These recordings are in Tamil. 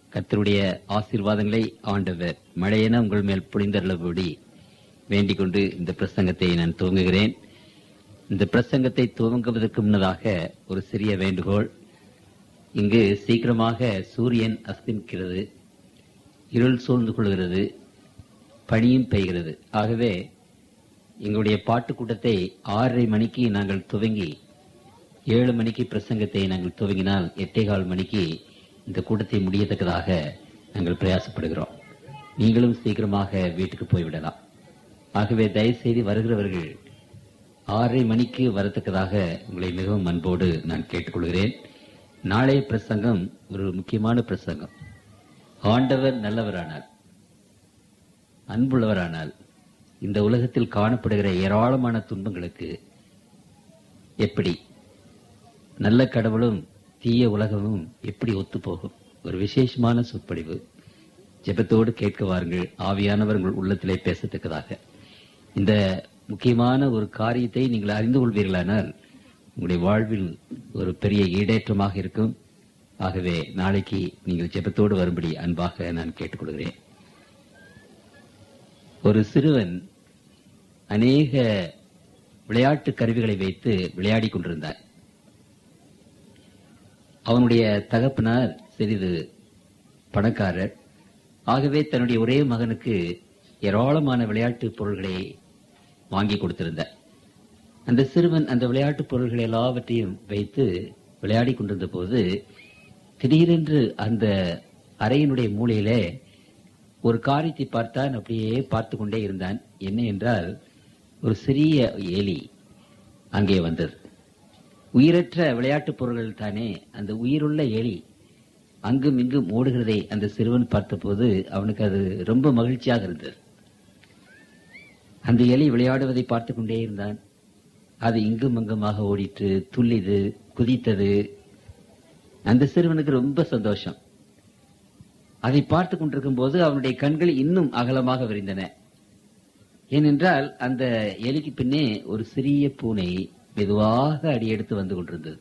கர்த்தருடைய ஆசீர்வாதங்களை ஆண்டவர் மழையென உங்கள் மேல் பொழிந்தருளபடி வேண்டிக் கொண்டு இந்த பிரசங்கத்தை நான் துவங்குகிறேன் இந்த பிரசங்கத்தை துவங்குவதற்கு முன்னதாக ஒரு சிறிய வேண்டுகோள் இங்கு சீக்கிரமாக சூரியன் அஸ்தமிக்கிறது இருள் சூழ்ந்து கொள்கிறது பனியும் பெய்கிறது ஆகவே எங்களுடைய பாட்டு கூட்டத்தை ஆறரை மணிக்கு நாங்கள் துவங்கி ஏழு மணிக்கு பிரசங்கத்தை நாங்கள் துவங்கினால் எட்டே கால் மணிக்கு இந்த கூட்டத்தை முடியத்தக்கதாக நாங்கள் பிரயாசப்படுகிறோம் நீங்களும் சீக்கிரமாக வீட்டுக்கு போய்விடலாம் ஆகவே தயவுசெய்து வருகிறவர்கள் ஆறரை மணிக்கு வரத்தக்கதாக உங்களை மிகவும் அன்போடு நான் கேட்டுக்கொள்கிறேன் நாளைய பிரசங்கம் ஒரு முக்கியமான பிரசங்கம் ஆண்டவர் நல்லவரானார் அன்புள்ளவரானால் இந்த உலகத்தில் காணப்படுகிற ஏராளமான துன்பங்களுக்கு எப்படி நல்ல கடவுளும் தீய உலகமும் எப்படி ஒத்துப்போகும் ஒரு விசேஷமான சொற்பொழிவு ஜெபத்தோடு கேட்க வாருங்கள் ஆவியானவர் உங்கள் உள்ளத்திலே பேசத்தக்கதாக இந்த முக்கியமான ஒரு காரியத்தை நீங்கள் அறிந்து கொள்வீர்களானால் உங்களுடைய வாழ்வில் ஒரு பெரிய ஈடேற்றமாக இருக்கும் ஆகவே நாளைக்கு நீங்கள் ஜெபத்தோடு வரும்படி அன்பாக நான் கேட்டுக்கொள்கிறேன் ஒரு சிறுவன் அநேக விளையாட்டு கருவிகளை வைத்து விளையாடிக் கொண்டிருந்தார் அவனுடைய தகப்பனார் சிறிது பணக்காரர் ஆகவே தன்னுடைய ஒரே மகனுக்கு ஏராளமான விளையாட்டு பொருள்களை வாங்கி கொடுத்திருந்தார் அந்த சிறுவன் அந்த விளையாட்டு பொருள்கள் எல்லாவற்றையும் வைத்து விளையாடி கொண்டிருந்த போது திடீரென்று அந்த அறையினுடைய மூலையிலே ஒரு காரியத்தை பார்த்தான் அப்படியே பார்த்து கொண்டே இருந்தான் என்ன என்றால் ஒரு சிறிய எலி அங்கே வந்தது உயிரற்ற விளையாட்டுப் பொருள்கள் தானே அந்த உயிருள்ள எலி அங்கும் இங்கும் ஓடுகிறதை அந்த சிறுவன் பார்த்தபோது அவனுக்கு அது ரொம்ப மகிழ்ச்சியாக இருந்தது அந்த எலி விளையாடுவதை பார்த்து கொண்டே இருந்தான் அது இங்கும் அங்குமாக ஓடிட்டு துள்ளிது குதித்தது அந்த சிறுவனுக்கு ரொம்ப சந்தோஷம் அதை பார்த்து கொண்டிருக்கும் போது அவனுடைய கண்கள் இன்னும் அகலமாக விரிந்தன ஏனென்றால் அந்த எலிக்கு பின்னே ஒரு சிறிய பூனை மெதுவாக அடியெடுத்து வந்து கொண்டிருந்தது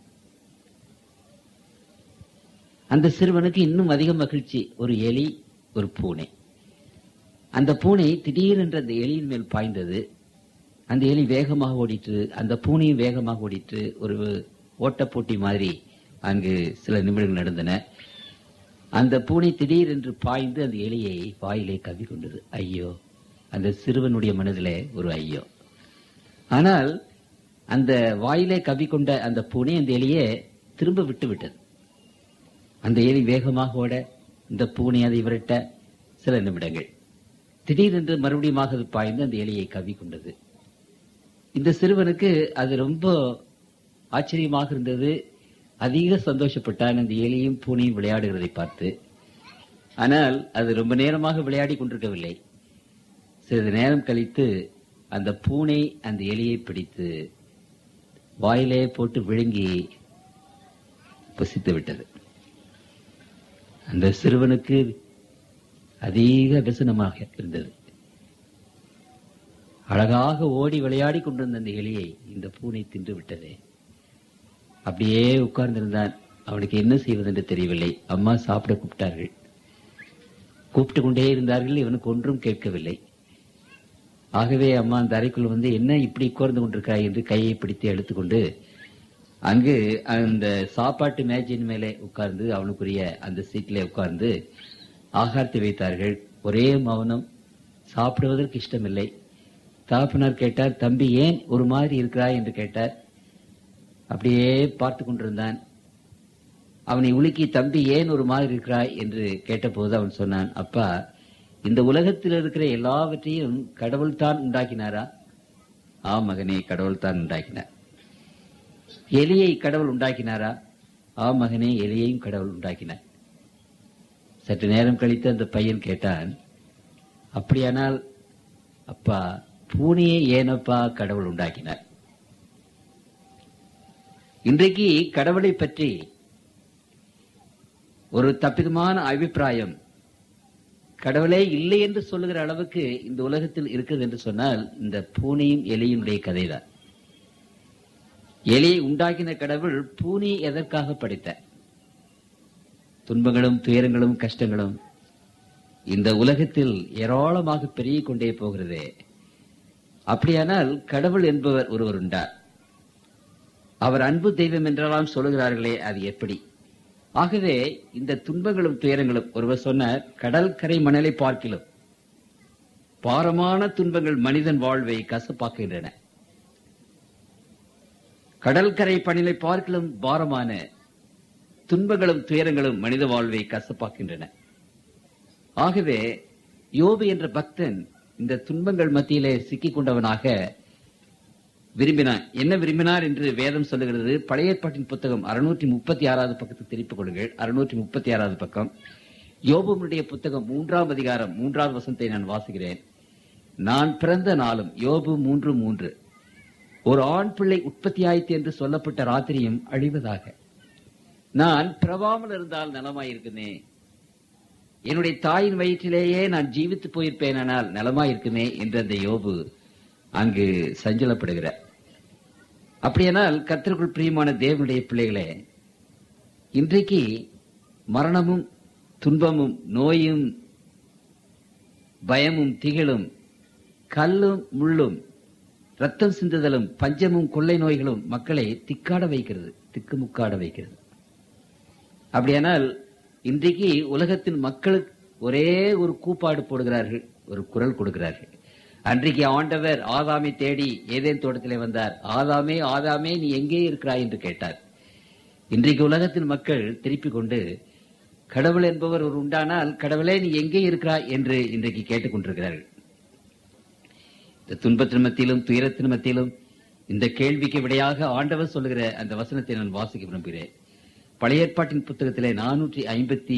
அந்த சிறுவனுக்கு இன்னும் அதிக மகிழ்ச்சி ஒரு எலி ஒரு பூனை அந்த பூனை திடீரென்று அந்த எலியின் மேல் பாய்ந்தது அந்த எலி வேகமாக ஓடிட்டு அந்த பூனையும் வேகமாக ஓடிட்டு ஒரு ஓட்டப் போட்டி மாதிரி அங்கு சில நிமிடங்கள் நடந்தன அந்த பூனை திடீரென்று பாய்ந்து அந்த எலியை வாயிலே கவி கொண்டது ஐயோ அந்த சிறுவனுடைய மனதிலே ஒரு ஐயோ ஆனால் அந்த வாயிலே கவி கொண்ட அந்த பூனை அந்த எலியை திரும்ப விட்டு விட்டது அந்த எலி வேகமாக ஓட இந்த பூனை அதை விரட்ட சில நிமிடங்கள் திடீரென்று மறுபடியும் அது பாய்ந்து அந்த எலியை கவி கொண்டது இந்த சிறுவனுக்கு அது ரொம்ப ஆச்சரியமாக இருந்தது அதிக சந்தோஷப்பட்டான் அந்த எலியும் பூனையும் விளையாடுகிறதை பார்த்து ஆனால் அது ரொம்ப நேரமாக விளையாடி கொண்டிருக்கவில்லை சிறிது நேரம் கழித்து அந்த பூனை அந்த எலியை பிடித்து வாயிலே போட்டு விழுங்கி புசித்து விட்டது அந்த சிறுவனுக்கு அதிக விசனமாக இருந்தது அழகாக ஓடி விளையாடி கொண்டிருந்த அந்த எலியை இந்த பூனை தின்று விட்டதே அப்படியே உட்கார்ந்திருந்தான் அவனுக்கு என்ன செய்வதென்று தெரியவில்லை அம்மா சாப்பிட கூப்பிட்டார்கள் கூப்பிட்டு கொண்டே இருந்தார்கள் இவனுக்கு ஒன்றும் கேட்கவில்லை ஆகவே அம்மா அந்த அறைக்குள் வந்து என்ன இப்படி உட்கார்ந்து கொண்டிருக்காய் என்று கையை பிடித்து எடுத்துக்கொண்டு அங்கு அந்த சாப்பாட்டு மேஜின் மேலே உட்கார்ந்து அவனுக்குரிய அந்த சீட்டிலே உட்கார்ந்து ஆகாரத்தை வைத்தார்கள் ஒரே மௌனம் சாப்பிடுவதற்கு இஷ்டமில்லை தாப்பனார் கேட்டார் தம்பி ஏன் ஒரு மாதிரி இருக்கிறாய் என்று கேட்டார் அப்படியே பார்த்து கொண்டிருந்தான் அவனை உலுக்கி தம்பி ஏன் ஒரு மாதிரி இருக்கிறாய் என்று கேட்டபோது அவன் சொன்னான் அப்பா இந்த உலகத்தில் இருக்கிற எல்லாவற்றையும் கடவுள் தான் உண்டாக்கினாரா ஆ மகனே கடவுள் தான் உண்டாக்கினார் எலியை கடவுள் உண்டாக்கினாரா ஆ மகனே எலியையும் கடவுள் உண்டாக்கினார் சற்று நேரம் கழித்து அந்த பையன் கேட்டான் அப்படியானால் அப்பா பூனையை ஏனப்பா கடவுள் உண்டாக்கினார் இன்றைக்கு கடவுளை பற்றி ஒரு தப்பிதமான அபிப்பிராயம் கடவுளே இல்லை என்று சொல்லுகிற அளவுக்கு இந்த உலகத்தில் இருக்குது என்று சொன்னால் இந்த பூனையும் எலியினுடைய கதைதான் எலியை உண்டாக்கின கடவுள் பூனை எதற்காக படைத்தார் துன்பங்களும் துயரங்களும் கஷ்டங்களும் இந்த உலகத்தில் ஏராளமாக பெருகிக் கொண்டே போகிறதே அப்படியானால் கடவுள் என்பவர் ஒருவர் உண்டார் அவர் அன்பு தெய்வம் என்றெல்லாம் சொல்லுகிறார்களே அது எப்படி ஆகவே இந்த துன்பங்களும் துயரங்களும் ஒருவர் சொன்னார் கடல் கரை மணலை பார்க்கிலும் பாரமான துன்பங்கள் மனிதன் வாழ்வை கசப்பாக்குகின்றன கடல் கரை பணிலை பார்க்கிலும் பாரமான துன்பங்களும் துயரங்களும் மனித வாழ்வை கசப்பாக்கின்றன ஆகவே யோபு என்ற பக்தன் இந்த துன்பங்கள் மத்தியிலே சிக்கிக் கொண்டவனாக விரும்பினான் என்ன விரும்பினார் என்று வேதம் சொல்லுகிறது பழைய ஏற்பாட்டின் புத்தகம் அறுநூற்றி முப்பத்தி ஆறாவது பக்கத்தை திருப்பிக் கொள்ளுங்கள் அறுநூற்றி முப்பத்தி ஆறாவது பக்கம் யோபுனுடைய புத்தகம் மூன்றாம் அதிகாரம் மூன்றாவது வசனத்தை நான் வாசிக்கிறேன் நான் பிறந்த நாளும் யோபு மூன்று மூன்று ஒரு ஆண் பிள்ளை உற்பத்தியாயிற்று என்று சொல்லப்பட்ட ராத்திரியும் அழிவதாக நான் பிறவாமல் இருந்தால் நலமாயிருக்குமே என்னுடைய தாயின் வயிற்றிலேயே நான் ஜீவித்து போயிருப்பேனால் நலமாயிருக்குமே என்று அந்த யோபு அங்கு சஞ்சலப்படுகிறார் அப்படியானால் கர்த்தருக்குள் பிரியமான தேவனுடைய பிள்ளைகளே இன்றைக்கு மரணமும் துன்பமும் நோயும் பயமும் திகிலும் கல்லும் முள்ளும் ரத்தம் சிந்துதலும் பஞ்சமும் கொள்ளை நோய்களும் மக்களை திக்காட வைக்கிறது திக்குமுக்காட வைக்கிறது அப்படியானால் இன்றைக்கு உலகத்தின் மக்களுக்கு ஒரே ஒரு கூப்பாடு போடுகிறார்கள் ஒரு குரல் கொடுக்கிறார்கள் அன்றைக்கு ஆண்டவர் ஆதாமை தேடி ஏதேன் தோட்டத்திலே வந்தார் ஆதாமே ஆதாமே நீ எங்கே இருக்கிறாய் என்று கேட்டார் இன்றைக்கு உலகத்தின் மக்கள் திருப்பிக் கொண்டு கடவுள் என்பவர் ஒரு உண்டானால் கடவுளே நீ எங்கே இருக்கிறாய் என்று இன்றைக்கு கேட்டுக் கொண்டிருக்கிறார்கள் இந்த துன்பத்தின் மத்தியிலும் துயரத்தின் மத்தியிலும் இந்த கேள்விக்கு விடையாக ஆண்டவர் சொல்லுகிற அந்த வசனத்தை நான் வாசிக்க விரும்புகிறேன் பழைய ஏற்பாட்டின் புத்தகத்திலே நானூற்றி ஐம்பத்தி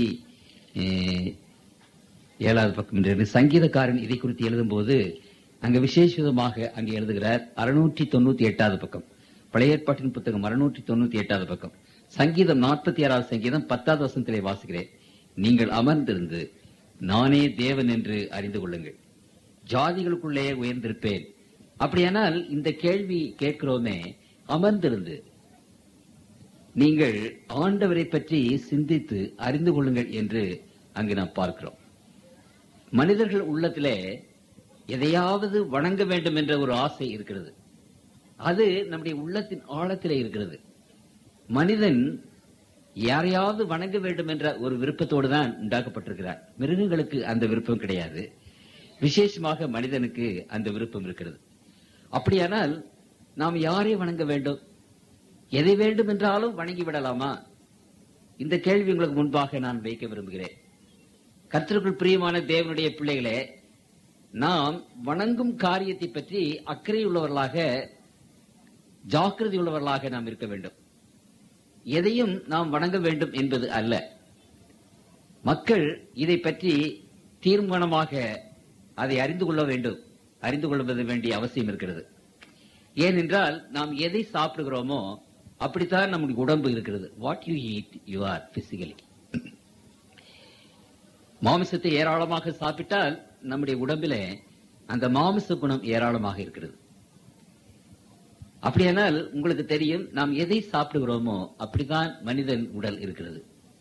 ஏழாவது பக்கம் என்று சங்கீதக்காரன் இதை குறித்து எழுதும்போது அங்க விசேஷமாக அங்கே எழுதுகிறார் அறுநூற்றி தொண்ணூத்தி எட்டாவது பக்கம் பழைய ஏற்பாட்டின் புத்தகம் அறுநூற்றி தொண்ணூத்தி எட்டாவது பக்கம் சங்கீதம் நாற்பத்தி ஆறாவது சங்கீதம் பத்தாவது வசனத்திலே வாசிக்கிறேன் நீங்கள் அமர்ந்திருந்து நானே தேவன் என்று அறிந்து கொள்ளுங்கள் ஜாதிகளுக்குள்ளே உயர்ந்திருப்பேன் அப்படியானால் இந்த கேள்வி கேட்கிறோமே அமர்ந்திருந்து நீங்கள் ஆண்டவரை பற்றி சிந்தித்து அறிந்து கொள்ளுங்கள் என்று அங்கு நாம் பார்க்கிறோம் மனிதர்கள் உள்ளத்திலே எதையாவது வணங்க வேண்டும் என்ற ஒரு ஆசை இருக்கிறது அது நம்முடைய உள்ளத்தின் ஆழத்திலே இருக்கிறது மனிதன் யாரையாவது வணங்க வேண்டும் என்ற ஒரு விருப்பத்தோடு தான் உண்டாக்கப்பட்டிருக்கிறார் மிருகங்களுக்கு அந்த விருப்பம் கிடையாது விசேஷமாக மனிதனுக்கு அந்த விருப்பம் இருக்கிறது அப்படியானால் நாம் யாரை வணங்க வேண்டும் எதை வேண்டும் என்றாலும் வணங்கி விடலாமா இந்த கேள்வி உங்களுக்கு முன்பாக நான் வைக்க விரும்புகிறேன் கர்த்தருக்குள் பிரியமான தேவனுடைய பிள்ளைகளே நாம் வணங்கும் காரியத்தை பற்றி அக்கறை உள்ளவர்களாக ஜாக்கிரதை உள்ளவர்களாக நாம் இருக்க வேண்டும் எதையும் நாம் வணங்க வேண்டும் என்பது அல்ல மக்கள் இதை பற்றி தீர்மானமாக அதை அறிந்து கொள்ள வேண்டும் அறிந்து கொள்வது வேண்டிய அவசியம் இருக்கிறது ஏனென்றால் நாம் எதை சாப்பிடுகிறோமோ அப்படித்தான் நம்முடைய உடம்பு இருக்கிறது what you eat you are physically மாமிசத்தை ஏராளமாக சாப்பிட்டால் நம்முடைய உடம்பிலே அந்த மாமிச குணம் ஏராளமாக இருக்கிறது அப்படியானால் உங்களுக்கு தெரியும் நாம் எதை சாப்பிடுகிறோமோ அப்படித்தான் மனிதன் உடல் இருக்கிறது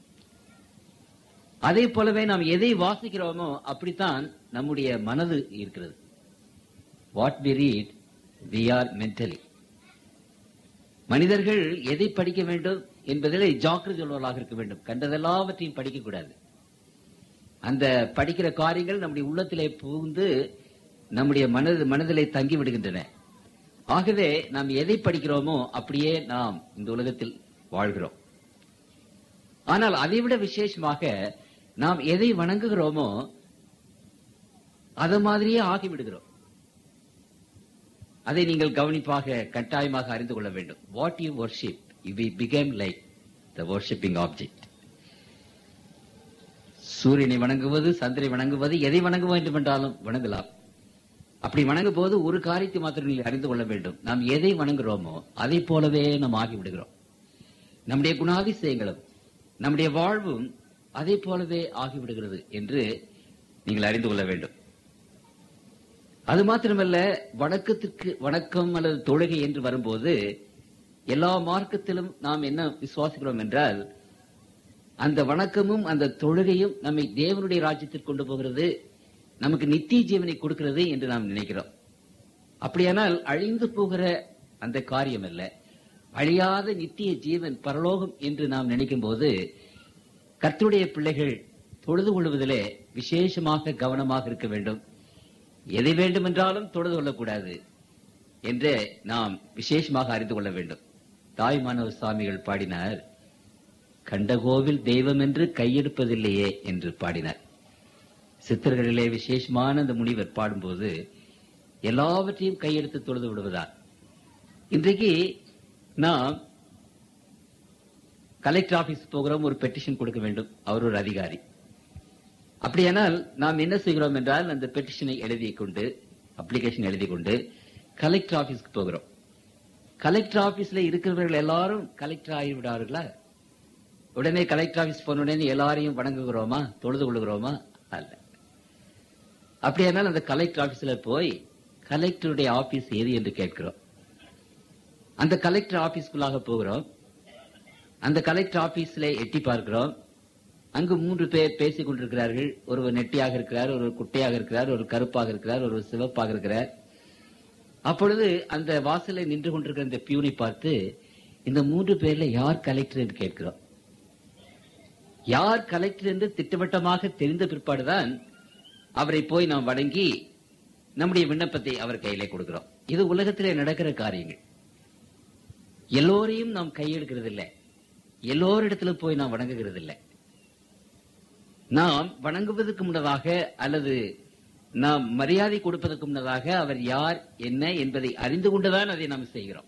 அதே போலவே நாம் எதை வாசிக்கிறோமோ அப்படித்தான் நம்முடைய மனது இருக்கிறது what we read we are mentally மனிதர்கள் எதை படிக்க வேண்டும் என்பதிலே ஜாக்கிரதை உள்ளவர்களாக இருக்க வேண்டும் கண்டதெல்லாவற்றையும் படிக்க கூடாது அந்த படிக்கிற காரியங்கள் நம்முடைய உள்ளத்திலே புகுந்து நம்முடைய மனது மனதிலே தங்கி விடுகின்றன ஆகவே நாம் எதை படிக்கிறோமோ அப்படியே நாம் இந்த உலகத்தில் வாழ்கிறோம் ஆனால் அதைவிட விசேஷமாக நாம் எதை வணங்குகிறோமோ அது மாதிரியே ஆகிவிடுகிறோம் அதை நீங்கள் கவனிப்பாக கட்டாயமாக அறிந்து கொள்ள வேண்டும் what you worship we become like the worshipping object சூரியனை வணங்குவது சந்திரை வணங்குவது எதை வணங்க வேண்டும் என்றாலும் வணங்கலாம் அப்படி வணங்கும் போது ஒரு காரியத்தை மாத்திரம் நீங்கள் அறிந்து கொள்ள வேண்டும் நாம் எதை வணங்குகிறோமோ அதை போலவே நாம் ஆகிவிடுகிறோம் நம்முடைய குணாதிசயங்களும் நம்முடைய வாழ்வும் அதை போலவே ஆகிவிடுகிறது என்று நீங்கள் அறிந்து கொள்ள வேண்டும் அது மாத்திரமல்ல வணக்கத்திற்கு வணக்கம் அல்லது தொழுகை என்று வரும்போது எல்லா மார்க்கத்திலும் நாம் என்ன விசுவாசிக்கிறோம் என்றால் அந்த வணக்கமும் அந்த தொழுகையும் நம்மை தேவனுடைய ராஜ்யத்திற்கு கொண்டு போகிறது நமக்கு நித்திய ஜீவனை கொடுக்கிறது என்று நாம் நினைக்கிறோம் அப்படியானால் அழிந்து போகிற அந்த காரியம் அல்ல அழியாத நித்திய ஜீவன் பரலோகம் என்று நாம் நினைக்கும் போது கர்த்தருடைய பிள்ளைகள் தொழுது கொள்வதிலே விசேஷமாக கவனமாக இருக்க வேண்டும் எதை வேண்டுமென்றாலும் தொழுது கொள்ளக்கூடாது என்று நாம் விசேஷமாக அறிந்து கொள்ள வேண்டும் தாய்மானவர் சுவாமிகள் பாடினார் கண்டகோவில் தெய்வம் என்று கையெடுப்பதில்லையே என்று பாடினார் சித்தர்களிலே விசேஷமான அந்த முனிவர் பாடும்போது எல்லாவற்றையும் கையெடுத்து தொழுது விடுவதால் இன்றைக்கு நாம் கலெக்டர் ஆபீஸ் போகிறோம் ஒரு பெட்டிஷன் கொடுக்க வேண்டும் அவர் ஒரு அதிகாரி அப்படியானால் நாம் என்ன செய்கிறோம் என்றால் அந்த பெட்டிஷனை எழுதி கொண்டு அப்ளிகேஷன் எழுதி கொண்டு கலெக்டர் ஆபீஸ்க்கு போகிறோம் கலெக்டர் ஆபீஸ்ல இருக்கிறவர்கள் எல்லாரும் கலெக்டர் ஆகிவிடார்களா உடனே கலெக்டர் ஆபீஸ் போன உடனே எல்லாரையும் வணங்குகிறோமா தொழுது கொள்கிறோமா அல்ல அப்படியானால் அந்த கலெக்டர் ஆபீஸ்ல போய் கலெக்டருடைய ஆபீஸ் எது என்று கேட்கிறோம் அந்த கலெக்டர் ஆபீஸ்க்குள்ளாக போகிறோம் அந்த கலெக்டர் ஆபீஸ்ல எட்டி பார்க்கிறோம் அங்கு மூன்று பேர் பேசிக் கொண்டிருக்கிறார்கள் ஒருவர் நெட்டியாக இருக்கிறார் ஒருவர் குட்டையாக இருக்கிறார் ஒரு கருப்பாக இருக்கிறார் ஒரு சிவப்பாக இருக்கிறார் அப்பொழுது அந்த வாசலில் நின்று கொண்டிருக்கிற இந்த பியூனை பார்த்து இந்த மூன்று பேர்ல யார் கலெக்டர் என்று கேட்கிறோம் யார் கலெக்டர் என்று திட்டவட்டமாக தெரிந்த பிற்பாடுதான் அவரை போய் நாம் வணங்கி நம்முடைய விண்ணப்பத்தை அவர் கையிலே கொடுக்கிறோம் இது உலகத்திலே நடக்கிற காரியங்கள் எல்லோரையும் நாம் கையெடுக்கிறது இல்லை எல்லோரிடத்துல போய் நாம் வணங்குகிறது இல்லை நாம் வணங்குவதற்கு முன்னதாக அல்லது நாம் மரியாதை கொடுப்பதற்கு முன்னதாக அவர் யார் என்ன என்பதை அறிந்து கொண்டுதான் அதை நாம் செய்கிறோம்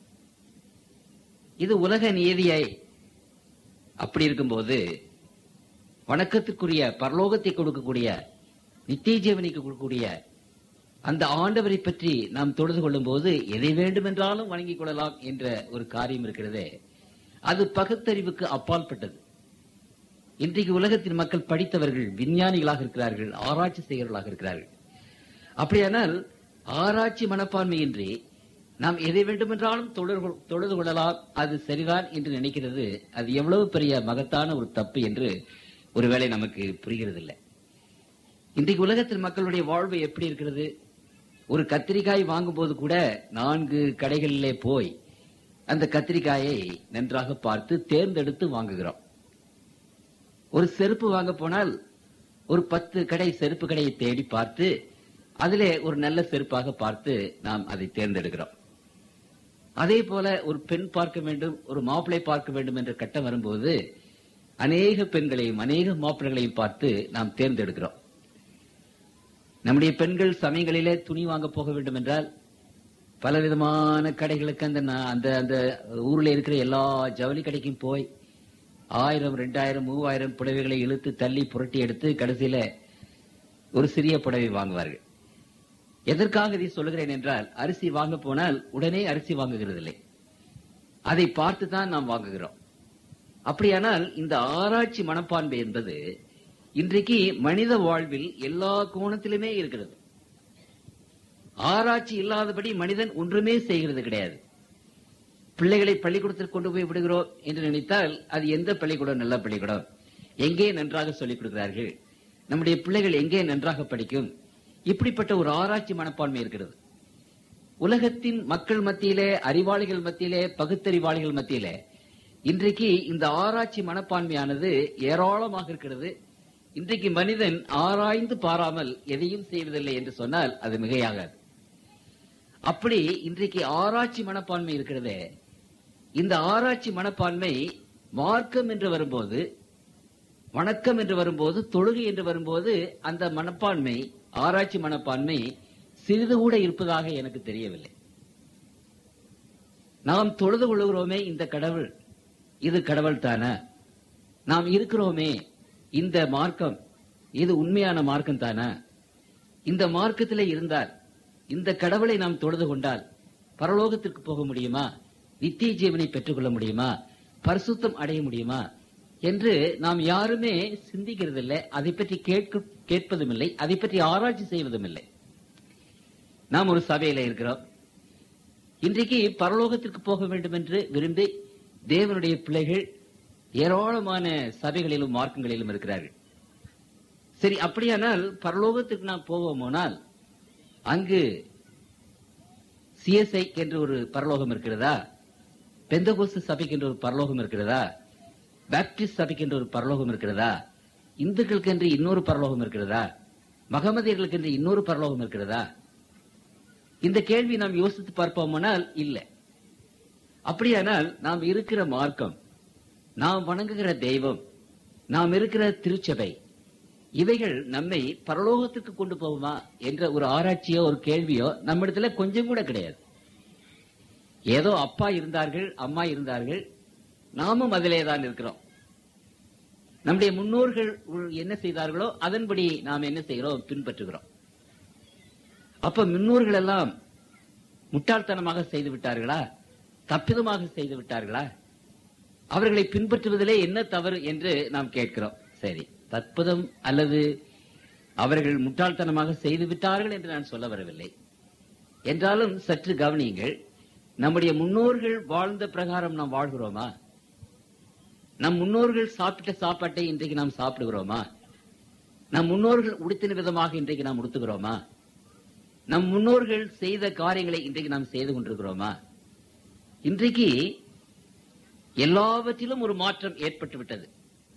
இது உலக நியதியை அப்படி இருக்கும்போது வணக்கத்திற்குரிய பரலோகத்தை கொடுக்கக்கூடிய நித்திய ஜீவனிக்கு கொடுக்கக்கூடிய அந்த ஆண்டவரை பற்றி நாம் தொழுது கொள்ளும் போது எதை வேண்டுமென்றாலும் வணங்கிக் கொள்ளலாம் என்ற ஒரு காரியம் இருக்கிறதே அது பகுத்தறிவுக்கு அப்பாற்பட்டது இன்றைக்கு உலகத்தின் மக்கள் படித்தவர்கள் விஞ்ஞானிகளாக இருக்கிறார்கள் ஆராய்ச்சி செய்கிறவர்களாக இருக்கிறார்கள் அப்படியானால் ஆராய்ச்சி மனப்பான்மையின்றி நாம் எதை வேண்டுமென்றாலும் தொழுது கொள்- தொழுது கொள்ளலாம் அது சரிதான் என்று நினைக்கிறது அது எவ்வளவு பெரிய மகத்தான ஒரு தப்பு என்று ஒருவேளை நமக்கு புரிகிறது இல்லை இன்றைக்கு உலகத்தில் மக்களுடைய வாழ்வு எப்படி இருக்கிறது ஒரு கத்திரிக்காய் வாங்கும்போது கூட நான்கு கடைகளிலே போய் அந்த கத்திரிக்காயை நன்றாக பார்த்து தேர்ந்தெடுத்து வாங்குகிறோம் ஒரு செருப்பு வாங்க போனால் ஒரு பத்து கடை செருப்பு கடையை தேடி பார்த்து அதிலே ஒரு நல்ல செருப்பாக பார்த்து நாம் அதை தேர்ந்தெடுக்கிறோம் அதே போல ஒரு பெண் பார்க்க வேண்டும் ஒரு மாப்பிளை பார்க்க வேண்டும் என்ற கட்டம் வரும்போது அநேக பெண்களையும் அநேக மாப்பிள்ளைகளையும் பார்த்து நாம் தேர்ந்தெடுக்கிறோம் நம்முடைய பெண்கள் சமயங்களிலே துணி வாங்க போக வேண்டும் என்றால் பலவிதமான கடைகளுக்கு அந்த நா- அந்த அந்த ஊர்ல இருக்கிற எல்லா ஜவுளி கடைக்கும் போய் ஆயிரம் ரெண்டாயிரம் மூவாயிரம் புடவைகளை இழுத்து தள்ளி புரட்டி எடுத்து கடைசியில ஒரு சிறிய புடவை வாங்குவார்கள் எதற்காக இதை சொல்லுகிறேன் என்றால் அரிசி வாங்க போனால் உடனே அரிசி வாங்குகிறது இல்லை அதை பார்த்து தான் நாம் வாங்குகிறோம் அப்படியானால் இந்த ஆராய்ச்சி மனப்பான்மை என்பது இன்றைக்கு மனித வாழ்வில் எல்லா கோணத்திலுமே இருக்கிறது ஆராய்ச்சி இல்லாதபடி மனிதன் ஒன்றுமே செய்கிறது கிடையாது பிள்ளைகளை பள்ளிக்கூடத்திற்கு கொண்டு போய் விடுகிறோம் என்று நினைத்தால் அது எந்த பள்ளிக்கூடம் நல்ல பள்ளிக்கூடம் எங்கே நன்றாக சொல்லிக் கொடுக்கிறார்கள் நம்முடைய பிள்ளைகள் எங்கே நன்றாக படிக்கும் இப்படிப்பட்ட ஒரு ஆராய்ச்சி மனப்பான்மை இருக்கிறது உலகத்தின் மக்கள் மத்தியிலே அறிவாளிகள் மத்தியிலே பகுத்தறிவாளிகள் மத்தியிலே இன்றைக்கு இந்த ஆராய்ச்சி மனப்பான்மையானது ஏராளமாக இருக்கிறது இன்றைக்கு மனிதன் ஆராய்ந்து பாராமல் எதையும் செய்வதில்லை என்று சொன்னால் அது மிகையாகாது அப்படி இன்றைக்கு ஆராய்ச்சி மனப்பான்மை இருக்கிறதே இந்த ஆராய்ச்சி மனப்பான்மை மார்க்கம் என்று வரும்போது வணக்கம் என்று வரும்போது தொழுகை என்று வரும்போது அந்த மனப்பான்மை ஆராய்ச்சி மனப்பான்மை சிறிது கூட இருப்பதாக எனக்கு தெரியவில்லை நாம் தொழுது கொள்கிறோமே இந்த கடவுள் இது கடவுள் தானே நாம் இருக்கிறோமே இந்த மார்க்கம் இது உண்மையான மார்க்கம் தானே இந்த மார்க்கத்திலே இருந்தால் இந்த கடவுளை நாம் தொழுது கொண்டால் பரலோகத்திற்கு போக முடியுமா நித்திய ஜீவனை பெற்றுக்கொள்ள முடியுமா பரிசுத்தம் அடைய முடியுமா என்று நாம் யாருமே சிந்திக்கிறதில்லை அதை பற்றி கேட்க கேட்பதும் இல்லை அதை பற்றி ஆராய்ச்சி செய்வதும் இல்லை நாம் ஒரு சபையில இருக்கிறோம் இன்றைக்கு பரலோகத்திற்கு போக வேண்டும் என்று விரும்பி தேவனுடைய பிள்ளைகள் ஏராளமான சபைகளிலும் மார்க்கங்களிலும் இருக்கிறார்கள் சரி அப்படியானால் பரலோகத்துக்கு நாம் போவோமானால் அங்கு சிஎஸ்ஐ என்று ஒரு பரலோகம் இருக்கிறதா பெந்தகோஸ்து சபைக்கு என்று ஒரு பரலோகம் இருக்கிறதா பாப்டிஸ்ட் சபைக்கு என்று ஒரு பரலோகம் இருக்கிறதா இந்துக்களுக்கு என்று இன்னொரு பரலோகம் இருக்கிறதா மகமதியர்களுக்கு என்று இன்னொரு பரலோகம் இருக்கிறதா இந்த கேள்வி நாம் யோசித்து பார்ப்போமானால் இல்லை அப்படியானால் நாம் இருக்கிற மார்க்கம் நாம் வணங்குகிற தெய்வம் நாம் இருக்கிற திருச்சபை இவைகள் நம்மை பரலோகத்துக்கு கொண்டு போகுமா என்ற ஒரு ஆராய்ச்சியோ ஒரு கேள்வியோ நம்மிடத்துல கொஞ்சம் கூட கிடையாது ஏதோ அப்பா இருந்தார்கள் அம்மா இருந்தார்கள் நாமும் அதிலே தான் இருக்கிறோம் நம்முடைய முன்னோர்கள் என்ன செய்தார்களோ அதன்படி நாம் என்ன செய்கிறோம் பின்பற்றுகிறோம் அப்ப முன்னோர்கள் எல்லாம் முட்டாள்தனமாக செய்து விட்டார்களா தப்பிதமாக செய்து விட்டார்களா அவர்களை பின்பற்றுவதிலே என்ன தவறு என்று நாம் கேட்கிறோம் சரி தற்புதம் அல்லது அவர்கள் முட்டாள்தனமாக செய்து விட்டார்கள் என்று நான் சொல்ல வரவில்லை என்றாலும் சற்று கவனியுங்கள் நம்முடைய முன்னோர்கள் வாழ்ந்த பிரகாரம் நாம் வாழ்கிறோமா நம் முன்னோர்கள் சாப்பிட்ட சாப்பாட்டை இன்றைக்கு நாம் சாப்பிடுகிறோமா நம் முன்னோர்கள் உடுத்தின விதமாக இன்றைக்கு நாம் உடுத்துகிறோமா நம் முன்னோர்கள் செய்த காரியங்களை இன்றைக்கு நாம் செய்து கொண்டிருக்கிறோமா இன்றைக்கு எல்லாவற்றிலும் ஒரு மாற்றம் ஏற்பட்டு விட்டது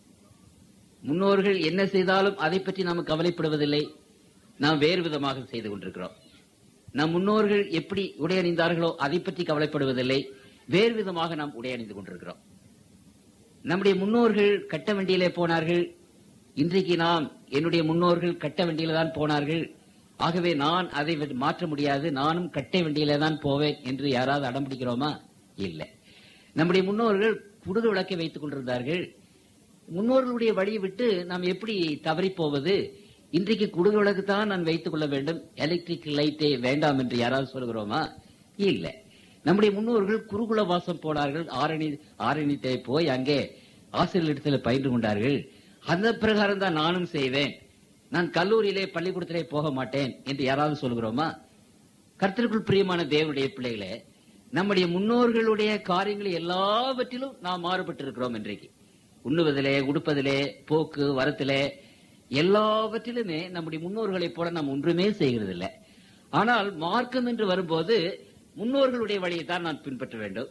முன்னோர்கள் என்ன செய்தாலும் அதை பற்றி நாம் கவலைப்படுவதில்லை நாம் வேறு விதமாக செய்து கொண்டிருக்கிறோம் நம் முன்னோர்கள் எப்படி உடையணிந்தார்களோ அதை பற்றி கவலைப்படுவதில்லை வேறு விதமாக நாம் உடையணிந்து கொண்டிருக்கிறோம் நம்முடைய முன்னோர்கள் கட்ட வண்டியிலே போனார்கள் இன்றைக்கு நாம் என்னுடைய முன்னோர்கள் கட்ட வண்டியில தான் போனார்கள் ஆகவே நான் அதை மாற்ற முடியாது நானும் கட்டை வண்டியில தான் போவேன் என்று யாராவது அடம்பிடிக்கிறோமா இல்லை நம்முடைய முன்னோர்கள் குடுகு விளக்கை வைத்துக் கொண்டிருந்தார்கள் முன்னோர்களுடைய வழியை விட்டு நாம் எப்படி தவறி போவது இன்றைக்கு குடுகு விளக்கு தான் நான் வைத்துக் கொள்ள வேண்டும் எலக்ட்ரிக் லைட்டே வேண்டாம் என்று யாராவது சொல்கிறோமா இல்லை நம்முடைய முன்னோர்கள் குருகுல வாசம் போனார்கள் ஆரணி ஆரணித்தை போய் அங்கே ஆசிரியர்களிடத்தில் பயின்று கொண்டார்கள் அந்த பிரகாரம் தான் நானும் செய்வேன் நான் கல்லூரியிலே பள்ளிக்கூடத்திலே போக மாட்டேன் என்று யாராவது சொல்கிறோமா கர்த்தருக்குள் பிரியமான தேவனுடைய பிள்ளைகளே நம்முடைய முன்னோர்களுடைய காரியங்கள் எல்லாவற்றிலும் நாம் மாறுபட்டு இருக்கிறோம் இன்றைக்கு உண்ணுவதிலே உடுப்பதிலே போக்கு வரத்திலே எல்லாவற்றிலுமே நம்முடைய முன்னோர்களைப் போல நாம் ஒன்றுமே செய்கிறது இல்லை ஆனால் மார்க்கம் என்று வரும்போது முன்னோர்களுடைய வழியை தான் நான் பின்பற்ற வேண்டும்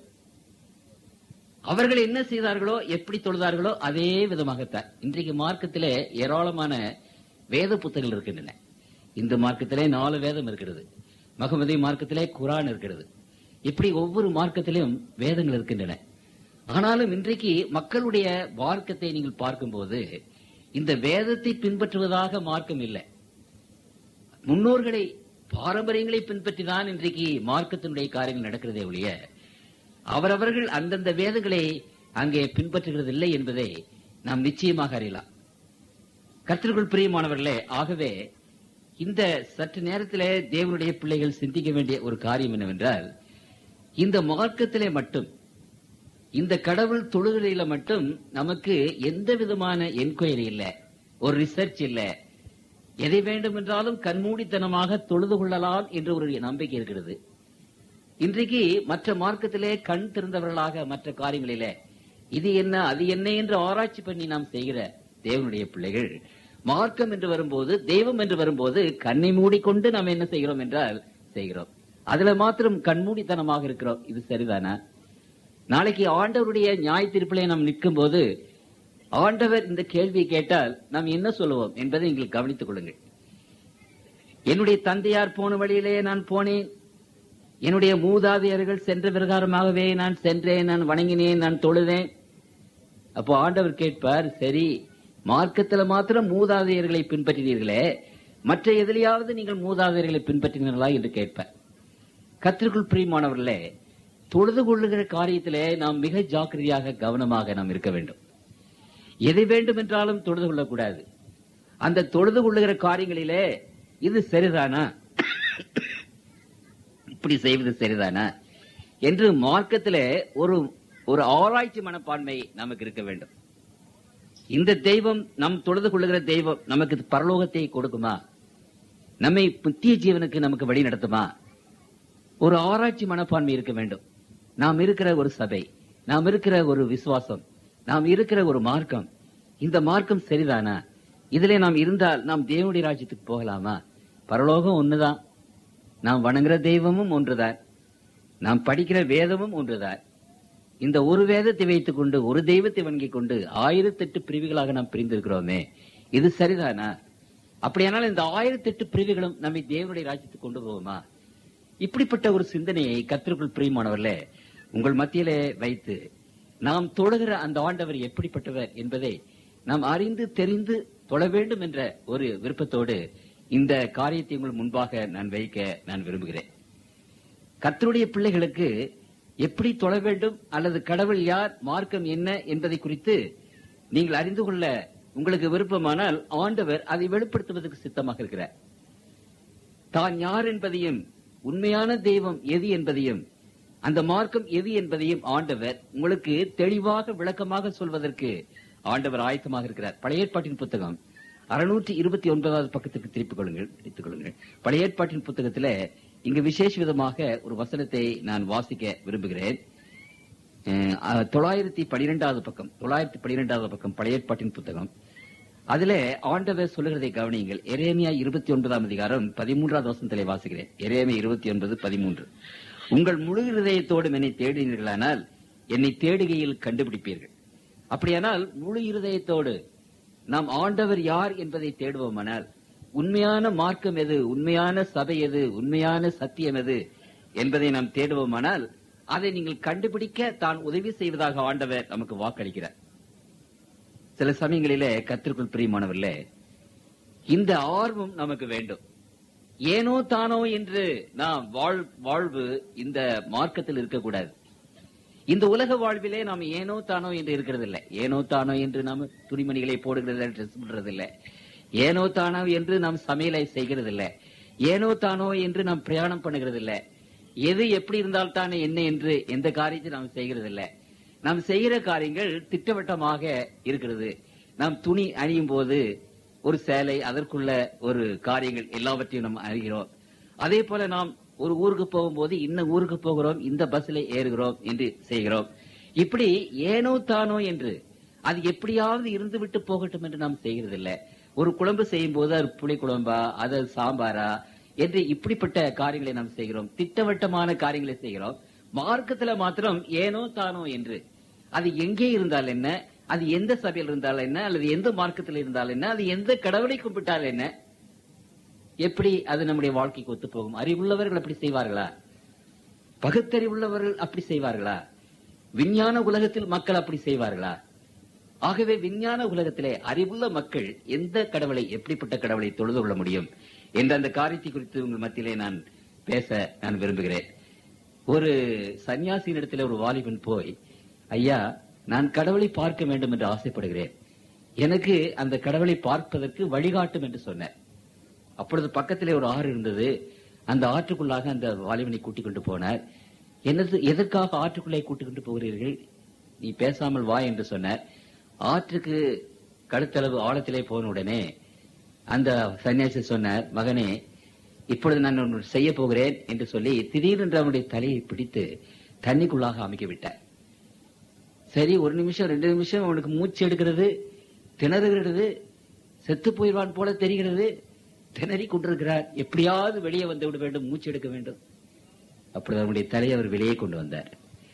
அவர்கள் என்ன செய்தார்களோ எப்படி தொழுதார்களோ அதே விதமாகத்தான் இன்றைக்கு மார்க்கத்திலே ஏராளமான வேத புத்தகங்கள் இருக்கின்றன இந்த மார்க்கத்திலே நாலு வேதம் இருக்கிறது மகமதி மார்க்கத்திலே குரான் இருக்கிறது இப்படி ஒவ்வொரு மார்க்கத்திலும் வேதங்கள் இருக்கின்றன ஆனாலும் இன்றைக்கு மக்களுடைய மார்க்கத்தை நீங்கள் பார்க்கும்போது இந்த வேதத்தை பின்பற்றுவதாக மார்க்கம் இல்லை முன்னோர்களை பாரம்பரியங்களை பின்பற்றி தான் இன்றைக்கு மார்க்கத்தினுடைய காரியங்கள் நடக்கிறதே ஒழிய அவரவர்கள் அந்தந்த வேதங்களை அங்கே பின்பற்றுகிறது இல்லை என்பதை நாம் நிச்சயமாக அறியலாம் கர்த்தர்கள் பிரியமானவர்களே ஆகவே இந்த சற்று நேரத்திலே தேவனுடைய பிள்ளைகள் சிந்திக்க வேண்டிய ஒரு காரியம் என்னவென்றால் இந்த மார்க்கத்திலே மட்டும் இந்த கடவுள் தொழுகையில மட்டும் நமக்கு எந்த விதமான என்கொயரி இல்ல ஒரு ரிசர்ச் இல்ல எதை வேண்டும் என்றாலும் கண்மூடித்தனமாக தொழுது கொள்ளலாம் என்ற ஒரு நம்பிக்கை இருக்கிறது இன்றைக்கு மற்ற மார்க்கத்திலே கண் திறந்தவர்களாக மற்ற காரியங்களிலே இது என்ன அது என்ன என்று ஆராய்ச்சி பண்ணி நாம் செய்கிற தேவனுடைய பிள்ளைகள் மார்க்கம் என்று வரும்போது தெய்வம் என்று வரும்போது கண்ணை மூடிக்கொண்டு நாம் என்ன செய்கிறோம் என்றால் செய்கிறோம் அதுல மாத்திரம் கண்மூடித்தனமாக இருக்கிறோம் இது சரிதானா நாளைக்கு ஆண்டவருடைய நியாய தீர்ப்பிலே நாம் நிற்கும் போது ஆண்டவர் இந்த கேள்வியை கேட்டால் நாம் என்ன சொல்லுவோம் என்பதை நீங்கள் கவனித்துக் கொள்ளுங்கள் என்னுடைய தந்தையார் போன வழியிலே நான் போனேன் என்னுடைய மூதாதையர்கள் சென்ற பிரகாரமாகவே நான் சென்றேன் நான் வணங்கினேன் நான் தொழுதேன் அப்போ ஆண்டவர் கேட்பார் சரி மார்க்கத்துல மாத்திரம் மூதாதையர்களை பின்பற்றினீர்களே மற்ற எதிலையாவது நீங்கள் மூதாதையர்களை பின்பற்றினீர்களா என்று கேட்பார் கத்திற்குள் பிரியமானவர்களே தொழுது கொள்ளுகிற காரியத்திலே நாம் மிக ஜாக்கிரதையாக கவனமாக நாம் இருக்க வேண்டும் எதை வேண்டும் என்றாலும் தொழுது கொள்ளக்கூடாது அந்த தொழுது கொள்ளுகிற காரியங்களிலே இது சரிதானா இப்படி செய்வது சரிதானா என்று மார்க்கத்திலே ஒரு ஒரு ஆராய்ச்சி மனப்பான்மை நமக்கு இருக்க வேண்டும் இந்த தெய்வம் நம் தொழுது கொள்ளுகிற தெய்வம் நமக்கு பரலோகத்தை கொடுக்குமா நம்மை புத்திய ஜீவனுக்கு நமக்கு வழி நடத்துமா ஒரு ஆராய்ச்சி மனப்பான்மை இருக்க வேண்டும் நாம் இருக்கிற ஒரு சபை நாம் இருக்கிற ஒரு விசுவாசம் நாம் இருக்கிற ஒரு மார்க்கம் இந்த மார்க்கம் சரிதானா இதிலே நாம் இருந்தால் நாம் தேவனுடைய ராஜ்யத்துக்கு போகலாமா பரலோகம் ஒண்ணுதான் நாம் வணங்குற தெய்வமும் ஒன்றுதான் நாம் படிக்கிற வேதமும் ஒன்றுதான் இந்த ஒரு வேதத்தை வைத்துக் கொண்டு ஒரு தெய்வத்தை வணங்கிக் கொண்டு ஆயிரத்தெட்டு பிரிவுகளாக நாம் பிரிந்திருக்கிறோமே இது சரிதானா அப்படியானால் இந்த ஆயிரத்தெட்டு பிரிவுகளும் நம்மை தேவனுடைய ராஜ்யத்துக்கு கொண்டு போகுமா இப்படிப்பட்ட ஒரு சிந்தனையை கத்திற்குள் பிரியமானவர்களே உங்கள் மத்தியிலே வைத்து நாம் தொழுகிற அந்த ஆண்டவர் எப்படிப்பட்டவர் என்பதை நாம் அறிந்து தெரிந்து தொழ வேண்டும் என்ற ஒரு விருப்பத்தோடு இந்த காரியத்தை உங்கள் முன்பாக நான் வைக்க நான் விரும்புகிறேன் கர்த்தருடைய பிள்ளைகளுக்கு எப்படி தொழ வேண்டும் அல்லது கடவுள் யார் மார்க்கம் என்ன என்பதை குறித்து நீங்கள் அறிந்து கொள்ள உங்களுக்கு விருப்பமானால் ஆண்டவர் அதை வெளிப்படுத்துவதற்கு சித்தமாக இருக்கிறார் தான் யார் என்பதையும் உண்மையான தெய்வம் எது என்பதையும் அந்த மார்க்கம் எது என்பதையும் ஆண்டவர் உங்களுக்கு தெளிவாக விளக்கமாக சொல்வதற்கு ஆண்டவர் ஆயத்தமாக இருக்கிறார் பழைய ஏற்பாட்டின் புத்தகம் அறுநூற்றி இருபத்தி ஒன்பதாவது பக்கத்துக்கு திருப்பிக் கொள்ளுங்கள் எடுத்துக் கொள்ளுங்கள் பழைய ஏற்பாட்டின் புத்தகத்துல இங்கு விசேஷ விதமாக ஒரு வசனத்தை நான் வாசிக்க விரும்புகிறேன் அஹ், தொள்ளாயிரத்தி பனிரெண்டாவது பக்கம் தொள்ளாயிரத்தி பனிரெண்டாவது பக்கம் பழைய ஏற்பாட்டின் புத்தகம் அதுல ஆண்டவர் சொல்லுகிறதை கவனியுங்கள் எரேமியா இருபத்தி ஒன்பதாம் அதிகாரம் பதிமூன்றாவது வசனத்திலே வாசிக்கிறேன் எரேமியா இருபத்தி ஒன்பது பதிமூன்று உங்கள் முழு இருதயத்தோடும் என்னை தேடினீர்களானால் என்னை தேடுகையில் கண்டுபிடிப்பீர்கள் அப்படியானால் முழு இருதயத்தோடு நாம் ஆண்டவர் யார் என்பதை தேடுவோமானால் உண்மையான மார்க்கம் எது உண்மையான சபை எது உண்மையான சத்தியம் எது என்பதை நாம் தேடுவோமானால் அதை நீங்கள் கண்டுபிடிக்க தான் உதவி செய்வதாக ஆண்டவர் நமக்கு வாக்களிக்கிறார் சில சமயங்களிலே கத்திற்குள் பிரியமானவர்களே இந்த ஆர்வம் நமக்கு வேண்டும் ஏனோ தானோ என்று நாம் வாழ் வாழ்வு இந்த மார்க்கத்தில் இருக்கக்கூடாது இந்த உலக வாழ்விலே நாம் ஏனோ தானோ என்று இருக்கிறது இல்லை ஏனோ தானோ என்று நாம் துணிமணிகளை போடுகிறது ட்ரெஸ் பண்றது இல்லை ஏனோ தானோ என்று நாம் சமையலை செய்கிறது இல்லை ஏனோ தானோ என்று நாம் பிரயாணம் பண்ணுகிறது இல்லை எது எப்படி இருந்தால் தானே என்ன என்று எந்த காரியத்தை நாம் செய்கிறது இல்லை நாம் செய்கிற காரியங்கள் திட்டவட்டமாக இருக்கிறது நாம் துணி அணியும் போது ஒரு சேலை அதற்குள்ள ஒரு காரியங்கள் எல்லாவற்றையும் நாம் அறிகிறோம் அதே போல நாம் ஒரு ஊருக்கு போகும்போது இன்ன ஊருக்கு போகிறோம் இந்த பஸ்ல ஏறுகிறோம் என்று செய்கிறோம் இப்படி ஏனோ தானோ என்று அது எப்படியாவது இருந்து விட்டு போகட்டும் என்று நாம் செய்கிறதில்லை ஒரு குழம்பு செய்யும் போது அது புளி குழம்பா அது சாம்பாரா என்று இப்படிப்பட்ட காரியங்களை நாம் செய்கிறோம் திட்டவட்டமான காரியங்களை செய்கிறோம் மார்க்கத்துல மாத்திரம் ஏனோ தானோ என்று அது எங்கே இருந்தால் என்ன அது எந்த சபையில் இருந்தால் என்ன அல்லது எந்த மார்க்கத்தில் இருந்தால் என்ன அது எந்த கடவுளை கும்பிட்டால் என்ன எப்படி அது நம்முடைய வாழ்க்கைக்கு ஒத்து போகும் அறிவுள்ளவர்கள் அப்படி செய்வார்களா பகுத்தறிவுள்ளவர்கள் அப்படி செய்வார்களா விஞ்ஞான உலகத்தில் மக்கள் அப்படி செய்வார்களா ஆகவே விஞ்ஞான உலகத்திலே அறிவுள்ள மக்கள் எந்த கடவுளை எப்படிப்பட்ட கடவுளை தொழுது கொள்ள முடியும் என்ற அந்த காரியத்தை குறித்து உங்கள் மத்தியிலே நான் பேச நான் விரும்புகிறேன் ஒரு சன்னியாசியினிடத்தில் ஒரு வாலிபன் போய் ஐயா நான் கடவுளை பார்க்க வேண்டும் என்று ஆசைப்படுகிறேன் எனக்கு அந்த கடவுளை பார்ப்பதற்கு வழிகாட்டும் என்று சொன்னேன் அப்பொழுது பக்கத்திலே ஒரு ஆறு இருந்தது அந்த ஆற்றுக்குள்ளாக அந்த வாலிபனை கூட்டிக் கொண்டு போனார் என்னது எதற்காக ஆற்றுக்குள்ளே கூட்டிக் கொண்டு போகிறீர்கள் நீ பேசாமல் வா என்று சொன்னார் ஆற்றுக்கு கழுத்தளவு ஆழத்திலே போன உடனே அந்த சன்னியாசி சொன்னார் மகனே இப்பொழுது நான் ஒன்று செய்ய போகிறேன் என்று சொல்லி திடீரென்று அவனுடைய தலையை பிடித்து தண்ணிக்குள்ளாக அமைக்க விட்டார் சரி ஒரு நிமிஷம் ரெண்டு நிமிஷம் அவனுக்கு மூச்சு எடுக்கிறது திணறுகிறது செத்து போயிடுவான் போல தெரிகிறது திணறி கொண்டிருக்கிறார் எப்படியாவது வெளியே வந்து விட வேண்டும் மூச்சு எடுக்க வேண்டும் அப்பொழுது அவனுடைய தலையை அவர் வெளியே கொண்டு வந்தார்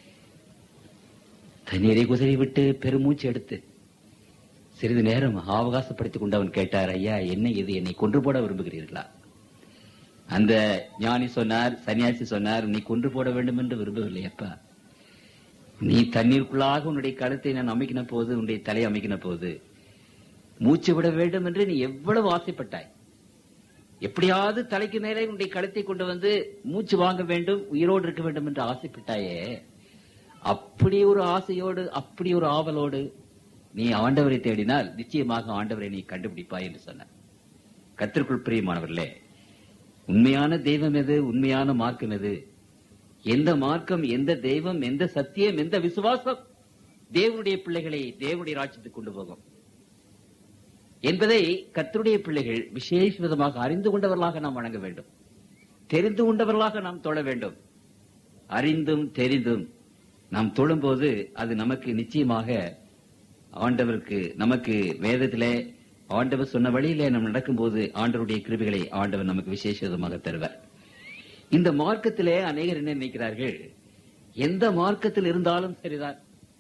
தண்ணீரை குதறி விட்டு பெருமூச்சு எடுத்து சிறிது நேரம் அவகாசப்படுத்திக் கொண்டு அவன் கேட்டார் ஐயா என்ன இது என்னை கொன்று போட விரும்புகிறீர்களா அந்த ஞானி சொன்னார் சன்னியாசி சொன்னார் நீ கொன்று போட வேண்டும் என்று விரும்பவில்லை அப்பா நீ தண்ணீருக்குள்ளாக உன்னுடைய கழுத்தை நான் அமைக்கின போது உன்னுடைய தலை அமைக்கின போது மூச்சு விட வேண்டும் என்று நீ எவ்வளவு ஆசைப்பட்டாய் எப்படியாவது தலைக்கு மேலே உன்னுடைய கழுத்தை கொண்டு வந்து மூச்சு வாங்க வேண்டும் உயிரோடு இருக்க வேண்டும் என்று ஆசைப்பட்டாயே அப்படி ஒரு ஆசையோடு அப்படி ஒரு ஆவலோடு நீ ஆண்டவரை தேடினால் நிச்சயமாக ஆண்டவரை நீ கண்டுபிடிப்பாய் என்று சொன்னார் கத்திற்குள் பிரியமானவர்களே உண்மையான தெய்வம் எது உண்மையான மார்க்கம் எது எந்த மார்க்கம் எந்த தெய்வம் எந்த சத்தியம் எந்த விசுவாசம் தேவனுடைய பிள்ளைகளை தேவனுடைய ராஜ்யத்துக்கு கொண்டு போகும் என்பதை கர்த்தருடைய பிள்ளைகள் விசேஷ விதமாக அறிந்து கொண்டவர்களாக நாம் வணங்க வேண்டும் தெரிந்து கொண்டவர்களாக நாம் தொழ வேண்டும் அறிந்தும் தெரிந்தும் நாம் தொழும்போது அது நமக்கு நிச்சயமாக ஆண்டவருக்கு நமக்கு வேதத்திலே ஆண்டவர் சொன்ன வழியிலே நம்ம நடக்கும்போது ஆண்டவருடைய கிருபைகளை ஆண்டவர் நமக்கு விசேஷ விதமாக தருவார் இந்த மார்க்கத்திலே அநேகர் என்ன நினைக்கிறார்கள் எந்த மார்க்கத்தில் இருந்தாலும் சரிதான்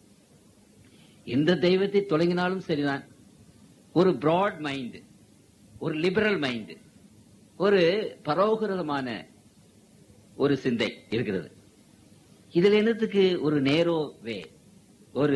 எந்த தெய்வத்தை தொடங்கினாலும் சரிதான் ஒரு பிராட் மைண்ட் ஒரு லிபரல் மைண்ட் ஒரு பரோகரமான ஒரு சிந்தை இருக்கிறது இதுல என்னத்துக்கு ஒரு நேரோ வே ஒரு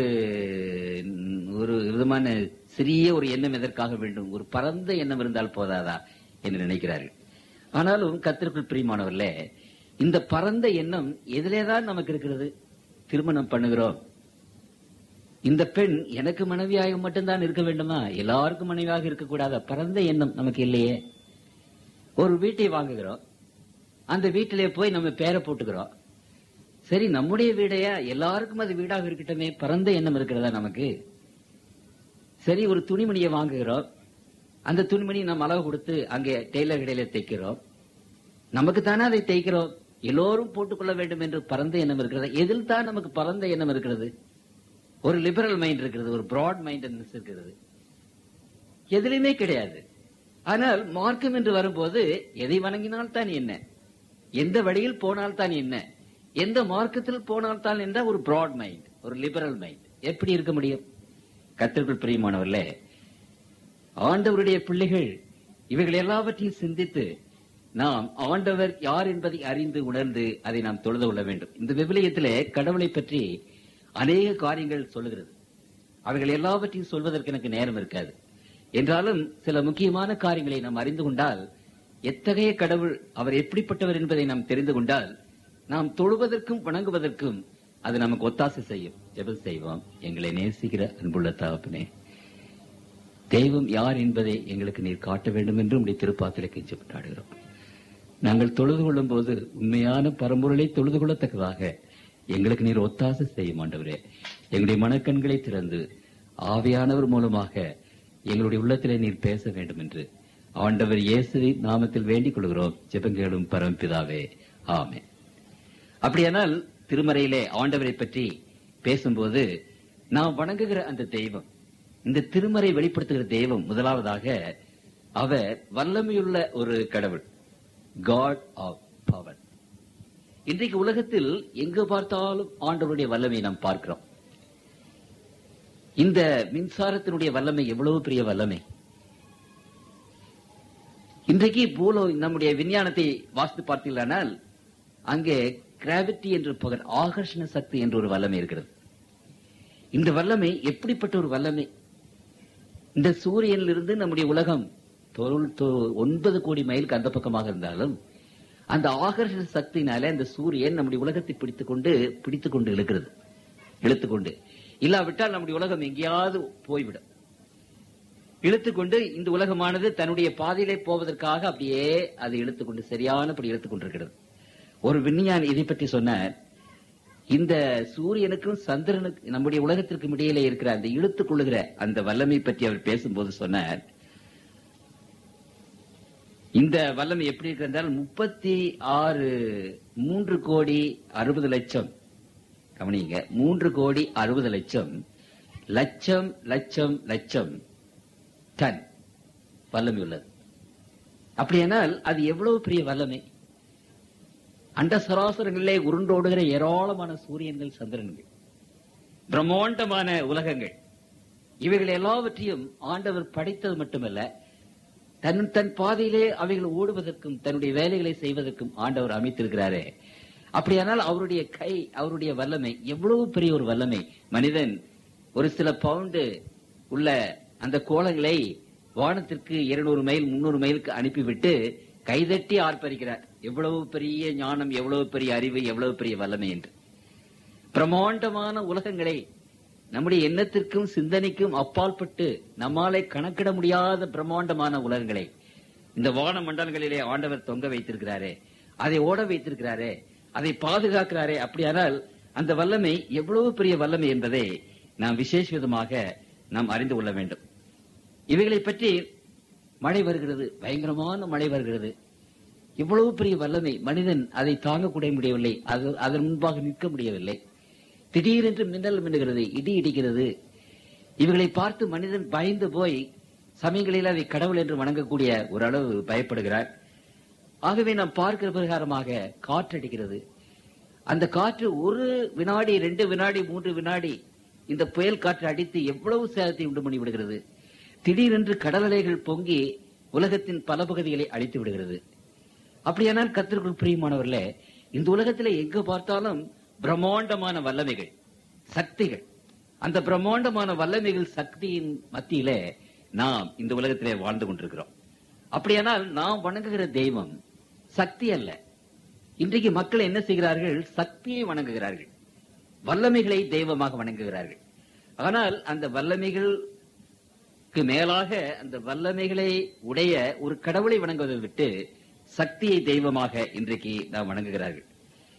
ஒரு விதமான சிறிய ஒரு எண்ணம் எதற்காக வேண்டும் ஒரு பரந்த எண்ணம் இருந்தால் போதாதா என்று நினைக்கிறார்கள் ஆனாலும் கத்திற்குள் பிரியமானவர்களே இந்த பரந்த எண்ணம் எதிலேதான் நமக்கு இருக்கிறது திருமணம் பண்ணுகிறோம் இந்த பெண் எனக்கு மனைவியாக மட்டும்தான் இருக்க வேண்டுமா எல்லாருக்கும் மனைவியாக இருக்கக்கூடாத பரந்த எண்ணம் நமக்கு இல்லையே ஒரு வீட்டை வாங்குகிறோம் அந்த வீட்டிலே போய் நம்ம பேரை போட்டுக்கிறோம் சரி நம்முடைய வீடையா எல்லாருக்கும் அது வீடாக இருக்கட்டுமே பரந்த எண்ணம் இருக்கிறதா நமக்கு சரி ஒரு துணிமணியை வாங்குகிறோம் அந்த துணிமணி நம்ம அளவு கொடுத்து அங்கே டெய்லர் கடையில தைக்கிறோம் நமக்கு தானே அதை தைக்கிறோம் எல்லோரும் போட்டுக்கொள்ள வேண்டும் என்று பரந்த எண்ணம் இருக்கிறது எதில் தான் நமக்கு பரந்த எண்ணம் இருக்கிறது ஒரு லிபரல் மைண்ட் இருக்கிறது ஒரு பிராட் மைண்டட்னஸ் இருக்கிறது எதுலையுமே கிடையாது ஆனால் மார்க்கம் என்று வரும்போது எதை வணங்கினால் தான் என்ன எந்த வழியில் போனால் தான் என்ன எந்த மார்க்கத்தில் போனால் தான் என்ற ஒரு பிராட் மைண்ட் ஒரு லிபரல் மைண்ட் எப்படி இருக்க முடியும் கத்திற்குள் பிரியமானவர்களே ஆண்டவருடைய பிள்ளைகள் இவைகள் எல்லாவற்றையும் சிந்தித்து நாம் ஆண்டவர் யார் என்பதை அறிந்து உணர்ந்து அதை நாம் தொழுது கொள்ள வேண்டும் இந்த விவிலியத்திலே கடவுளை பற்றி அநேக காரியங்கள் சொல்லுகிறது அவைகள் எல்லாவற்றையும் சொல்வதற்கு எனக்கு நேரம் இருக்காது என்றாலும் சில முக்கியமான காரியங்களை நாம் அறிந்து கொண்டால் எத்தகைய கடவுள் அவர் எப்படிப்பட்டவர் என்பதை நாம் தெரிந்து கொண்டால் நாம் தொழுவதற்கும் வணங்குவதற்கும் அது நமக்கு ஒத்தாசை செய்யும் ஜெபம் செய்வோம் எங்களை நேசிக்கிற அன்புள்ள தகப்பனே தெய்வம் யார் என்பதை எங்களுக்கு நீர் காட்ட வேண்டும் என்று உடைய திருப்பாத்திரை கெஞ்சி கொண்டாடுகிறோம் நாங்கள் தொழுது கொள்ளும் போது உண்மையான பரம்பொருளை தொழுது கொள்ளத்தக்கதாக எங்களுக்கு நீர் ஒத்தாசை செய்யும் ஆண்டவரே எங்களுடைய மனக்கண்களை திறந்து ஆவியானவர் மூலமாக எங்களுடைய உள்ளத்திலே நீர் பேச வேண்டும் என்று ஆண்டவர் இயேசுவின் நாமத்தில் வேண்டிக் கொள்கிறோம் ஜெபங்களும் பரமபிதாவே ஆமே அப்படியானால் திருமறையிலே ஆண்டவரை பற்றி பேசும்போது நாம் வணங்குகிற அந்த தெய்வம் இந்த திருமறை வெளிப்படுத்துகிற தெய்வம் முதலாவதாக அவர் வல்லமையுள்ள ஒரு கடவுள் காட் ஆஃப் பவர் இன்றைக்கு உலகத்தில் எங்கு பார்த்தாலும் ஆண்டவருடைய வல்லமையை நாம் பார்க்கிறோம் இந்த மின்சாரத்தினுடைய வல்லமை எவ்வளவு பெரிய வல்லமை இன்றைக்கு பூலோ நம்முடைய விஞ்ஞானத்தை வாசித்து பார்த்தீர்களானால் அங்கே கிராவிட்டி என்று பகர் ஆகர்ஷண சக்தி என்ற ஒரு வல்லமை இருக்கிறது இந்த வல்லமை எப்படிப்பட்ட ஒரு வல்லமை இந்த சூரியனிலிருந்து நம்முடைய உலகம் தொருள் தொ- ஒன்பது கோடி மைலுக்கு அந்த பக்கமாக இருந்தாலும் அந்த ஆகர்ஷண சக்தியினால அந்த சூரியன் நம்முடைய உலகத்தை பிடித்துக் கொண்டு பிடித்துக் கொண்டு இழுக்கிறது இழுத்துக்கொண்டு இல்லாவிட்டால் நம்முடைய உலகம் எங்கேயாவது போய்விடும் இழுத்துக்கொண்டு இந்த உலகமானது தன்னுடைய பாதையிலே போவதற்காக அப்படியே அதை இழுத்துக்கொண்டு சரியானபடி இழுத்துக் கொண்டிருக்கிறது ஒரு விஞ்ஞானி இதை பற்றி சொன்னார் இந்த சூரியனுக்கும் சந்திரனுக்கு நம்முடைய உலகத்திற்கும் இடையிலே இருக்கிற அந்த இழுத்துக் கொள்ளுகிற அந்த வல்லமை பற்றி அவர் பேசும்போது சொன்னார் இந்த வல்லமை எப்படி இருக்கு என்றால் முப்பத்தி ஆறு மூன்று கோடி அறுபது லட்சம் கவனிங்க மூன்று கோடி அறுபது லட்சம் லட்சம் லட்சம் லட்சம் டன் வல்லமை உள்ளது அப்படியானால் அது எவ்வளவு பெரிய வல்லமை அண்ட சராசரங்களிலே உருண்டோடுகிற ஏராளமான சூரியன்கள் சந்திரன்கள் பிரம்மாண்டமான உலகங்கள் இவைகள் எல்லாவற்றையும் ஆண்டவர் படைத்தது மட்டுமல்ல தன் தன் பாதையிலே அவைகள் ஓடுவதற்கும் தன்னுடைய வேலைகளை செய்வதற்கும் ஆண்டவர் அமைத்திருக்கிறாரே அப்படியானால் அவருடைய கை அவருடைய வல்லமை எவ்வளவு பெரிய ஒரு வல்லமை மனிதன் ஒரு சில பவுண்டு உள்ள அந்த கோலங்களை வானத்திற்கு இருநூறு மைல் முன்னூறு மைலுக்கு அனுப்பிவிட்டு கைதட்டி ஆர்ப்பரிக்கிறார் எவ்வளவு பெரிய ஞானம் எவ்வளவு பெரிய அறிவு எவ்வளவு பெரிய வல்லமை என்று பிரமாண்டமான உலகங்களை நம்முடைய எண்ணத்திற்கும் சிந்தனைக்கும் அப்பாற்பட்டு நம்மாலே கணக்கிட முடியாத பிரம்மாண்டமான உலகங்களை இந்த வான மண்டலங்களிலே ஆண்டவர் தொங்க வைத்திருக்கிறாரே அதை ஓட வைத்திருக்கிறாரே அதை பாதுகாக்கிறாரே அப்படியானால் அந்த வல்லமை எவ்வளவு பெரிய வல்லமை என்பதை நாம் விசேஷ விதமாக நாம் அறிந்து கொள்ள வேண்டும் இவைகளை பற்றி மழை வருகிறது பயங்கரமான மழை வருகிறது இவ்வளவு பெரிய வல்லமை மனிதன் அதை தாங்கக்கூட முடியவில்லை அது அதன் முன்பாக நிற்க முடியவில்லை திடீரென்று மின்னல் மின்னுகிறது இடி இடிக்கிறது இவைகளை பார்த்து மனிதன் பயந்து போய் சமயங்களில் அதை கடவுள் என்று வணங்கக்கூடிய ஒரு அளவு பயப்படுகிறார் ஆகவே நாம் பார்க்கிற பிரகாரமாக காற்றடிக்கிறது அந்த காற்று ஒரு வினாடி ரெண்டு வினாடி மூன்று வினாடி இந்த புயல் காற்று அடித்து எவ்வளவு சேதத்தை உண்டு பண்ணி விடுகிறது திடீரென்று கடல் அலைகள் பொங்கி உலகத்தின் பல பகுதிகளை அழித்து விடுகிறது அப்படியானால் கத்திற்குள் பிரியமானவர்களே இந்த உலகத்திலே எங்கு பார்த்தாலும் பிரம்மாண்டமான வல்லமைகள் சக்திகள் அந்த பிரம்மாண்டமான வல்லமைகள் சக்தியின் மத்தியிலே நாம் இந்த உலகத்திலே வாழ்ந்து கொண்டிருக்கிறோம் அப்படியானால் நாம் வணங்குகிற தெய்வம் சக்தி அல்ல இன்றைக்கு மக்கள் என்ன செய்கிறார்கள் சக்தியை வணங்குகிறார்கள் வல்லமைகளை தெய்வமாக வணங்குகிறார்கள் ஆனால் அந்த வல்லமைகளுக்கு மேலாக அந்த வல்லமைகளை உடைய ஒரு கடவுளை வணங்குவதை விட்டு சக்தியை தெய்வமாக இன்றைக்கு நாம் வணங்குகிறார்கள்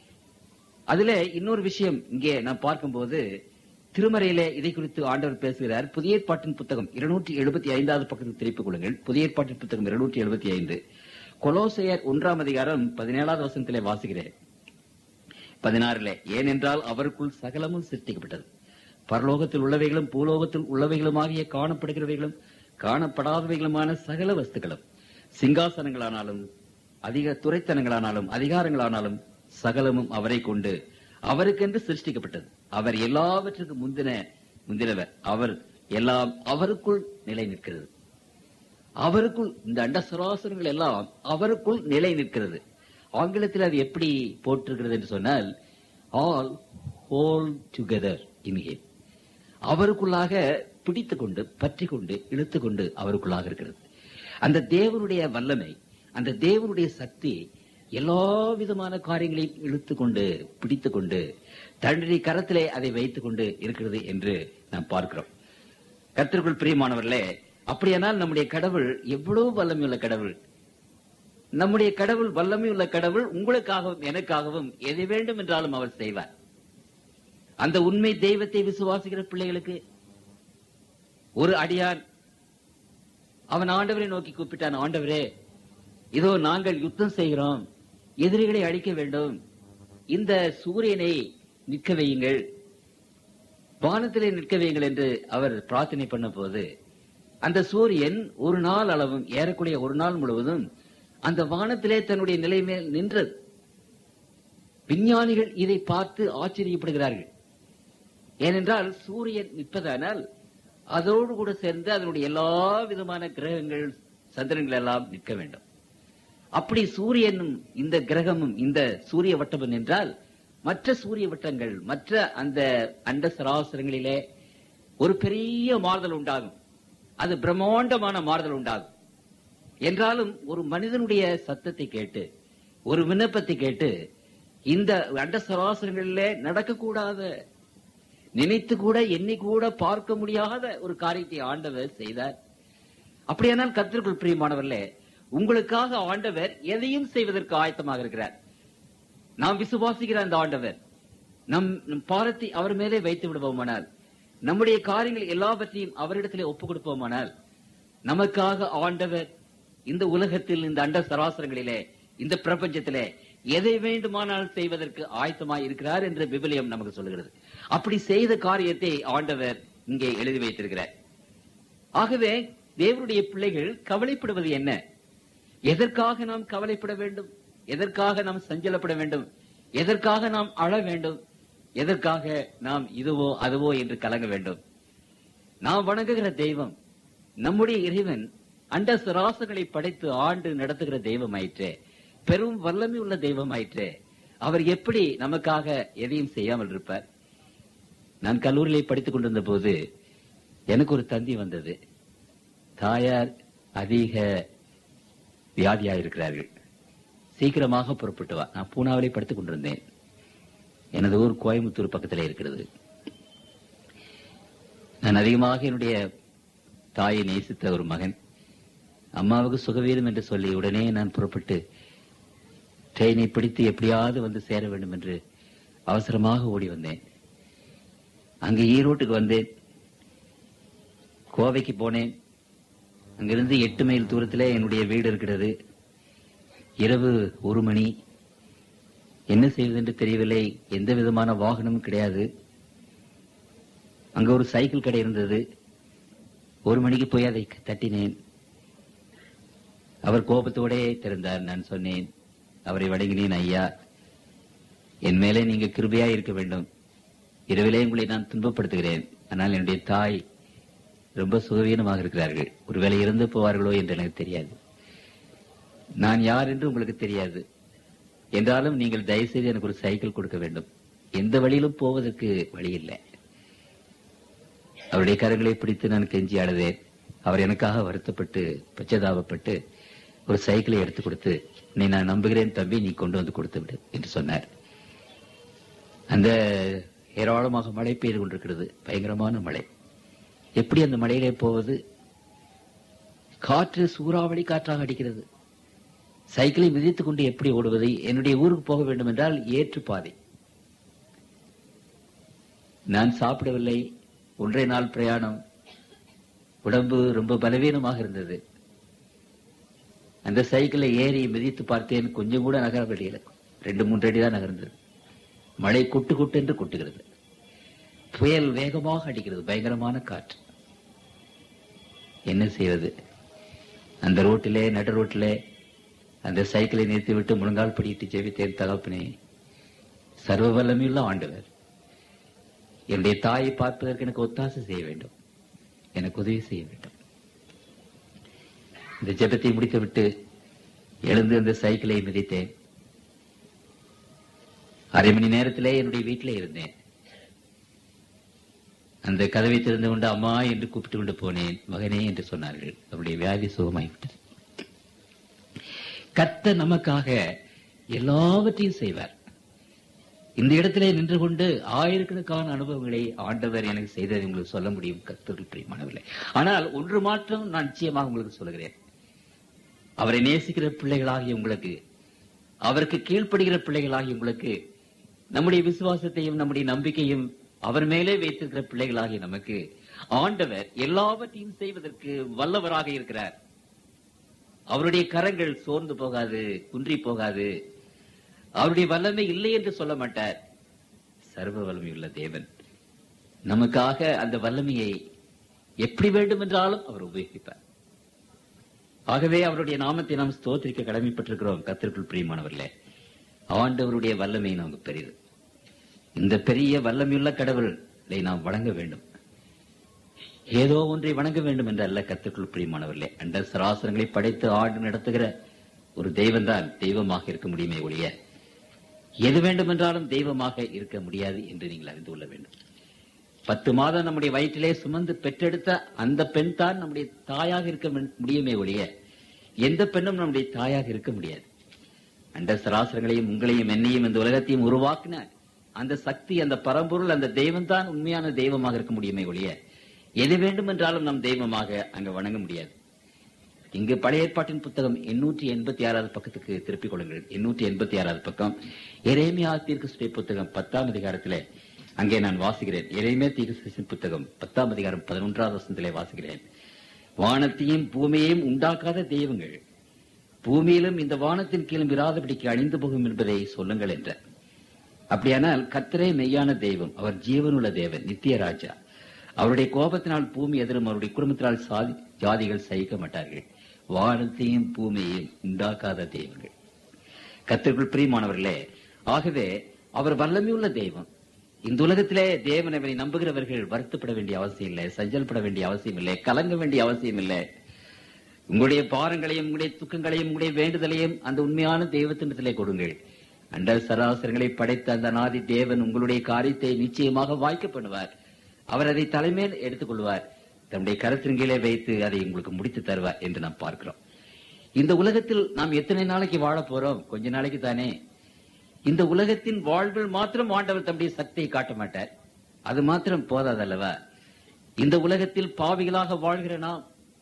அதுல இன்னொரு விஷயம் இங்கே நாம் பார்க்கும்போது திருமறையிலே இதை குறித்து ஆண்டவர் பேசுகிறார் புதிய ஏற்பாட்டின் புத்தகம் இருநூற்றி எழுபத்தி ஐந்தாவது பக்கத்தில் திருப்பிக் கொள்ளுங்கள் புதிய ஏற்பாட்டின் புத்தகம் இருநூற்றி எழுபத்தி ஐந்து கொலோசையர் ஒன்றாம் அதிகாரம் பதினேழாவது வசனத்திலே வாசிக்கிறேன் பதினாறுல ஏனென்றால் அவருக்குள் சகலமும் சிருஷ்டிக்கப்பட்டது பரலோகத்தில் உள்ளவைகளும் பூலோகத்தில் உள்ளவைகளுமாகிய காணப்படுகிறவைகளும் காணப்படாதவைகளுமான சகல வஸ்துக்களும் சிங்காசனங்களானாலும் அதிக துறைத்தனங்களானாலும் அதிகாரங்களானாலும் சகலமும் அவரை கொண்டு அவருக்கென்று சிருஷ்டிக்கப்பட்டது அவர் எல்லாவற்றுக்கும் முந்தின முந்தினவர் அவர் எல்லாம் அவருக்குள் நிலை நிற்கிறது அவருக்குள் இந்த அண்ட சராசரங்கள் எல்லாம் அவருக்குள் நிலை நிற்கிறது ஆங்கிலத்தில் அது எப்படி போட்டிருக்கிறது என்று சொன்னால் all whole together in him அவருக்குள்ளாக பிடித்துக் கொண்டு பற்றி கொண்டு இழுத்து கொண்டு அவருக்குள்ளாக இருக்கிறது அந்த தேவனுடைய வல்லமை அந்த தேவனுடைய சக்தி எல்லா விதமான காரியங்களையும் இழுத்து கொண்டு பிடித்துக் கொண்டு தன்னுடைய கரத்திலே அதை வைத்துக் கொண்டு இருக்கிறது என்று நாம் பார்க்கிறோம் கர்த்தருக்குள் பிரியமானவர்களே அப்படியானால் நம்முடைய கடவுள் எவ்வளவு வல்லமையுள்ள கடவுள் நம்முடைய கடவுள் வல்லமையுள்ள கடவுள் உங்களுக்காகவும் எனக்காகவும் எதை வேண்டும் என்றாலும் அவர் செய்வார் அந்த உண்மை தெய்வத்தை விசுவாசிக்கிற பிள்ளைகளுக்கு ஒரு அடியான் அவன் ஆண்டவரை நோக்கி கூப்பிட்டான் ஆண்டவரே இதோ நாங்கள் யுத்தம் செய்கிறோம் எதிரிகளை அழிக்க வேண்டும் இந்த சூரியனை நிற்க வையுங்கள் வானத்திலே நிற்க வையுங்கள் என்று அவர் பிரார்த்தனை பண்ண போது அந்த சூரியன் ஒரு நாள் அளவும் ஏறக்குறைய ஒரு நாள் முழுவதும் அந்த வானத்திலே தன்னுடைய நிலை மேல் நின்றது விஞ்ஞானிகள் இதை பார்த்து ஆச்சரியப்படுகிறார்கள் ஏனென்றால் சூரியன் நிற்பதானால் அதோடு கூட சேர்ந்து அதனுடைய எல்லா விதமான கிரகங்கள் சந்திரங்கள் எல்லாம் நிற்க வேண்டும் அப்படி சூரியனும் இந்த கிரகமும் இந்த சூரிய வட்டமும் என்றால் மற்ற சூரிய வட்டங்கள் மற்ற அந்த அண்ட சராசரங்களிலே ஒரு பெரிய மாறுதல் உண்டாகும் அது பிரம்மாண்டமான மாறுதல் உண்டாகும் என்றாலும் ஒரு மனிதனுடைய சத்தத்தை கேட்டு ஒரு விண்ணப்பத்தை கேட்டு இந்த அண்ட சராசரங்களிலே நடக்கக்கூடாத நினைத்து கூட எண்ணி கூட பார்க்க முடியாத ஒரு காரியத்தை ஆண்டவர் செய்தார் அப்படியானால் கத்திற்குள் பிரியமானவர்களே உங்களுக்காக ஆண்டவர் எதையும் செய்வதற்கு ஆயத்தமாக இருக்கிறார் நாம் விசுவாசிக்கிற அந்த ஆண்டவர் நம் நம் பாரத்தை அவர் மேலே வைத்து விடுவோமானால் நம்முடைய காரியங்கள் எல்லாவற்றையும் அவரிடத்திலே ஒப்புக் கொடுப்போமானால் நமக்காக ஆண்டவர் இந்த உலகத்தில் இந்த அண்ட சராசரங்களிலே இந்த பிரபஞ்சத்திலே எதை வேண்டுமானால் செய்வதற்கு ஆயத்தமாய் இருக்கிறார் என்று விபிலியம் நமக்கு சொல்லுகிறது அப்படி செய்த காரியத்தை ஆண்டவர் இங்கே எழுதி வைத்திருக்கிறார் ஆகவே தேவனுடைய பிள்ளைகள் கவலைப்படுவது என்ன எதற்காக நாம் கவலைப்பட வேண்டும் எதற்காக நாம் சஞ்சலப்பட வேண்டும் எதற்காக நாம் அழ வேண்டும் எதற்காக நாம் இதுவோ அதுவோ என்று கலங்க வேண்டும் நாம் வணங்குகிற தெய்வம் நம்முடைய இறைவன் அண்ட சராசங்களை படைத்து ஆண்டு நடத்துகிற தெய்வம் ஆயிற்றே பெரும் வல்லமை உள்ள தெய்வம் ஆயிற்றே அவர் எப்படி நமக்காக எதையும் செய்யாமல் இருப்பார் நான் கல்லூரியிலே படித்துக் கொண்டிருந்த போது எனக்கு ஒரு தந்தி வந்தது தாயார் அதிக வியாதியாயிருக்கிறார்கள் சீக்கிரமாக புறப்பட்டு வா நான் பூனாவிலே படித்துக் கொண்டிருந்தேன் எனது ஊர் கோயம்புத்தூர் பக்கத்திலே இருக்கிறது நான் அதிகமாக என்னுடைய தாயை நேசித்த ஒரு மகன் அம்மாவுக்கு சுகவீதம் என்று சொல்லி உடனே நான் புறப்பட்டு ட்ரெயினை பிடித்து எப்படியாவது வந்து சேர வேண்டும் என்று அவசரமாக ஓடி வந்தேன் அங்கே ஈரோட்டுக்கு வந்தேன் கோவைக்கு போனேன் அங்கிருந்து எட்டு மைல் தூரத்திலே என்னுடைய வீடு இருக்கிறது இரவு ஒரு மணி என்ன செய்வது என்று தெரியவில்லை எந்த விதமான வாகனமும் கிடையாது அங்க ஒரு சைக்கிள் கடை இருந்தது ஒரு மணிக்கு போய் அதை தட்டினேன் அவர் கோபத்தோடே திறந்தார் நான் சொன்னேன் அவரை வணங்கினேன் ஐயா என் மேலே நீங்க கிருபையா இருக்க வேண்டும் இரவிலே உங்களை நான் துன்பப்படுத்துகிறேன் ஆனால் என்னுடைய தாய் ரொம்ப சுகவீனமாக இருக்கிறார்கள் ஒருவேளை இறந்து போவார்களோ என்று எனக்கு தெரியாது நான் யார் என்று உங்களுக்கு தெரியாது என்றாலும் நீங்கள் தயவுசெய்து எனக்கு ஒரு சைக்கிள் கொடுக்க வேண்டும் எந்த வழியிலும் போவதற்கு வழி இல்லை அவருடைய கரங்களை பிடித்து நான் கெஞ்சி அழுதேன் அவர் எனக்காக வருத்தப்பட்டு பச்சதாபப்பட்டு ஒரு சைக்கிளை எடுத்து கொடுத்து நீ நான் நம்புகிறேன் தம்பி நீ கொண்டு வந்து கொடுத்து விடு என்று சொன்னார் அந்த ஏராளமாக மழை பெய்து கொண்டிருக்கிறது பயங்கரமான மழை எப்படி அந்த மழையிலே போவது காற்று சூறாவளி காற்றாக அடிக்கிறது சைக்கிளை மிதித்துக் கொண்டு எப்படி ஓடுவது என்னுடைய ஊருக்கு போக வேண்டும் என்றால் ஏற்று பாதை நான் சாப்பிடவில்லை ஒன்றை நாள் பிரயாணம் உடம்பு ரொம்ப பலவீனமாக இருந்தது அந்த சைக்கிளை ஏறி மிதித்து பார்த்தேன் கொஞ்சம் கூட நகர முடியல ரெண்டு மூன்று அடி தான் நகர்ந்தது மழை கொட்டு கொட்டு என்று கொட்டுகிறது புயல் வேகமாக அடிக்கிறது பயங்கரமான காற்று என்ன செய்வது அந்த ரோட்டிலே நடு ரோட்டிலே அந்த சைக்கிளை நிறுத்திவிட்டு முழங்கால் படியிட்டு ஜெபித்தேன் தகப்பனே சர்வ வல்லமையுள்ள ஆண்டவர் என்னுடைய தாயை பார்ப்பதற்கு எனக்கு ஒத்தாசை செய்ய வேண்டும் எனக்கு உதவி செய்ய வேண்டும் இந்த ஜெபத்தை முடித்துவிட்டு எழுந்து அந்த சைக்கிளை மிதித்தேன் அரை மணி நேரத்திலே என்னுடைய வீட்டிலே இருந்தேன் அந்த கதவை திறந்து கொண்டு அம்மா என்று கூப்பிட்டு கொண்டு போனேன் மகனே என்று சொன்னார்கள் அவருடைய வியாதி சுகமாகிவிட்டது கத்த நமக்காக எல்லாவற்றையும் செய்வார் இந்த இடத்திலே நின்று கொண்டு ஆயிரக்கணக்கான அனுபவங்களை ஆண்டவர் எனக்கு செய்ததை உங்களுக்கு சொல்ல முடியும் கத்தர்கள் பிரியமானவில்லை ஆனால் ஒன்று மாற்றம் நான் நிச்சயமாக உங்களுக்கு சொல்லுகிறேன் அவரை நேசிக்கிற பிள்ளைகளாகிய உங்களுக்கு அவருக்கு கீழ்ப்படுகிற பிள்ளைகளாகிய உங்களுக்கு நம்முடைய விசுவாசத்தையும் நம்முடைய நம்பிக்கையும் அவர் மேலே வைத்திருக்கிற பிள்ளைகளாகிய நமக்கு ஆண்டவர் எல்லாவற்றையும் செய்வதற்கு வல்லவராக இருக்கிறார் அவருடைய கரங்கள் சோர்ந்து போகாது குன்றி போகாது அவருடைய வல்லமை இல்லை என்று சொல்ல மாட்டார் சர்வ வல்லமையுள்ள தேவன் நமக்காக அந்த வல்லமையை எப்படி வேண்டும் என்றாலும் அவர் உபயோகிப்பார் ஆகவே அவருடைய நாமத்தை நாம் ஸ்தோத்திரிக்க கடமைப்பட்டிருக்கிறோம் கத்திற்குள் பிரியமானவர்களே ஆண்டவருடைய வல்லமை நமக்கு பெரியது இந்த பெரிய வல்லமையுள்ள கடவுளை நாம் வணங்க வேண்டும் ஏதோ ஒன்றை வணங்க வேண்டும் என்று அல்ல கத்துக்குள் பிரியமானவர்களே அண்ட சராசரங்களை படைத்து ஆண்டு நடத்துகிற ஒரு தெய்வம் தான் தெய்வமாக இருக்க முடியுமே ஒழிய எது வேண்டுமென்றாலும் தெய்வமாக இருக்க முடியாது என்று நீங்கள் அறிந்து கொள்ள வேண்டும் பத்து மாதம் நம்முடைய வயிற்றிலே சுமந்து பெற்றெடுத்த அந்த பெண் தான் நம்முடைய தாயாக இருக்க முடியுமே ஒழிய எந்த பெண்ணும் நம்முடைய தாயாக இருக்க முடியாது அண்ட சராசரங்களையும் உங்களையும் என்னையும் இந்த உலகத்தையும் உருவாக்கின அந்த சக்தி அந்த பரம்பொருள் அந்த தெய்வம் தான் உண்மையான தெய்வமாக இருக்க முடியுமே ஒழிய எது வேண்டும் என்றாலும் நம் தெய்வமாக அங்க வணங்க முடியாது இங்கு பழைய ஏற்பாட்டின் புத்தகம் எண்ணூற்றி எண்பத்தி ஆறாவது பக்கத்துக்கு திருப்பிக் கொள்ளுங்கள் எண்ணூற்றி எண்பத்தி ஆறாவது பக்கம் எரேமியா தீர்க்கசுடைய புத்தகம் பத்தாம் அதிகாரத்திலே அங்கே நான் வாசிக்கிறேன் எரேமியா தீர்க்கசின் புத்தகம் பத்தாம் அதிகாரம் பதினொன்றாவது வசனத்திலே வாசிக்கிறேன் வானத்தையும் பூமியையும் உண்டாக்காத தெய்வங்கள் பூமியிலும் இந்த வானத்தின் கீழும் இராதபடிக்கு அழிந்து போகும் என்பதை சொல்லுங்கள் என்ற அப்படியானால் கத்தரே மெய்யான தெய்வம் அவர் ஜீவனுள்ள தேவன் நித்திய ராஜா அவருடைய கோபத்தினால் பூமி எதிரும் அவருடைய குடும்பத்தினால் சாதி ஜாதிகள் சகிக்க மாட்டார்கள் வானத்தையும் பூமியையும் உண்டாக்காத தெய்வங்கள் கத்திற்குள் பிரியமானவர்களே ஆகவே அவர் வல்லமையுள்ள தெய்வம் இந்த உலகத்திலே தேவன் அவரை நம்புகிறவர்கள் வருத்தப்பட வேண்டிய அவசியம் இல்லை சஞ்சல்பட வேண்டிய அவசியம் இல்லை கலங்க வேண்டிய அவசியம் இல்லை உங்களுடைய பாரங்களையும் உங்களுடைய துக்கங்களையும் உங்களுடைய வேண்டுதலையும் அந்த உண்மையான தெய்வத்தினத்திலே கொடுங்கள் அண்ட சராசரங்களை படைத்த அந்த நாதி தேவன் உங்களுடைய காரியத்தை நிச்சயமாக வாய்க்க பண்ணுவார் அவர் அதை தலைமையில் எடுத்துக்கொள்வார் தன்னுடைய கருத்தின் கீழே வைத்து அதை உங்களுக்கு முடித்து தருவார் என்று நாம் பார்க்கிறோம் இந்த உலகத்தில் நாம் எத்தனை நாளைக்கு வாழ போறோம் கொஞ்ச நாளைக்கு தானே இந்த உலகத்தின் வாழ்வில் மாத்திரம் ஆண்டவர் தம்முடைய சக்தியை காட்ட மாட்டார் அது மாத்திரம் போதாதல்லவா இந்த உலகத்தில் பாவிகளாக வாழ்கிற நாம்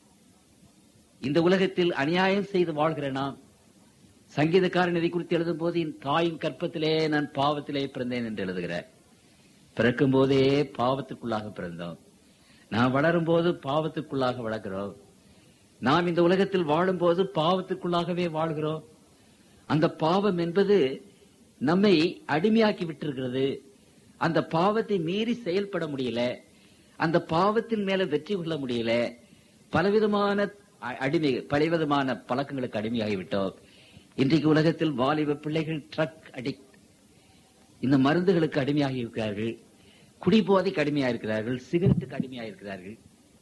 இந்த உலகத்தில் அநியாயம் செய்து வாழ்கிற நாம் சங்கீதக்காரன் இதை குறித்து எழுதும் போது என் தாயின் கற்பத்திலே நான் பாவத்திலே பிறந்தேன் என்று எழுதுகிறார் பிறக்கும் போதே பாவத்துக்குள்ளாக பிறந்தோம் நாம் வளரும் போது பாவத்துக்குள்ளாக வளர்க்கிறோம் நாம் இந்த உலகத்தில் வாழும் போது பாவத்துக்குள்ளாகவே வாழ்கிறோம் அந்த பாவம் என்பது நம்மை அடிமையாக்கி விட்டிருக்கிறது அந்த பாவத்தை மீறி செயல்பட முடியல அந்த பாவத்தின் மேல வெற்றி கொள்ள முடியல பலவிதமான அ- அடிமை பலவிதமான பழக்கங்களுக்கு அடிமையாகிவிட்டோம் இன்றைக்கு உலகத்தில் வாலிப பிள்ளைகள் ட்ரக் அடிக்ட் இந்த மருந்துகளுக்கு அடிமையாகி இருக்கிறார்கள் குடிபோதைக்கு அடிமையா இருக்கிறார்கள் சிகரெட்டுக்கு அடிமையா இருக்கிறார்கள்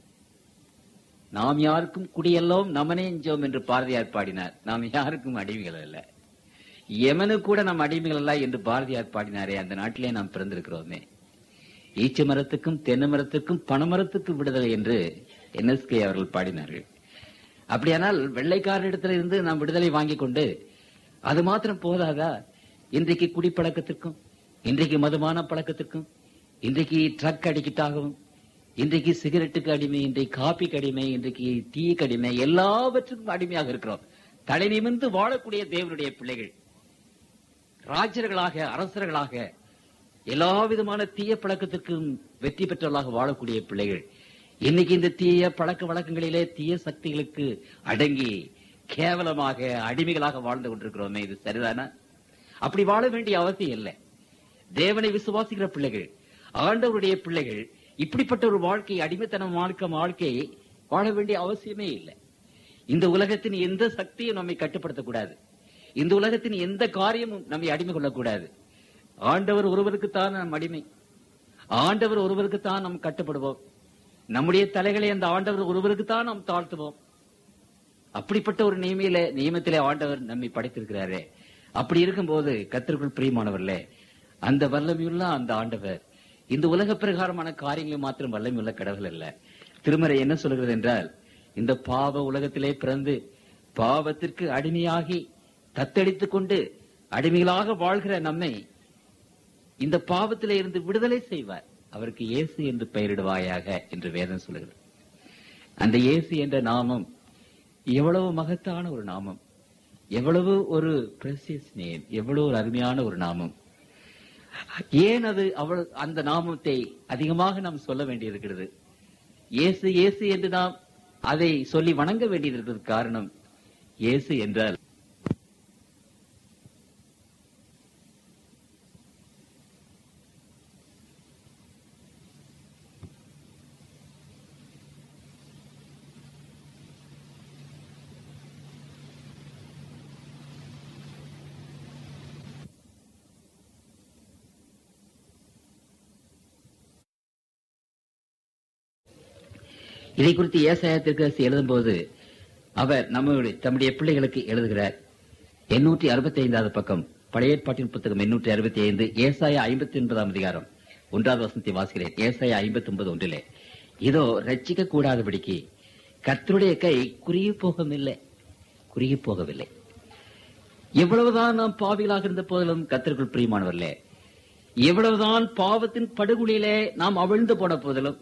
நாம் யாருக்கும் குடியெல்லாம் நமனே எஞ்சோம் என்று பாரதியார் பாடினார் நாம் யாருக்கும் அடிமைகள் அல்ல எமனு கூட நம் அடிமைகள் அல்ல என்று பாரதியார் பாடினாரே அந்த நாட்டிலே நாம் பிறந்திருக்கிறோமே ஈச்ச மரத்துக்கும் தென்னை மரத்துக்கும் பனைமரத்துக்கும் விடுதலை என்று என்எஸ்கே அவர்கள் பாடினார்கள் அப்படியானால் வெள்ளைக்காரரிடத்தில் இருந்து நாம் விடுதலை வாங்கிக் கொண்டு அது மாத்திரம் போதாதா இன்றைக்கு குடிப்பழக்கத்திற்கும் இன்றைக்கு மதுமான பழக்கத்திற்கும் இன்றைக்கு ட்ரக் அடிக்கிட்டாகவும் இன்றைக்கு சிகரெட்டுக்கு அடிமை இன்றைக்கு காப்பிக்கு அடிமை இன்றைக்கு டீக்கு அடிமை எல்லாவற்றுக்கும் அடிமையாக இருக்கிறோம் தலை நிமிர்ந்து வாழக்கூடிய தேவனுடைய பிள்ளைகள் ராஜர்களாக அரசர்களாக எல்லா விதமான தீய பழக்கத்திற்கும் வெற்றி பெற்றவர்களாக வாழக்கூடிய பிள்ளைகள் இன்னைக்கு இந்த தீய பழக்க வழக்கங்களிலே தீய சக்திகளுக்கு அடங்கி கேவலமாக அடிமைகளாக வாழ்ந்து கொண்டிருக்கிறோமே இது சரிதானா அப்படி வாழ வேண்டிய அவசியம் இல்லை தேவனை விசுவாசிக்கிற பிள்ளைகள் ஆண்டவருடைய பிள்ளைகள் இப்படிப்பட்ட ஒரு வாழ்க்கை அடிமைத்தனம் வாழ்க்கை வாழ்க்கையை வாழ வேண்டிய அவசியமே இல்லை இந்த உலகத்தின் எந்த சக்தியும் நம்மை கட்டுப்படுத்தக்கூடாது இந்த உலகத்தின் எந்த காரியமும் நம்மை அடிமை கொள்ளக்கூடாது ஆண்டவர் ஒருவருக்குத்தான் நாம் அடிமை ஆண்டவர் ஒருவருக்குத்தான் நாம் கட்டுப்படுவோம் நம்முடைய தலைகளை அந்த ஆண்டவர் ஒருவருக்குத்தான் நாம் தாழ்த்துவோம் அப்படிப்பட்ட ஒரு நியமியில நியமத்திலே ஆண்டவர் நம்மை படைத்திருக்கிறாரே அப்படி இருக்கும்போது கத்திற்குள் பிரியமானவர்களே அந்த வல்லமையுள்ள அந்த ஆண்டவர் இந்த உலக பிரகாரமான காரியங்களை மாத்திரம் வல்லமையுள்ள கடவுள் அல்ல திருமறை என்ன சொல்கிறது என்றால் இந்த பாவ உலகத்திலே பிறந்து பாவத்திற்கு அடிமையாகி தத்தளித்துக் கொண்டு அடிமைகளாக வாழ்கிற நம்மை இந்த பாவத்திலே இருந்து விடுதலை செய்வார் அவருக்கு இயேசு என்று பெயரிடுவாயாக என்று வேதம் சொல்லுகிறது அந்த இயேசு என்ற நாமம் எவ்வளவு மகத்தான ஒரு நாமம் எவ்வளவு ஒரு பிரசியஸ் நேம் எவ்வளவு ஒரு அருமையான ஒரு நாமம் ஏன் அது அவ்வளவு அந்த நாமத்தை அதிகமாக நாம் சொல்ல வேண்டியிருக்கிறது இயேசு இயேசு என்று நாம் அதை சொல்லி வணங்க வேண்டியிருக்கிறது காரணம் இயேசு என்றால் இதை குறித்து ஏசாயத்திற்கு எழுதும்போது அவர் நம்முடைய தம்முடைய பிள்ளைகளுக்கு எழுதுகிறார் எண்ணூற்றி அறுபத்தி ஐந்தாவது பக்கம் பழைய ஏற்பாட்டின் புத்தகம் எண்ணூற்றி அறுபத்தி ஐந்து ஏசாய ஐம்பத்தி ஒன்பதாம் அதிகாரம் ஒன்றாவது வசனத்தை வாசிக்கிறேன் ஏசாய ஐம்பத்தி ஒன்பது ஒன்றிலே இதோ ரட்சிக்க கூடாதபடிக்கு கர்த்தருடைய கை குறுகி போகவில்லை குறுகி போகவில்லை எவ்வளவுதான் நாம் பாவிகளாக இருந்த போதிலும் கத்திற்குள் பிரியமானவர்களே எவ்வளவுதான் பாவத்தின் படுகொலியிலே நாம் அவிழ்ந்து போன போதிலும்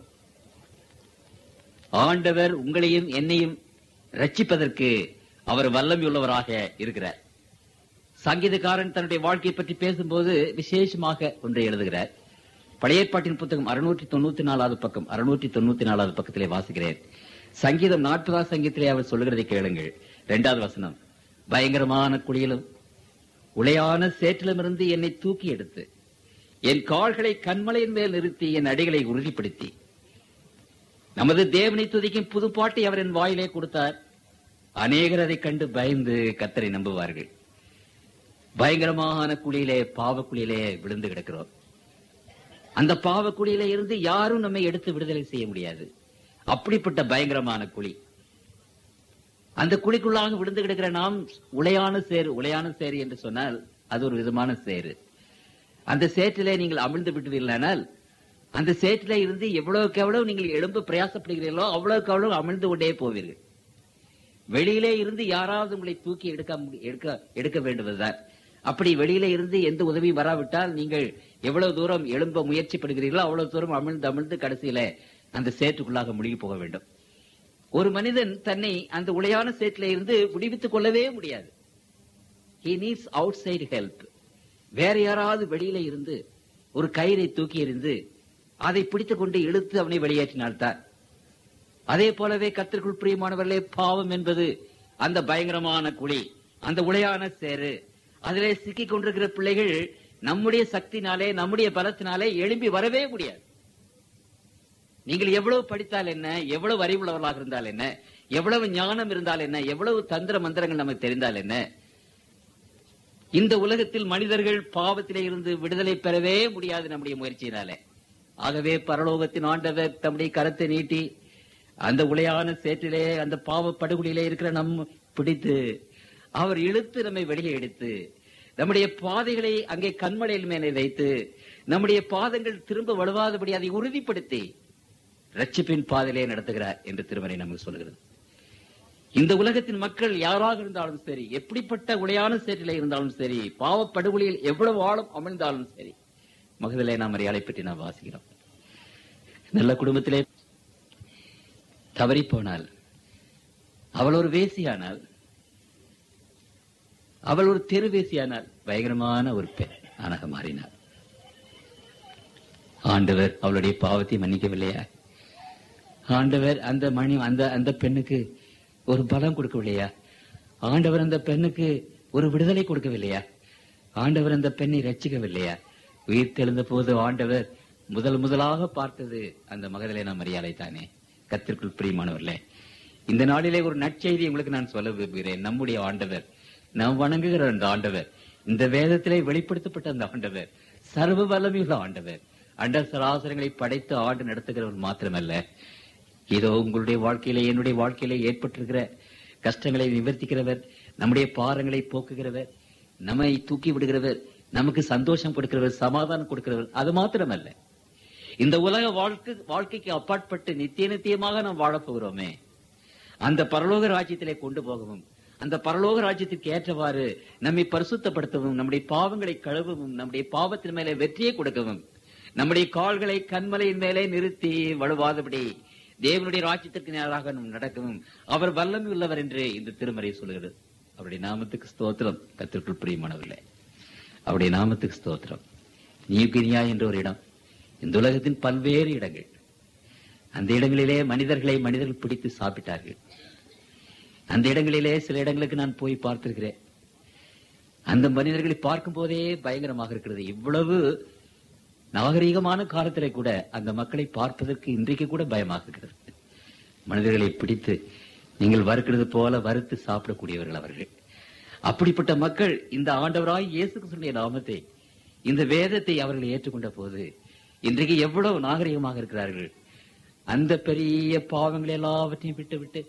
ஆண்டவர் உங்களையும் என்னையும் ரட்சிப்பதற்கு அவர் வல்லமையுள்ளவராக இருக்கிறார் சங்கீதக்காரன் தன்னுடைய வாழ்க்கையை பற்றி பேசும்போது விசேஷமாக ஒன்றை எழுதுகிறார் பழைய ஏற்பாட்டின் புத்தகம் அறுநூற்றி தொண்ணூத்தி நாலாவது பக்கம் அறுநூற்றி தொண்ணூத்தி நாலாவது பக்கத்திலே வாசிக்கிறேன் சங்கீதம் நாற்பதாவது சங்கீதத்திலே அவர் சொல்லுகிறதை கேளுங்கள் இரண்டாவது வசனம் பயங்கரமான குளியிலும் உளையான சேற்றிலுமிருந்து என்னை தூக்கி எடுத்து என் கால்களை கண்மலையின் மேல் நிறுத்தி என் அடிகளை உறுதிப்படுத்தி நமது தேவனை துதிக்கும் புது பாட்டை அவர் என் வாயிலே கொடுத்தார் அநேகர் அதைக் கண்டு பயந்து கத்தரை நம்புவார்கள் பயங்கரமான குழியிலே பாவ குழியிலே விழுந்து கிடக்கிறோம் அந்த பாவ குழியிலே இருந்து யாரும் நம்மை எடுத்து விடுதலை செய்ய முடியாது அப்படிப்பட்ட பயங்கரமான குழி அந்த குழிக்குள்ளாக விழுந்து கிடக்கிற நாம் உளையான சேரு உளையான சேரு என்று சொன்னால் அது ஒரு விதமான சேரு அந்த சேற்றிலே நீங்கள் அமிழ்ந்து விட்டுவீர்களானால் அந்த சேற்றிலே இருந்து எவ்வளவுக்கு எவ்வளவு நீங்கள் எழும்ப பிரயாசப்படுகிறீர்களோ அவ்வளவுக்கு அவ்வளவு அமிழ்ந்து கொண்டே போவீர்கள் வெளியிலே இருந்து யாராவது உங்களை தூக்கி எடுக்க முடி- எடுக்க எடுக்க வேண்டுவதுதான் அப்படி வெளியிலே இருந்து எந்த உதவியும் வராவிட்டால் நீங்கள் எவ்வளவு தூரம் எழும்ப முயற்சிப்படுகிறீர்களோ அவ்வளவு தூரம் அமிழ்ந்து அமிழ்ந்து கடைசியில அந்த சேற்றுக்குள்ளாக முழுகி போக வேண்டும் ஒரு மனிதன் தன்னை அந்த உளையான சேற்றில இருந்து விடுவித்துக் கொள்ளவே முடியாது he needs outside help வேற யாராவது வெளியில இருந்து ஒரு கயிறை தூக்கி எறிந்து அதை பிடித்துக் கொண்டு இழுத்து அவனை வெளியேற்றினால்தான் அதே போலவே கத்திற்குள் பிரியமானவர்களே பாவம் என்பது அந்த பயங்கரமான குழி அந்த உளையான சேரு அதிலே சிக்கிக் கொண்டிருக்கிற பிள்ளைகள் நம்முடைய சக்தினாலே நம்முடைய பலத்தினாலே எழும்பி வரவே முடியாது நீங்கள் எவ்வளவு படித்தால் என்ன எவ்வளவு அறிவுள்ளவர்களாக இருந்தால் என்ன எவ்வளவு ஞானம் இருந்தால் என்ன எவ்வளவு தந்திர மந்திரங்கள் நமக்கு தெரிந்தால் என்ன இந்த உலகத்தில் மனிதர்கள் பாவத்திலே இருந்து விடுதலை பெறவே முடியாது நம்முடைய முயற்சியினாலே ஆகவே பரலோகத்தின் ஆண்டவர் தம்முடைய கரத்தை நீட்டி அந்த உளையான சேற்றிலே அந்த பாவ படுகொலியிலே இருக்கிற நம் பிடித்து அவர் இழுத்து நம்மை வெளியே எடுத்து நம்முடைய பாதைகளை அங்கே கண்மலையில் மேலே வைத்து நம்முடைய பாதங்கள் திரும்ப வலுவாதபடி அதை உறுதிப்படுத்தி ரட்சிப்பின் பாதையிலே நடத்துகிறார் என்று திருமறை நமக்கு சொல்கிறது இந்த உலகத்தின் மக்கள் யாராக இருந்தாலும் சரி எப்படிப்பட்ட உடையான சேற்றிலே இருந்தாலும் சரி பாவப்படுகொலியில் எவ்வளவு ஆழம் அமிழ்ந்தாலும் சரி மகதிலே நாம் மரியாதை பற்றி நாம் வாசிக்கிறோம் நல்ல குடும்பத்திலே தவறி போனால் அவள் ஒரு வேசியானால் அவள் ஒரு தெரு வேசியானால் பயங்கரமான ஒரு பெண் ஆனாக மாறினாள் ஆண்டவர் அவளுடைய பாவத்தை மன்னிக்கவில்லையா ஆண்டவர் அந்த மணி அந்த அந்த பெண்ணுக்கு ஒரு பலம் கொடுக்கவில்லையா ஆண்டவர் அந்த பெண்ணுக்கு ஒரு விடுதலை கொடுக்கவில்லையா ஆண்டவர் அந்த பெண்ணை ரட்சிக்கவில்லையா உயிர் தெழுந்த போது ஆண்டவர் முதல் முதலாக பார்த்தது அந்த மகதலேனா மரியாதை தானே கத்திற்குள் பிரியமானவர்களே இந்த நாளிலே ஒரு நற்செய்தி உங்களுக்கு நான் சொல்ல விரும்புகிறேன் நம்முடைய ஆண்டவர் நாம் வணங்குகிற அந்த ஆண்டவர் இந்த வேதத்திலே வெளிப்படுத்தப்பட்ட அந்த ஆண்டவர் சர்வ வல்லமையுள்ள ஆண்டவர் அண்ட சராசரங்களை படைத்து ஆண்டு நடத்துகிறவர் மாத்திரமல்ல இதோ உங்களுடைய வாழ்க்கையிலே என்னுடைய வாழ்க்கையிலே ஏற்பட்டிருக்கிற கஷ்டங்களை நிவர்த்திக்கிறவர் நம்முடைய பாரங்களை போக்குகிறவர் நம்மை தூக்கி விடுகிறவர் நமக்கு சந்தோஷம் கொடுக்கிறவர் சமாதானம் கொடுக்கிறவர் அது மாத்திரமல்ல இந்த உலக வாழ்க்கை வாழ்க்கைக்கு அப்பாற்பட்டு நித்திய நித்தியமாக நாம் வாழப் போகிறோமே அந்த பரலோக ராஜ்யத்திலே கொண்டு போகவும் அந்த பரலோக ராஜ்யத்திற்கு ஏற்றவாறு நம்மை பரிசுத்தப்படுத்தவும் நம்முடைய பாவங்களை கழுவவும் நம்முடைய பாவத்தின் மேலே வெற்றியை கொடுக்கவும் நம்முடைய கால்களை கண்மலையின் மேலே நிறுத்தி வலுவாதபடி தேவனுடைய ராஜ்யத்திற்கு நேராக நாம் நடக்கவும் அவர் வல்லமை உள்ளவர் என்று இந்த திருமறை சொல்கிறது அவருடைய நாமத்துக்கு ஸ்தோத்திரம் கத்திற்குள் பிரியமானவில்லை அவருடைய நாமத்துக்கு ஸ்தோத்திரம் நியூகினியா என்ற ஒரு இடம் இந்த உலகத்தின் பல்வேறு இடங்கள் அந்த இடங்களிலே மனிதர்களை மனிதர்கள் பிடித்து சாப்பிட்டார்கள் அந்த இடங்களிலே சில இடங்களுக்கு நான் போய் பார்த்திருக்கிறேன் அந்த மனிதர்களை பார்க்கும் போதே பயங்கரமாக இருக்கிறது இவ்வளவு நாகரீகமான காலத்திலே கூட அந்த மக்களை பார்ப்பதற்கு இன்றைக்கு கூட பயமாக இருக்கிறது மனிதர்களை பிடித்து நீங்கள் வறுக்கிறது போல வறுத்து சாப்பிடக்கூடியவர்கள் அவர்கள் அப்படிப்பட்ட மக்கள் இந்த ஆண்டவராய் இயேசு கிறிஸ்துவின் நாமத்தை இந்த வேதத்தை அவர்கள் ஏற்றுக்கொண்ட போது இன்றைக்கு எவ்வளவு நாகரிகமாக இருக்கிறார்கள் அந்த பெரிய பாவங்கள் எல்லாவற்றையும் விட்டு விட்டு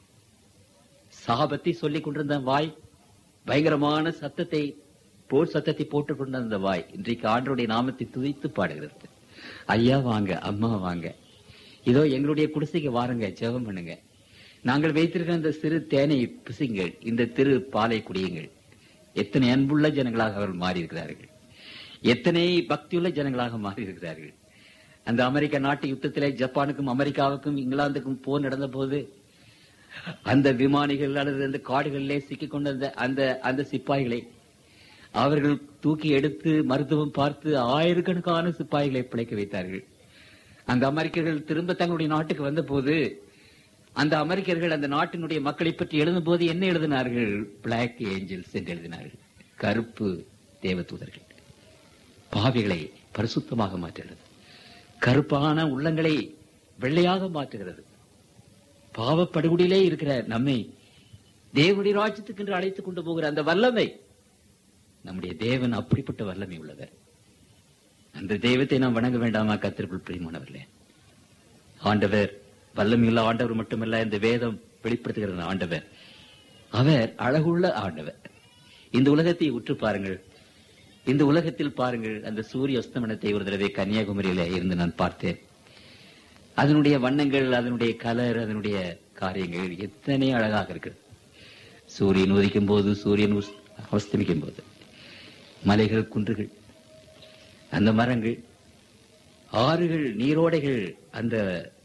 சாபத்தை சொல்லிக் கொண்டிருந்த வாய் பயங்கரமான சத்தத்தை போர் சத்தத்தை போட்டுக் கொண்ட அந்த வாய் இன்றைக்கு ஆண்டருடைய நாமத்தை துதித்து பாடுகிறது ஐயா வாங்க அம்மா வாங்க இதோ எங்களுடைய குடிசைக்கு வாருங்க ஜெபம் பண்ணுங்க நாங்கள் வைத்திருக்கிற அந்த சிறு தேனை பிசுங்கள் இந்த திரு பாலை குடியுங்கள் எத்தனை அன்புள்ள ஜனங்களாக அவர்கள் மாறி இருக்கிறார்கள் எத்தனை பக்தியுள்ள ஜனங்களாக மாறி இருக்கிறார்கள் அந்த அமெரிக்க நாட்டு யுத்தத்திலே ஜப்பானுக்கும் அமெரிக்காவுக்கும் இங்கிலாந்துக்கும் போர் நடந்த போது அந்த விமானிகள் அல்லது அந்த காடுகளிலே சிக்கிக் கொண்ட அந்த அந்த அந்த சிப்பாய்களை அவர்கள் தூக்கி எடுத்து மருத்துவம் பார்த்து ஆயிரக்கணக்கான சிப்பாய்களை பிழைக்க வைத்தார்கள் அந்த அமெரிக்கர்கள் திரும்ப தங்களுடைய நாட்டுக்கு வந்த போது அந்த அமெரிக்கர்கள் அந்த நாட்டினுடைய மக்களை பற்றி எழுதும் போது என்ன எழுதினார்கள் பிளாக் ஏஞ்சல்ஸ் என்று எழுதினார்கள் கருப்பு தேவதூதர்கள் பாவிகளை பரிசுத்தமாக மாற்றுகிறது கருப்பான உள்ளங்களை வெள்ளையாக மாற்றுகிறது பாவப்படுகுடியிலே இருக்கிற நம்மை தேவனுடைய ராஜ்யத்துக்கு என்று அழைத்துக் கொண்டு போகிற அந்த வல்லமை நம்முடைய தேவன் அப்படிப்பட்ட வல்லமை உள்ளவர் அந்த தெய்வத்தை நாம் வணங்க வேண்டாமா கத்திற்குள் பிரியமானவர்களே ஆண்டவர் வல்லமையுள்ள ஆண்டவர் மட்டுமல்ல இந்த வேதம் வெளிப்படுத்துகிற ஆண்டவர் அவர் அழகுள்ள ஆண்டவர் இந்த உலகத்தை உற்று பாருங்கள் இந்த உலகத்தில் பாருங்கள் அந்த சூரிய அஸ்தமனத்தை ஒரு தடவை கன்னியாகுமரியில இருந்து நான் பார்த்தேன் அதனுடைய வண்ணங்கள் அதனுடைய கலர் அதனுடைய காரியங்கள் எத்தனை அழகாக இருக்கிறது சூரியன் உதிக்கும் போது சூரியன் உஸ்- அஸ்தமிக்கும் போது மலைகள் குன்றுகள் அந்த மரங்கள் ஆறுகள் நீரோடைகள் அந்த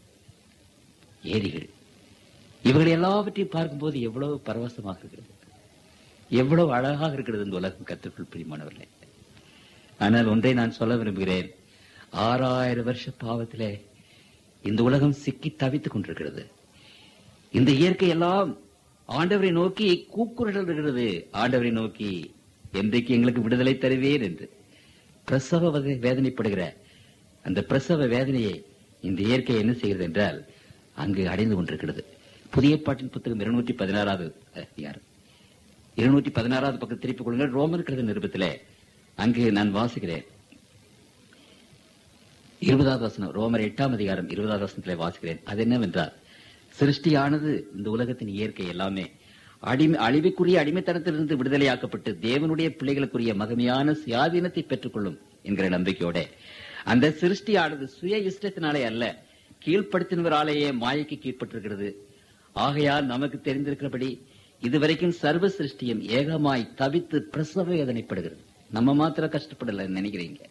ஏரிகள் இவைகள் எல்லாவற்றையும் பார்க்கும்போது எவ்வளவு பரவசமாக இருக்கிறது எவ்வளவு அழகாக இருக்கிறது இந்த உலகம் கத்திற்குள் பிரியமானவர்களே ஆனால் ஒன்றை நான் சொல்ல விரும்புகிறேன் ஆறாயிரம் வருஷ பாவத்திலே இந்த உலகம் சிக்கி தவித்துக் கொண்டிருக்கிறது இந்த இயற்கை எல்லாம் ஆண்டவரை நோக்கி கூக்குரல் இருக்கிறது ஆண்டவரை நோக்கி என்றைக்கு எங்களுக்கு விடுதலை தருவேன் என்று பிரசவ வதை- வேதனைப்படுகிற அந்த பிரசவ வேதனையை இந்த இயற்கை என்ன செய்கிறது என்றால் அங்கு அடைந்து கொண்டிருக்கிறது புதிய பாட்டின் புத்தகம் இருநூற்றி பதினாறாவது அதிகாரம் இருநூற்றி பதினாறாவது பக்கம் திருப்பிக் கொள்ளுங்கள் ரோமர் கழுத நிருபத்திலே அங்கு நான் வாசிக்கிறேன் இருபதாவது வசனம் ரோமர் எட்டாம் அதிகாரம் இருபதாவது வசனத்திலே வாசிக்கிறேன் அது என்னவென்றால் சிருஷ்டியானது இந்த உலகத்தின் இயற்கை எல்லாமே அடிமை அழிவுக்குரிய அடிமைத்தனத்திலிருந்து விடுதலையாக்கப்பட்டு தேவனுடைய பிள்ளைகளுக்குரிய மகிமையான சுயாதீனத்தை பெற்றுக்கொள்ளும் என்கிற நம்பிக்கையோட அந்த சிருஷ்டியானது சுய இஷ்டத்தினாலே அல்ல கீழ்ப்படுத்தினவராலேயே மாயைக்கு கீழ்ப்பட்டிருக்கிறது ஆகையால் நமக்கு தெரிந்திருக்கிறபடி இதுவரைக்கும் சர்வ சிருஷ்டியும் ஏகமாய் தவித்து பிரசவ வேதனைப்படுகிறது நம்ம மாத்திரம் கஷ்டப்படல நினைக்கிறீங்க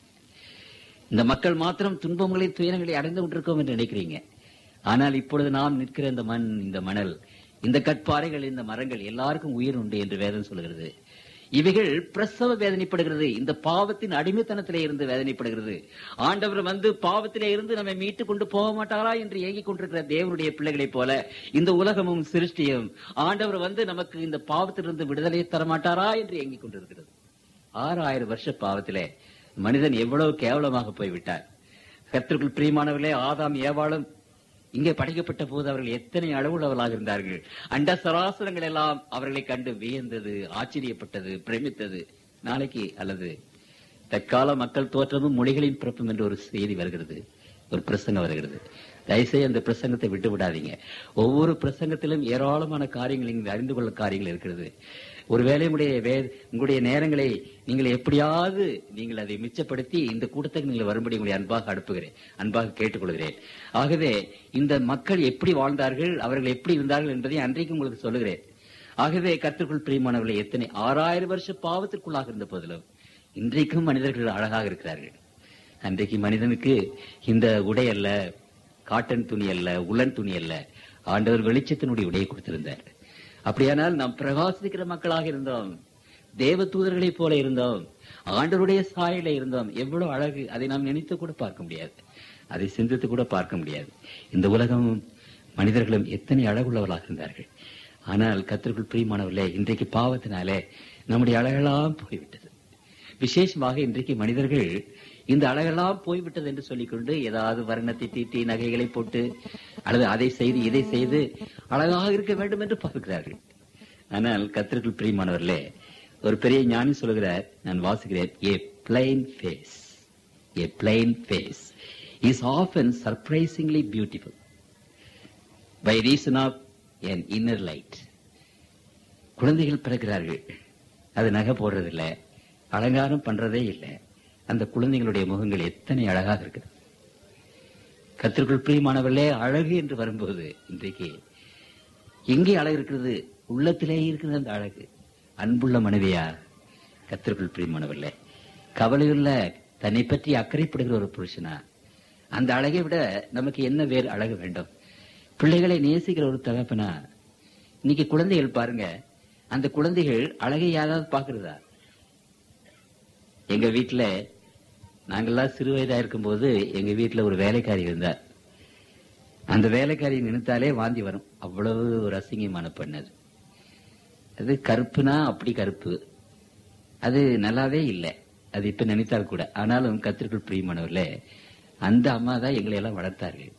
இந்த மக்கள் மாத்திரம் துன்பங்களை துயரங்களை அடைந்து கொண்டிருக்கோம் என்று நினைக்கிறீங்க ஆனால் இப்பொழுது நாம் நிற்கிற இந்த மண் இந்த மணல் இந்த கற்பாறைகள் இந்த மரங்கள் எல்லாருக்கும் உயிர் உண்டு என்று வேதம் சொல்கிறது இவைகள் பிரசவ வேதனைப்படுகிறது இந்த பாவத்தின் அடிமைத்தனத்திலே இருந்து வேதனைப்படுகிறது ஆண்டவர் வந்து பாவத்திலே இருந்து நம்மை மீட்டு கொண்டு போக மாட்டாரா என்று ஏங்கிக் கொண்டிருக்கிற தேவனுடைய பிள்ளைகளைப் போல இந்த உலகமும் சிருஷ்டியும் ஆண்டவர் வந்து நமக்கு இந்த பாவத்திலிருந்து விடுதலை தர மாட்டாரா என்று ஏங்கிக் கொண்டிருக்கிறது ஆறாயிரம் வருஷ பாவத்திலே மனிதன் எவ்வளவு கேவலமாக போய்விட்டார் கத்திற்குள் பிரியமானவர்களே ஆதாம் ஏவாளும் இங்கே படைக்கப்பட்ட போது அவர்கள் எத்தனை அளவுள்ளவர்களாக இருந்தார்கள் அண்ட சராசரங்கள் எல்லாம் அவர்களை கண்டு வியந்தது ஆச்சரியப்பட்டது பிரமித்தது நாளைக்கு அல்லது தற்கால மக்கள் தோற்றமும் மொழிகளின் பிறப்பும் என்று ஒரு செய்தி வருகிறது ஒரு பிரசங்கம் வருகிறது தயவுசெய்து அந்த பிரசங்கத்தை விட்டு விடாதீங்க ஒவ்வொரு பிரசங்கத்திலும் ஏராளமான காரியங்கள் நீங்கள் அறிந்து கொள்ள காரியங்கள் இருக்கிறது ஒருவேளை உங்களுடைய வே உங்களுடைய நேரங்களை நீங்கள் எப்படியாவது நீங்கள் அதை மிச்சப்படுத்தி இந்த கூட்டத்துக்கு நீங்கள் வரும்படி உங்களை அன்பாக அனுப்புகிறேன் அன்பாக கேட்டுக்கொள்கிறேன் ஆகவே இந்த மக்கள் எப்படி வாழ்ந்தார்கள் அவர்கள் எப்படி இருந்தார்கள் என்பதை அன்றைக்கு உங்களுக்கு சொல்லுகிறேன் ஆகவே கத்திற்குள் பிரியமானவர்களை எத்தனை ஆறாயிரம் வருஷ பாவத்திற்குள்ளாக இருந்த போதிலும் இன்றைக்கும் மனிதர்கள் அழகாக இருக்கிறார்கள் அன்றைக்கு மனிதனுக்கு இந்த உடை அல்ல காட்டன் துணி அல்ல உலன் துணி அல்ல ஆண்டவர் வெளிச்சத்தினுடைய உடையை கொடுத்திருந்தார் அப்படியானால் நாம் பிரகாசிக்கிற மக்களாக இருந்தோம் தேவ தூதர்களைப் போல இருந்தோம் ஆண்டவருடைய சாயல இருந்தோம் எவ்வளவு அழகு அதை நாம் நினைத்து கூட பார்க்க முடியாது அதை சிந்தித்து கூட பார்க்க முடியாது இந்த உலகமும் மனிதர்களும் எத்தனை அழகுள்ளவர்களாக இருந்தார்கள் ஆனால் கத்திற்குள் பிரியமானவர்களே இன்றைக்கு பாவத்தினாலே நம்முடைய அழகெல்லாம் போய்விட்டது விசேஷமாக இன்றைக்கு மனிதர்கள் இந்த அழகெல்லாம் போய்விட்டது என்று சொல்லிக்கொண்டு ஏதாவது வர்ணத்தை தீட்டி நகைகளை போட்டு அல்லது அதை செய்து இதை செய்து அழகாக இருக்க வேண்டும் என்று பார்க்கிறார்கள் ஆனால் கத்திற்குள் பிரியமானவர்களே ஒரு பெரிய ஞானி சொல்லுகிறார் நான் வாசிக்கிறேன் a plain face a plain face is often surprisingly beautiful by reason of an inner light குழந்தைகள் பிறக்கிறார்கள் அது நகை போடுறதில்ல அலங்காரம் பண்றதே இல்லை அந்த குழந்தைகளுடைய முகங்கள் எத்தனை அழகாக இருக்குது கத்திற்குள் பிரியமானவர்களே அழகு என்று வரும்போது இன்றைக்கு எங்கே அழகு இருக்கிறது உள்ளத்திலே இருக்கிறது அந்த அழகு அன்புள்ள மனைவியா கத்திற்குள் பிரியமானவர்களே கவலையுள்ள தன்னை பற்றி அக்கறைப்படுகிற ஒரு புருஷனா அந்த அழகை விட நமக்கு என்ன வேறு அழகு வேண்டும் பிள்ளைகளை நேசிக்கிற ஒரு தகப்பனா இன்னைக்கு குழந்தைகள் பாருங்க அந்த குழந்தைகள் அழகை யாராவது பாக்குறதா எங்க வீட்டுல நாங்கெல்லாம் சிறு வயதா இருக்கும்போது எங்க வீட்டுல ஒரு வேலைக்காரி இருந்தார் அந்த வேலைக்காரி நினைத்தாலே வாந்தி வரும் அவ்வளவு ஒரு அசிங்கமான பெண் அது அது கருப்புனா அப்படி கருப்பு அது நல்லாவே இல்லை அது இப்ப நினைத்தால் கூட ஆனாலும் கத்திற்குள் பிரியமானவர்களே அந்த அம்மா தான் எங்களை எல்லாம் வளர்த்தார்கள்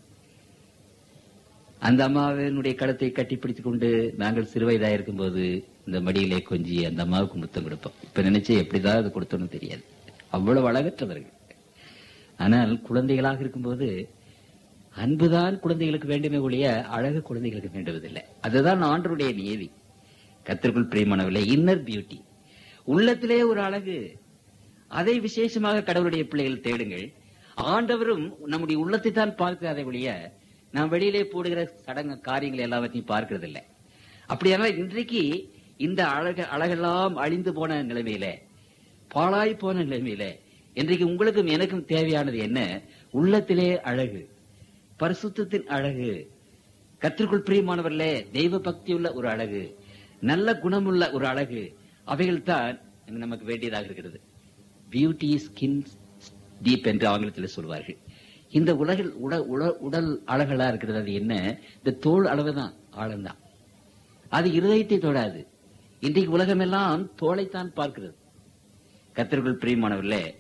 அந்த அம்மாவினுடைய கடத்தை கட்டி பிடித்துக் கொண்டு நாங்கள் சிறுவயதா இருக்கும்போது இந்த மடியிலே கொஞ்சி அந்த அம்மாவுக்கு முத்தம் கொடுப்போம் இப்ப நினைச்சு எப்படிதான் அது கொடுத்தோன்னு தெரியாது அவ்வளவு அழகற்றவர்கள் ஆனால் குழந்தைகளாக இருக்கும்போது அன்புதான் குழந்தைகளுக்கு வேண்டுமே ஒழிய அழகு குழந்தைகளுக்கு வேண்டுவதில்லை அதுதான் ஆண்டருடைய நியதி கத்திற்குள் பிரியமானவில்லை இன்னர் பியூட்டி உள்ளத்திலே ஒரு அழகு அதை விசேஷமாக கடவுளுடைய பிள்ளைகள் தேடுங்கள் ஆண்டவரும் நம்முடைய உள்ளத்தை தான் பார்க்கிறாரே ஒழிய நாம் வெளியிலே போடுகிற சடங்கு காரியங்கள் எல்லாவற்றையும் பார்க்கிறது இல்லை அப்படியானால் இன்றைக்கு இந்த அழக அழகெல்லாம் அழிந்து போன நிலைமையில பாழாய் போன நிலைமையில இன்றைக்கு உங்களுக்கும் எனக்கும் தேவையானது என்ன உள்ளத்திலே அழகு பரிசுத்தத்தின் அழகு கத்திற்குள் பிரியமானவர்களே தெய்வ பக்தி உள்ள ஒரு அழகு நல்ல குணமுள்ள ஒரு அழகு அவைகள் தான் நமக்கு வேண்டியதாக இருக்கிறது பியூட்டி ஸ்கின் டீப் என்று ஆங்கிலத்தில் சொல்வார்கள் இந்த உலகில் உட உட- உடல் அழகலா இருக்கிறது அது என்ன இந்த தோல் அளவுதான் ஆழம்தான் அது இருதயத்தை தொடாது இன்றைக்கு உலகமெல்லாம் தோளைத்தான் பார்க்கிறது கத்திற்குள் பிரியமானவர்களே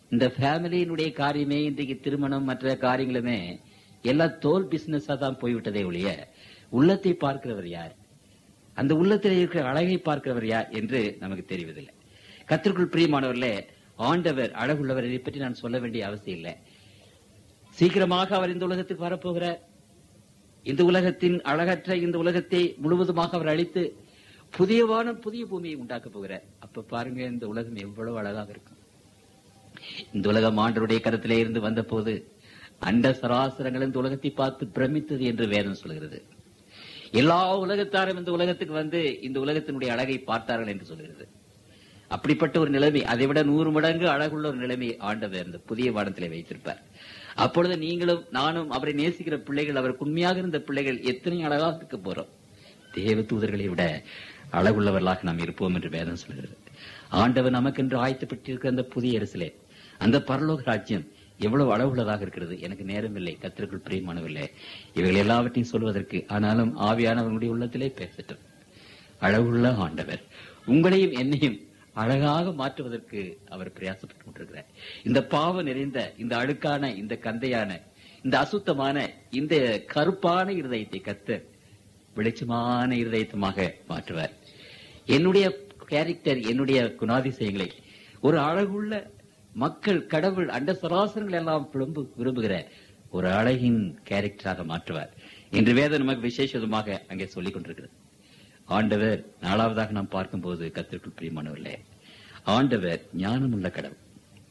இந்த ஃபேமிலியினுடைய காரியமே இன்றைக்கு திருமணம் மற்ற காரியங்களுமே எல்லாம் தோல் பிசினஸா தான் போய்விட்டதே ஒழிய உள்ளத்தை பார்க்கிறவர் யார் அந்த உள்ளத்தில் இருக்கிற அழகை பார்க்கிறவர் யார் என்று நமக்கு தெரிவதில்லை கத்திற்குள் பிரியமானவர்களே ஆண்டவர் அழகுள்ளவர் இதை பற்றி நான் சொல்ல வேண்டிய அவசியம் இல்லை சீக்கிரமாக அவர் இந்த உலகத்துக்கு வரப்போகிறார் இந்த உலகத்தின் அழகற்ற இந்த உலகத்தை முழுவதுமாக அவர் அழித்து புதிய வானம் புதிய பூமியை உண்டாக்க போகிறார் அப்ப பாருங்க இந்த உலகம் எவ்வளவு அழகாக இருக்கும் இந்த உலகம் ஆண்டருடைய கருத்திலே இருந்து வந்த போது அண்ட சராசரங்கள் இந்த உலகத்தை பார்த்து பிரமித்தது என்று வேதம் சொல்கிறது எல்லா உலகத்தாரும் இந்த உலகத்துக்கு வந்து இந்த உலகத்தினுடைய அழகை பார்த்தார்கள் என்று சொல்கிறது அப்படிப்பட்ட ஒரு நிலைமை அதை விட நூறு மடங்கு அழகுள்ள ஒரு நிலைமை ஆண்டவர் இந்த புதிய வானத்திலே வைத்திருப்பார் அப்பொழுது நீங்களும் நானும் அவரை நேசிக்கிற பிள்ளைகள் அவருக்கு உண்மையாக இருந்த பிள்ளைகள் எத்தனை அழகாக இருக்க போறோம் தேவ தூதர்களை விட அழகுள்ளவர்களாக நாம் இருப்போம் என்று வேதம் சொல்கிறது ஆண்டவர் நமக்கென்று ஆயத்தப்பட்டிருக்கிற அந்த புதிய அரசிலே அந்த பரலோக ராஜ்யம் எவ்வளவு அழகுள்ளதாக இருக்கிறது எனக்கு நேரமில்லை கத்திற்குள் பிரியமானவில்லை இவைகள் எல்லாவற்றையும் சொல்வதற்கு ஆனாலும் ஆவியானவர்களுடைய உள்ளத்திலே பேசட்டும் அழகுள்ள ஆண்டவர் உங்களையும் என்னையும் அழகாக மாற்றுவதற்கு அவர் பிரயாசப்பட்டு கொண்டிருக்கிறார் இந்த பாவம் நிறைந்த இந்த அழுக்கான இந்த கந்தையான இந்த அசுத்தமான இந்த கருப்பான இருதயத்தை கத்த வெளிச்சமான இருதயத்தமாக மாற்றுவார் என்னுடைய கேரக்டர் என்னுடைய குணாதிசயங்களை ஒரு அழகுள்ள மக்கள் கடவுள் அண்ட சராசரங்கள் எல்லாம் விரும்பு விரும்புகிற ஒரு அழகின் கேரக்டராக மாற்றுவார் இன்று வேதம் நமக்கு விசேஷமாக அங்கே சொல்லிக் கொண்டிருக்கிறது ஆண்டவர் நாலாவதாக நாம் பார்க்கும்போது கத்திற்குள் பிரியமானவர்களே ஆண்டவர் ஞானமுள்ள கடவுள்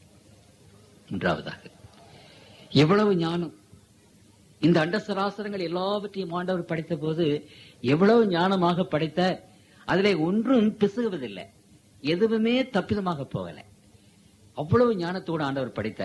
மூன்றாவதாக எவ்வளவு ஞானம் இந்த அண்ட சராசரங்கள் எல்லாவற்றையும் ஆண்டவர் படைத்த போது எவ்வளவு ஞானமாக படைத்த அதிலே ஒன்றும் பிசுகுவதில்லை எதுவுமே தப்பிதமாக போகல அவ்வளவு ஞானத்தோடு ஆண்டவர் படைத்த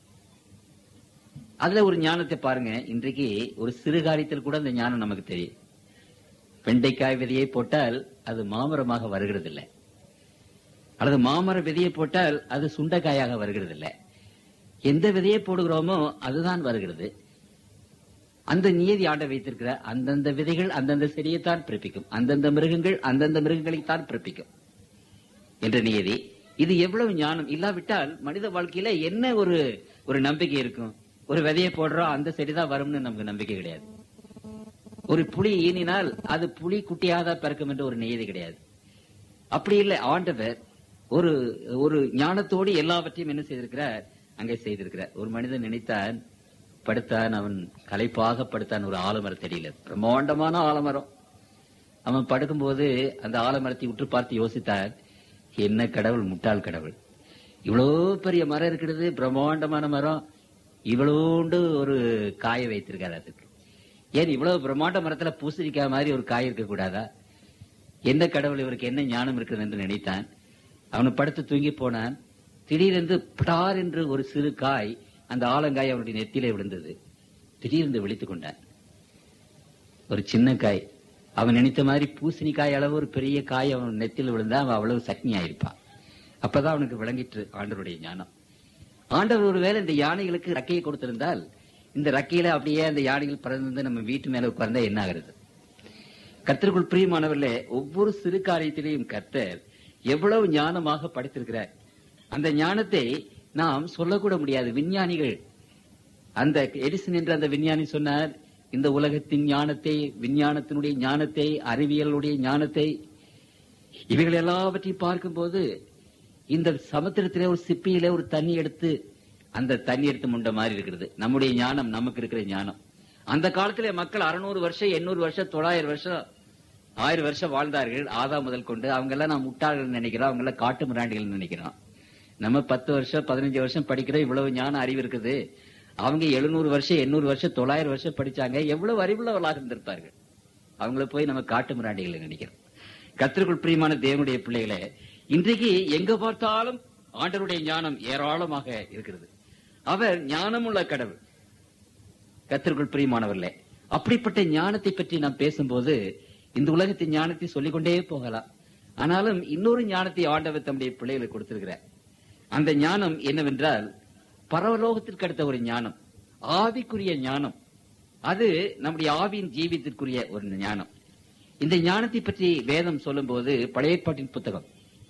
அதுல ஒரு ஞானத்தை பாருங்க இன்றைக்கு ஒரு சிறு காரியத்தில் கூட அந்த ஞானம் நமக்கு தெரியும் வெண்டைக்காய் விதையை போட்டால் அது மாமரமாக வருகிறதில்லை அல்லது மாமர விதையை போட்டால் அது சுண்டைக்காயாக வருகிறதில்லை எந்த விதையை போடுகிறோமோ அதுதான் வருகிறது அந்த நியதி ஆண்ட வைத்திருக்கிற அந்தந்த விதைகள் அந்தந்த செடியைத்தான் பிறப்பிக்கும் அந்தந்த மிருகங்கள் அந்தந்த மிருகங்களைத்தான் பிறப்பிக்கும் என்ற நியதி இது எவ்வளவு ஞானம் இல்லாவிட்டால் மனித வாழ்க்கையில என்ன ஒரு ஒரு நம்பிக்கை இருக்கும் ஒரு விதையை போடுறோம் அந்த செடிதான் வரும்னு நமக்கு நம்பிக்கை கிடையாது ஒரு புலி ஈனினால் அது புலி குட்டியாக பிறக்கும் என்ற ஒரு நியதி கிடையாது அப்படி இல்லை ஆண்டவர் ஒரு ஒரு ஞானத்தோடு எல்லாவற்றையும் என்ன செய்திருக்கிறார் அங்கே செய்திருக்கிறார் ஒரு மனிதன் நினைத்தான் படுத்தான் அவன் களைப்பாக படுத்தான் ஒரு ஆலமரத்தடியில பிரம்மாண்டமான ஆலமரம் அவன் படுக்கும்போது அந்த ஆலமரத்தை உற்று பார்த்து யோசித்தான் என்ன கடவுள் முட்டாள் கடவுள் இவ்வளோ பெரிய மரம் இருக்கிறது பிரம்மாண்டமான மரம் இவ்வளோண்டு ஒரு காய வைத்திருக்காரு அதுக்கு ஏன் இவ்வளவு பிரம்மாண்ட மரத்துல பூசணிக்காய் மாதிரி ஒரு காய் இருக்க கூடாதா என்ன கடவுள் இவருக்கு என்ன ஞானம் இருக்குது என்று நினைத்தான் அவனை படுத்து தூங்கி போனான் திடீரென்று படார் என்று ஒரு சிறு காய் அந்த ஆலங்காய் அவனுடைய நெத்தியிலே விழுந்தது திடீரென்று விழித்துக் கொண்டான் ஒரு சின்ன காய் அவன் நினைத்த மாதிரி பூசணிக்காய் அளவு ஒரு பெரிய காய் அவன் நெத்தியில் விழுந்தா அவன் அவ்வளவு சக்னி ஆயிருப்பான் அப்பதான் அவனுக்கு விளங்கிற்று ஆண்டவருடைய ஞானம் ஆண்டவர் ஒருவேளை இந்த யானைகளுக்கு ரக்கையை கொடுத்திருந்தால் இந்த ரக்கையில அப்படியே அந்த யானைகள் பறந்து நம்ம வீட்டு மேல உட்கார்ந்தா என்ன ஆகிறது கர்த்தருக்குள் பிரியமானவர்களே ஒவ்வொரு சிறு காரியத்திலையும் கர்த்தர் எவ்வளவு ஞானமாக படைத்திருக்கிறார் அந்த ஞானத்தை நாம் சொல்லக்கூட முடியாது விஞ்ஞானிகள் அந்த எடிசன் என்ற அந்த விஞ்ஞானி சொன்னார் இந்த உலகத்தின் ஞானத்தை விஞ்ஞானத்தினுடைய ஞானத்தை அறிவியலுடைய ஞானத்தை இவைகள் எல்லாவற்றையும் பார்க்கும்போது இந்த சமுத்திரத்திலே ஒரு சிப்பியிலே ஒரு தண்ணி எடுத்து அந்த தண்ணி எடுத்து முண்ட மாதிரி இருக்கிறது நம்முடைய ஞானம் நமக்கு இருக்கிற ஞானம் அந்த காலத்திலே மக்கள் அறுநூறு வருஷம் எண்ணூறு வருஷம் தொள்ளாயிரம் வருஷம் ஆயிரம் வருஷம் வாழ்ந்தார்கள் ஆதா முதல் கொண்டு அவங்க எல்லாம் நான் முட்டாள்கள் நினைக்கிறோம் அவங்க எல்லாம் காட்டு மிராண்டிகள் நினைக்கிறோம் நம்ம பத்து வருஷம் பதினஞ்சு வருஷம் படிக்கிறோம் இவ்வளவு ஞான அறிவு இருக்குது அவங்க எழுநூறு வருஷம் எண்ணூறு வருஷம் தொள்ளாயிரம் வருஷம் படிச்சாங்க எவ்வளவு அறிவுள்ளவர்களாக இருந்திருப்பார்கள் அவங்கள போய் நம்ம காட்டு மிராண்டிகள் நினைக்கிறோம் கத்திற்குள் பிரியமான தேவனுடைய பிள்ளைகளே இன்றைக்கு எங்க பார்த்தாலும் ஆண்டருடைய ஞானம் ஏராளமாக இருக்கிறது அவர் ஞானமுள்ள கடவுள் கத்திற்குள் பிரியமானவர்களே அப்படிப்பட்ட ஞானத்தை பற்றி நாம் பேசும்போது இந்த உலகத்தின் ஞானத்தை சொல்லிக்கொண்டே போகலாம் ஆனாலும் இன்னொரு ஞானத்தை ஆண்டவர் தம்முடைய பிள்ளைகளுக்கு கொடுத்திருக்கிறார் அந்த ஞானம் என்னவென்றால் பரவலோகத்திற்கு அடுத்த ஒரு ஞானம் ஆவிக்குரிய ஞானம் அது நம்முடைய ஆவியின் ஜீவியத்திற்குரிய ஒரு ஞானம் இந்த ஞானத்தை பற்றி வேதம் சொல்லும்போது பழைய ஏற்பாட்டின் புத்தகம்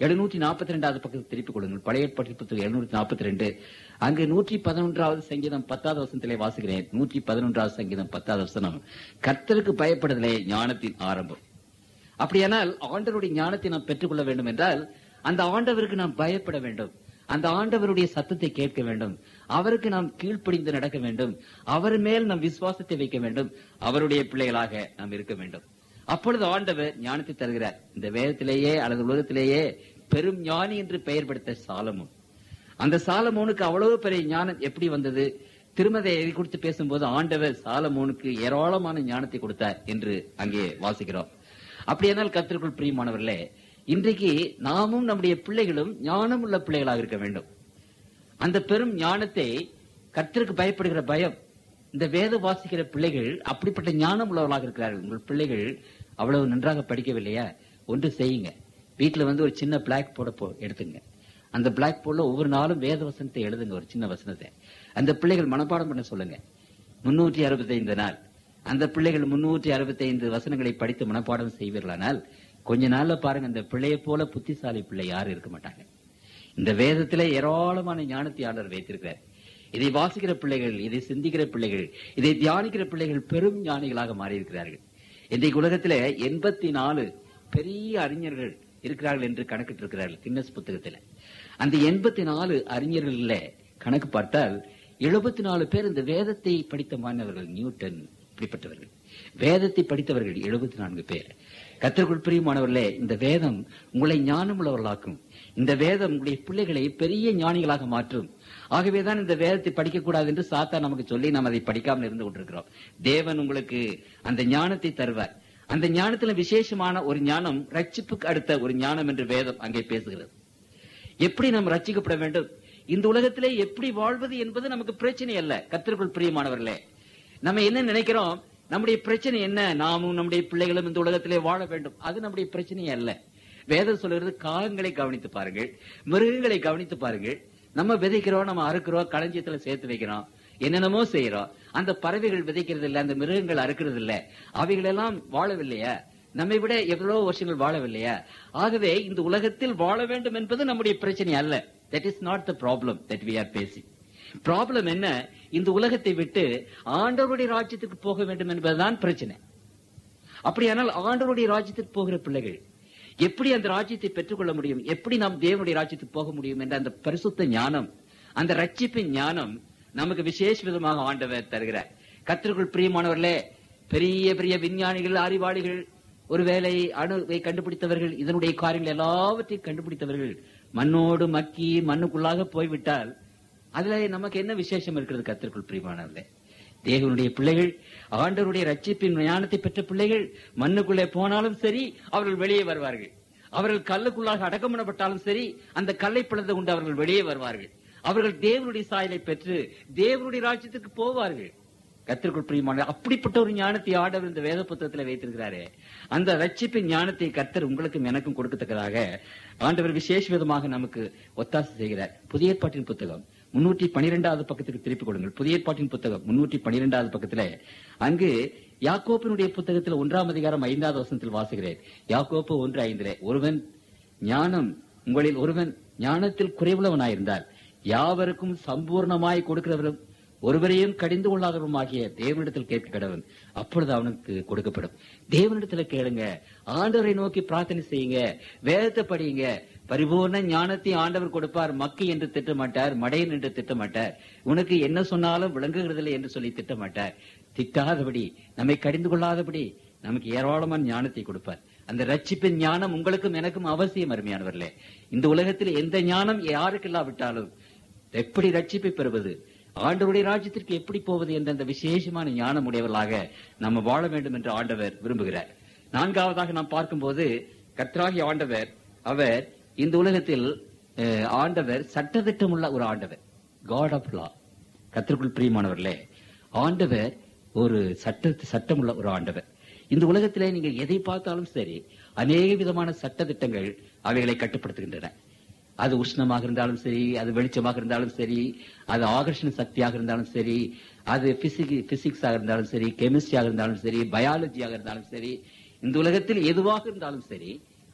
எழுநூற்றி நாற்பத்தி ரெண்டாவது பக்கத்துக்கு திருப்பிக் கொள்ளுங்கள் பழைய ஏற்பாட்டு புத்தகம் எழுநூற்றி நாற்பத்தி ரெண்டு அங்கு நூற்றி பதினொன்றாவது சங்கீதம் பத்தாவது வசனத்திலே வாசிக்கிறேன் நூற்றி பதினொன்றாவது சங்கீதம் பத்தாவது வசனம் கர்த்தருக்கு பயப்படுதலே ஞானத்தின் ஆரம்பம் அப்படியானால் ஆண்டவருடைய ஞானத்தை நாம் பெற்றுக்கொள்ள வேண்டும் என்றால் அந்த ஆண்டவருக்கு நாம் பயப்பட வேண்டும் அந்த ஆண்டவருடைய சத்தத்தை கேட்க வேண்டும் அவருக்கு நாம் கீழ்ப்படிந்து நடக்க வேண்டும் அவர் மேல் நாம் விசுவாசத்தை வைக்க வேண்டும் அவருடைய பிள்ளைகளாக நாம் இருக்க வேண்டும் அப்பொழுது ஆண்டவர் ஞானத்தை தருகிறார் இந்த வேதத்திலேயே அல்லது உலகத்திலேயே பெரும் ஞானி என்று பெயர் படுத்த சாலமோன் அந்த சாலமோனுக்கு அவ்வளவு பெரிய ஞானம் எப்படி வந்தது திருமதை எதை குறித்து பேசும்போது ஆண்டவர் சாலமோனுக்கு ஏராளமான ஞானத்தை கொடுத்தார் என்று அங்கே வாசிக்கிறோம் அப்படியானால் கத்திற்குள் பிரியமானவர்களே இன்றைக்கு நாமும் நம்முடைய பிள்ளைகளும் ஞானம் உள்ள பிள்ளைகளாக இருக்க வேண்டும் அந்த பெரும் ஞானத்தை கர்த்தருக்கு பயப்படுகிற பயம் இந்த வேத வாசிக்கிற பிள்ளைகள் அப்படிப்பட்ட ஞானம் உள்ளவர்களாக இருக்கிறார்கள் உங்கள் பிள்ளைகள் அவ்வளவு நன்றாக படிக்கவில்லையா ஒன்று செய்யுங்க வீட்டுல வந்து ஒரு சின்ன பிளாக் போர்டை போ எடுத்துங்க அந்த பிளாக் போர்டில் ஒவ்வொரு நாளும் வேத வசனத்தை எழுதுங்க ஒரு சின்ன வசனத்தை அந்த பிள்ளைகள் மனப்பாடம் பண்ண சொல்லுங்க முன்னூற்றி அறுபத்தைந்து நாள் அந்த பிள்ளைகள் முன்னூற்றி அறுபத்தைந்து வசனங்களை படித்து மனப்பாடம் செய்வீர்களானால் கொஞ்ச நாள்ல பாருங்க அந்த பிள்ளையை போல புத்திசாலி பிள்ளை யாரும் இருக்க மாட்டாங்க இந்த வேதத்திலே ஏராளமான ஞானத்தை ஆண்டவர் வைத்திருக்கிறார் இதை வாசிக்கிற பிள்ளைகள் இதை சிந்திக்கிற பிள்ளைகள் இதை தியானிக்கிற பிள்ளைகள் பெரும் ஞானிகளாக மாறியிருக்கிறார்கள் இன்றைக்கு உலகத்திலே எண்பத்தி நாலு பெரிய அறிஞர்கள் இருக்கிறார்கள் என்று கணக்கிட்டு இருக்கிறார்கள் கின்னஸ் புத்தகத்துல அந்த எண்பத்தி நாலு அறிஞர்கள்ல கணக்கு பார்த்தால் எழுபத்தி நாலு பேர் இந்த வேதத்தை படித்த மாணவர்கள் நியூட்டன் இப்படிப்பட்டவர்கள் வேதத்தை படித்தவர்கள் எழுபத்தி நான்கு பேர் கத்திற்குள் பிரியமானவர்களே இந்த வேதம் உங்களை ஞானம் உள்ளவர்களாக்கும் இந்த வேதம் உங்களுடைய பிள்ளைகளை பெரிய ஞானிகளாக மாற்றும் ஆகவேதான் இந்த வேதத்தை படிக்கக்கூடாது என்று சாத்தா நமக்கு சொல்லி நாம் அதை படிக்காமல் இருந்து கொண்டிருக்கிறோம் தேவன் உங்களுக்கு அந்த ஞானத்தை தருவார் அந்த ஞானத்துல விசேஷமான ஒரு ஞானம் ரட்சிப்புக்கு அடுத்த ஒரு ஞானம் என்று வேதம் அங்கே பேசுகிறது எப்படி நாம் ரட்சிக்கப்பட வேண்டும் இந்த உலகத்திலே எப்படி வாழ்வது என்பது நமக்கு பிரச்சனை அல்ல கத்திற்குள் பிரியமானவர்களே நம்ம என்ன நினைக்கிறோம் நம்முடைய பிரச்சனை என்ன நாமும் நம்முடைய பிள்ளைகளும் இந்த உலகத்திலே வாழ வேண்டும் அது நம்முடைய பிரச்சனையே அல்ல வேதம் சொல்கிறது காகங்களை கவனித்து பாருங்கள் மிருகங்களை கவனித்து பாருங்கள் நம்ம விதைக்கிறோம் நம்ம அறுக்கிறோம் களஞ்சியத்துல சேர்த்து வைக்கிறோம் என்னென்னமோ செய்யறோம் அந்த பறவைகள் விதைக்கிறது இல்ல அந்த மிருகங்கள் அறுக்கிறது இல்ல அவைகள் எல்லாம் வாழவில்லையா நம்மை விட எவ்வளவு வருஷங்கள் வாழவில்லையா ஆகவே இந்த உலகத்தில் வாழ வேண்டும் என்பது நம்முடைய பிரச்சனை அல்ல that is not the problem that we are facing problem என்ன இந்த உலகத்தை விட்டு ஆண்டவருடைய ராஜ்யத்துக்கு போக வேண்டும் என்பதுதான் பிரச்சனை அப்படியானால் ஆண்டவருடைய ராஜ்யத்துக்கு போகிற பிள்ளைகள் எப்படி அந்த ராஜ்யத்தை பெற்றுக்கொள்ள முடியும் எப்படி நாம் தேவனுடைய ராஜ்யத்துக்கு போக முடியும் என்ற அந்த பரிசுத்த ஞானம் அந்த ரட்சிப்பின் ஞானம் நமக்கு விசேஷ விதமாக ஆண்டவர் தருகிறார் கத்திற்குள் பிரியமானவர்களே பெரிய பெரிய விஞ்ஞானிகள் அறிவாளிகள் ஒருவேளை அணுவை கண்டுபிடித்தவர்கள் இதனுடைய காரியங்கள் எல்லாவற்றையும் கண்டுபிடித்தவர்கள் மண்ணோடு மக்கி மண்ணுக்குள்ளாக போய்விட்டால் அதுல நமக்கு என்ன விசேஷம் இருக்கிறது கத்திற்குள் பிரியமானவர்களே தேவனுடைய பிள்ளைகள் ஆண்டவருடைய ரட்சிப்பின் ஞானத்தை பெற்ற பிள்ளைகள் மண்ணுக்குள்ளே போனாலும் சரி அவர்கள் வெளியே வருவார்கள் அவர்கள் கல்லுக்குள்ளாக அடக்கம் பண்ணப்பட்டாலும் சரி அந்த கல்லை பிளந்து கொண்டு அவர்கள் வெளியே வருவார்கள் அவர்கள் தேவனுடைய சாயலை பெற்று தேவனுடைய ராஜ்யத்துக்கு போவார்கள் கத்திற்குள் பிரியமான அப்படிப்பட்ட ஒரு ஞானத்தை ஆண்டவர் இந்த வேத புத்தகத்தில் வைத்திருக்கிறாரே அந்த ரட்சிப்பின் ஞானத்தை கர்த்தர் உங்களுக்கும் எனக்கும் கொடுக்கத்தக்கதாக ஆண்டவர் விசேஷ விதமாக நமக்கு ஒத்தாசை செய்கிறார் புதிய ஏற்பாட்டின் புத்தகம் முன்னூற்றி பனிரெண்டாவது பக்கத்துக்கு திருப்பிக் கொடுங்கள் புதிய ஏற்பாட்டின் புத்தகம் முன்னூற்றி பனிரெண்டாவது பக்கத்துல அங்கு யாக்கோப்பினுடைய புத்தகத்தில் ஒன்றாம் அதிகாரம் ஐந்தாவது வசனத்தில் வாசுகிறேன் யாக்கோப்பு ஒன்று ஐந்திலே ஒருவன் ஞானம் உங்களில் ஒருவன் ஞானத்தில் குறைவுள்ளவனாயிருந்தால் யாவருக்கும் சம்பூர்ணமாய் கொடுக்கிறவரும் ஒருவரையும் கடிந்து கொள்ளாதவருமாகிய தேவனிடத்தில் கேட்க கடவன் அப்பொழுது அவனுக்கு கொடுக்கப்படும் தேவனிடத்துல கேளுங்க ஆண்டவரை நோக்கி பிரார்த்தனை செய்யுங்க வேதத்தை படியுங்க பரிபூர்ண ஞானத்தை ஆண்டவர் கொடுப்பார் மக்கி என்று திட்டமாட்டார் மடையன் என்று திட்டமாட்டார் உனக்கு என்ன சொன்னாலும் விளங்குகிறதில்லை என்று சொல்லி திட்டமாட்டார் திட்டாதபடி நம்மை கடிந்து கொள்ளாதபடி நமக்கு ஏராளமான ஞானத்தை கொடுப்பார் அந்த ரட்சிப்பின் ஞானம் உங்களுக்கும் எனக்கும் அவசியம் அருமையானவர்களே இந்த உலகத்தில் எந்த ஞானம் யாருக்கு இல்லாவிட்டாலும் எப்படி ரட்சிப்பை பெறுவது ஆண்டவருடைய ராஜ்யத்திற்கு எப்படி போவது என்ற அந்த விசேஷமான ஞானம் உடையவர்களாக நம்ம வாழ வேண்டும் என்று ஆண்டவர் விரும்புகிறார் நான்காவதாக நாம் பார்க்கும்போது கர்த்தராகிய ஆண்டவர் அவர் இந்த உலகத்தில் அஹ், ஆண்டவர் சட்டத்திட்டம் உள்ள ஒரு ஆண்டவர் காட் ஆஃப் லா கத்திற்குள் பிரியமானவர்களே ஆண்டவர் ஒரு சட்ட சட்டமுள்ள ஒரு ஆண்டவர் இந்த உலகத்திலே நீங்கள் எதை பார்த்தாலும் சரி அநேக விதமான சட்ட திட்டங்கள் அவைகளை கட்டுப்படுத்துகின்றன அது உஷ்ணமாக இருந்தாலும் சரி அது வெளிச்சமாக இருந்தாலும் சரி அது ஆகர்ஷண சக்தியாக இருந்தாலும் சரி அது பிசிக் பிசிக்ஸாக இருந்தாலும் சரி கெமிஸ்ட்ரியாக இருந்தாலும் சரி பயாலஜியாக இருந்தாலும் சரி இந்த உலகத்தில் எதுவாக இருந்தாலும் சரி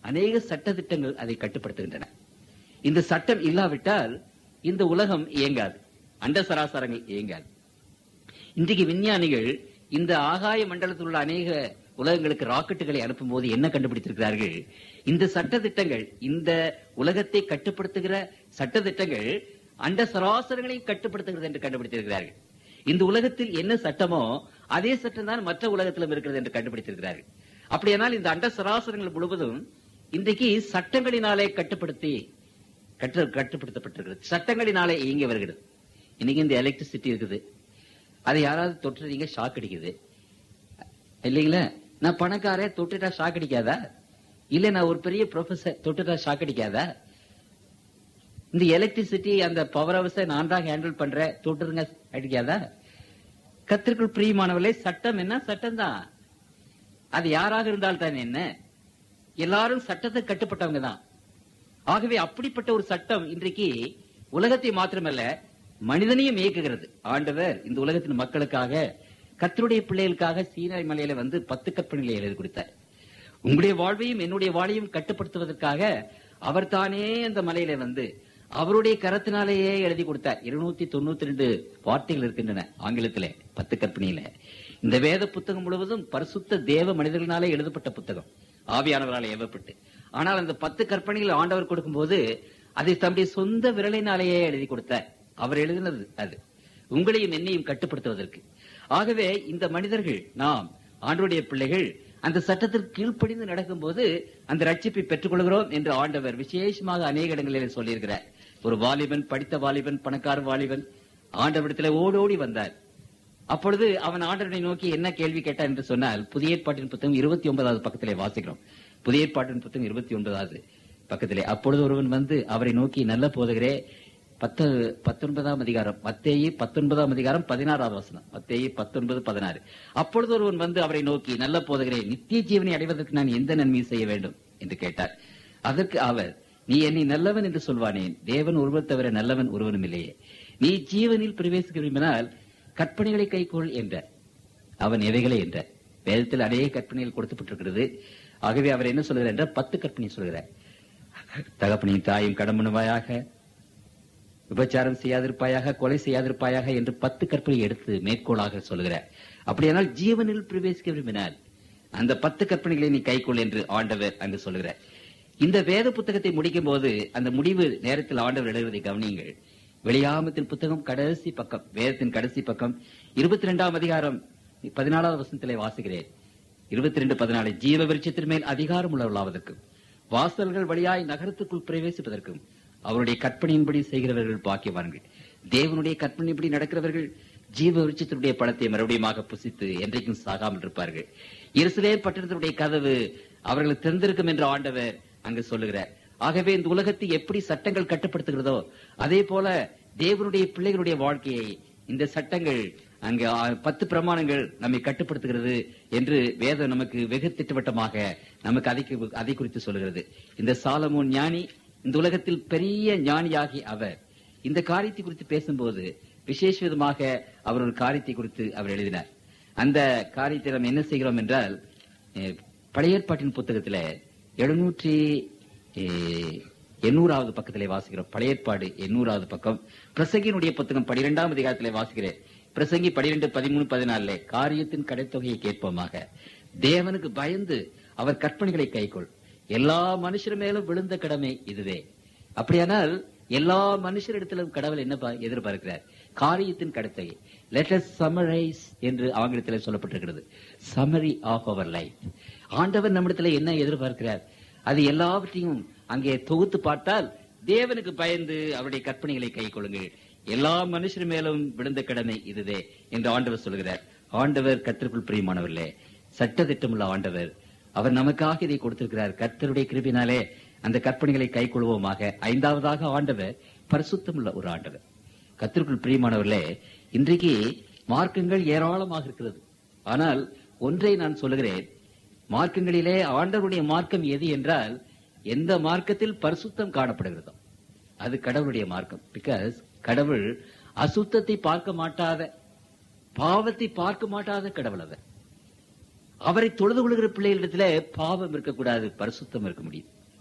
அநேக சட்ட திட்டங்கள் அதை கட்டுப்படுத்துகின்றன இந்த சட்டம் இல்லாவிட்டால் இந்த உலகம் இயங்காது அண்ட சராசரங்கள் இயங்காது இன்றைக்கு விஞ்ஞானிகள் இந்த ஆகாய மண்டலத்தில் உள்ள அநேக உலகங்களுக்கு ராக்கெட்டுகளை அனுப்பும் போது என்ன கண்டுபிடித்திருக்கிறார்கள் இந்த சட்ட திட்டங்கள் இந்த உலகத்தை கட்டுப்படுத்துகிற சட்ட திட்டங்கள் அண்ட சராசரங்களையும் கட்டுப்படுத்துகிறது என்று கண்டுபிடித்திருக்கிறார்கள் இந்த உலகத்தில் என்ன சட்டமோ அதே சட்டம் தான் மற்ற உலகத்திலும் இருக்கிறது என்று கண்டுபிடித்திருக்கிறார்கள் அப்படியானால் இந்த அண்ட சராசரங்கள் முழுவதும் இன்றைக்கு சட்டங்களினாலே கட்டுப்படுத்தி கட்டு கட்டுப்படுத்தப்பட்டிருக்கிறது சட்டங்களினாலே இயங்கி வருகிறது இன்னைக்கு இந்த எலக்ட்ரிசிட்டி இருக்குது அதை யாராவது தொட்டுறீங்க ஷாக் அடிக்குது இல்லைங்களா நான் பணக்காரன் தொட்டுட்டா ஷாக் அடிக்காதா இல்ல நான் ஒரு பெரிய ப்ரொஃபசர் தொட்டுட்டா ஷாக் அடிக்காதா இந்த எலக்ட்ரிசிட்டி அந்த பவர் ஹவுஸை நான் தான் ஹேண்டில் பண்றேன் தொட்டுருங்க அடிக்காதா கத்திற்குள் பிரியமானவர்களே சட்டம் என்ன சட்டம் தான் அது யாராக இருந்தால் தான் என்ன எல்லாரும் சட்டத்தை கட்டுப்பட்டவங்க தான் ஆகவே அப்படிப்பட்ட ஒரு சட்டம் இன்றைக்கு உலகத்தை மாத்திரமல்ல மனிதனையும் இயக்குகிறது ஆண்டவர் இந்த உலகத்தின் மக்களுக்காக கத்தருடைய பிள்ளைகளுக்காக சீனாய் மலையில வந்து பத்து கற்பனைகளை எழுதி கொடுத்தார் உங்களுடைய வாழ்வையும் என்னுடைய வாழ்வையும் கட்டுப்படுத்துவதற்காக அவர் தானே அந்த மலையில வந்து அவருடைய கரத்தினாலேயே எழுதி கொடுத்தார் இருநூத்தி தொண்ணூத்தி ரெண்டு வார்த்தைகள் இருக்கின்றன ஆங்கிலத்திலே பத்து கற்பனையில இந்த வேத புத்தகம் முழுவதும் பரிசுத்த தேவ மனிதர்களாலே எழுதப்பட்ட புத்தகம் ஆவியானவரால் ஏவப்பட்டு ஆனால் அந்த பத்து கற்பனைகள் ஆண்டவர் கொடுக்கும்போது அதை தம்முடைய சொந்த விரலினாலேயே எழுதி கொடுத்தார் அவர் எழுதினது அது உங்களையும் என்னையும் கட்டுப்படுத்துவதற்கு ஆகவே இந்த மனிதர்கள் நாம் ஆண்டவருடைய பிள்ளைகள் அந்த சட்டத்திற்கு கீழ்ப்படிந்து நடக்கும்போது அந்த ரட்சிப்பை பெற்றுக் கொள்கிறோம் என்று ஆண்டவர் விசேஷமாக அநேக இடங்களில் சொல்லியிருக்கிறார் ஒரு வாலிபன் படித்த வாலிபன் பணக்கார வாலிபன் ஆண்டவரிடத்துல ஓடோடி வந்தார் அப்பொழுது அவன் ஆண்டவனை நோக்கி என்ன கேள்வி கேட்டான் என்று சொன்னால் புதிய ஏற்பாட்டின் புத்தகம் இருபத்தி ஒன்பதாவது பக்கத்திலே வாசிக்கிறோம் புதிய ஏற்பாட்டின் புத்தகம் இருபத்தி ஒன்பதாவது பக்கத்திலே அப்பொழுது ஒருவன் வந்து அவரை நோக்கி நல்ல போதகரே பத்து பத்தொன்பதாம் அதிகாரம் மத்தேயு பத்தொன்பதாம் அதிகாரம் பதினாறாவது வசனம் மத்தேயு பத்தொன்பது பதினாறு அப்பொழுது ஒருவன் வந்து அவரை நோக்கி நல்ல போதகரே நித்திய ஜீவனை அடைவதற்கு நான் எந்த நன்மை செய்ய வேண்டும் என்று கேட்டார் அதற்கு அவர் நீ என்னை நல்லவன் என்று சொல்வானேன் தேவன் ஒருவர் தவிர நல்லவன் ஒருவனும் இல்லையே நீ ஜீவனில் பிரவேசிக்க விரும்பினால் கற்பனைகளை கைக்கொள் என்றார் அவன் எவைகளை என்றார் வேதத்தில் அநேக கற்பனைகள் கொடுக்கப்பட்டிருக்கிறது ஆகவே அவர் என்ன சொல்கிறார் என்றால் பத்து கற்பனை சொல்கிறார் தகப்பனையும் தாயும் கடம்பணுவாயாக விபச்சாரம் செய்யாதிருப்பாயாக கொலை செய்யாதிருப்பாயாக என்று பத்து கற்பனை எடுத்து மேற்கோளாக சொல்கிறார் அப்படியானால் ஜீவனில் பிரவேசிக்க விரும்பினால் அந்த பத்து கற்பனைகளை நீ கைக்கொள் என்று ஆண்டவர் அங்கு சொல்கிறார் இந்த வேத புத்தகத்தை முடிக்கும் போது அந்த முடிவு நேரத்தில் ஆண்டவர் எழுதுவதை கவனியுங்கள் வெளியாமத்தின் புத்தகம் கடைசி பக்கம் வேதத்தின் கடைசி பக்கம் இருபத்தி ரெண்டாம் அதிகாரம் பதினாலாவது வசனத்திலே வாசிக்கிறேன் இருபத்தி ரெண்டு பதினாலு ஜீவ விருட்சத்தின் மேல் அதிகாரம் உள்ளவர்களாவதற்கும் வாசல்கள் வழியாய் நகரத்துக்குள் பிரவேசிப்பதற்கும் அவருடைய கற்பனையின்படி செய்கிறவர்கள் பாக்கியவான்கள் தேவனுடைய கற்பனையின்படி நடக்கிறவர்கள் ஜீவ விருட்சத்தினுடைய பழத்தை மறுபடியுமாக புசித்து என்றைக்கும் சாகாமல் இருப்பார்கள் இருசிலே பட்டணத்தினுடைய கதவு அவர்களுக்கு திறந்திருக்கும் என்று ஆண்டவர் அங்கு சொல்லுகிறார் ஆகவே இந்த உலகத்தை எப்படி சட்டங்கள் கட்டுப்படுத்துகிறதோ அதே போல தேவனுடைய பிள்ளைகளுடைய வாழ்க்கையை இந்த சட்டங்கள் அங்கு ஆ, பத்து பிரமாணங்கள் நம்மை கட்டுப்படுத்துகிறது என்று வேதம் நமக்கு வெகு திட்டவட்டமாக நமக்கு அதை கு- அதை குறித்து சொல்லுகிறது இந்த சாலமோன் ஞானி இந்த உலகத்தில் பெரிய ஞானியாகி அவர் இந்த காரியத்தை குறித்து பேசும்போது விசேஷ விதமாக அவர் ஒரு காரியத்தை குறித்து அவர் எழுதினார் அந்த காரியத்தை நாம் என்ன செய்கிறோம் என்றால் அஹ், பழைய ஏற்பாட்டின் புத்தகத்துல எழுநூற்றி அஹ், எண்ணூறாவது பக்கத்திலே வாசிக்கிறோம் பழைய ஏற்பாடு எண்ணூறாவது பக்கம் பிரசங்கினுடைய புத்தகம் பனிரெண்டாம் அதிகாரத்திலே வாசிக்கிறேன் பிரசங்கி பனிரெண்டு பதிமூணு பதினாலுல காரியத்தின் கடைத்தொகையை கேட்போமாக தேவனுக்கு பயந்து அவர் கற்பனைகளை கைக்கொள் எல்லா மனுஷர் மேலும் விழுந்த கடமை இதுவே அப்படியானால் எல்லா மனுஷரிடத்திலும் கடவுள் என்ன பா- எதிர்பார்க்கிறார் காரியத்தின் கடத்தை லெட் us summarize என்று ஆங்கிலத்தில் சொல்லப்பட்டிருக்கிறது சம்மரி ஆஃப் அவர் லைஃப் ஆண்டவர் நம்மிடத்துல என்ன எதிர்பார்க்கிறார் அது எல்லாவற்றையும் அங்கே தொகுத்து பார்த்தால் தேவனுக்கு பயந்து அவருடைய கற்பனைகளை கை கொள்ளுங்கள் எல்லா மனுஷர் மேலும் விழுந்த கடமை இதுவே என்று ஆண்டவர் சொல்கிறார் ஆண்டவர் கத்திற்குள் பிரியமானவர்களே சட்ட திட்டமுள்ள ஆண்டவர் அவர் நமக்காக இதை கொடுத்திருக்கிறார் கர்த்தருடைய கிருபினாலே அந்த கற்பனைகளை கை கொள்வோமாக ஐந்தாவதாக ஆண்டவர் பரிசுத்தமுள்ள ஒரு ஆண்டவர் கர்த்தருக்குள் பிரியமானவர்களே இன்றைக்கு மார்க்கங்கள் ஏராளமாக இருக்கிறது ஆனால் ஒன்றை நான் சொல்லுகிறேன் மார்க்கங்களிலே ஆண்டவருடைய மார்க்கம் எது என்றால் எந்த மார்க்கத்தில் பரிசுத்தம் காணப்படுகிறதோ அது கடவுளுடைய மார்க்கம் பிகாஸ் கடவுள் அசுத்தத்தை பார்க்க மாட்டாத பாவத்தை பார்க்க மாட்டாத கடவுள் அவர் அவரை தொழுது கொள்கிற பிள்ளைகளிடத்துல பாவம் இருக்கக்கூடாது பரிசுத்தம் இருக்க முடியும்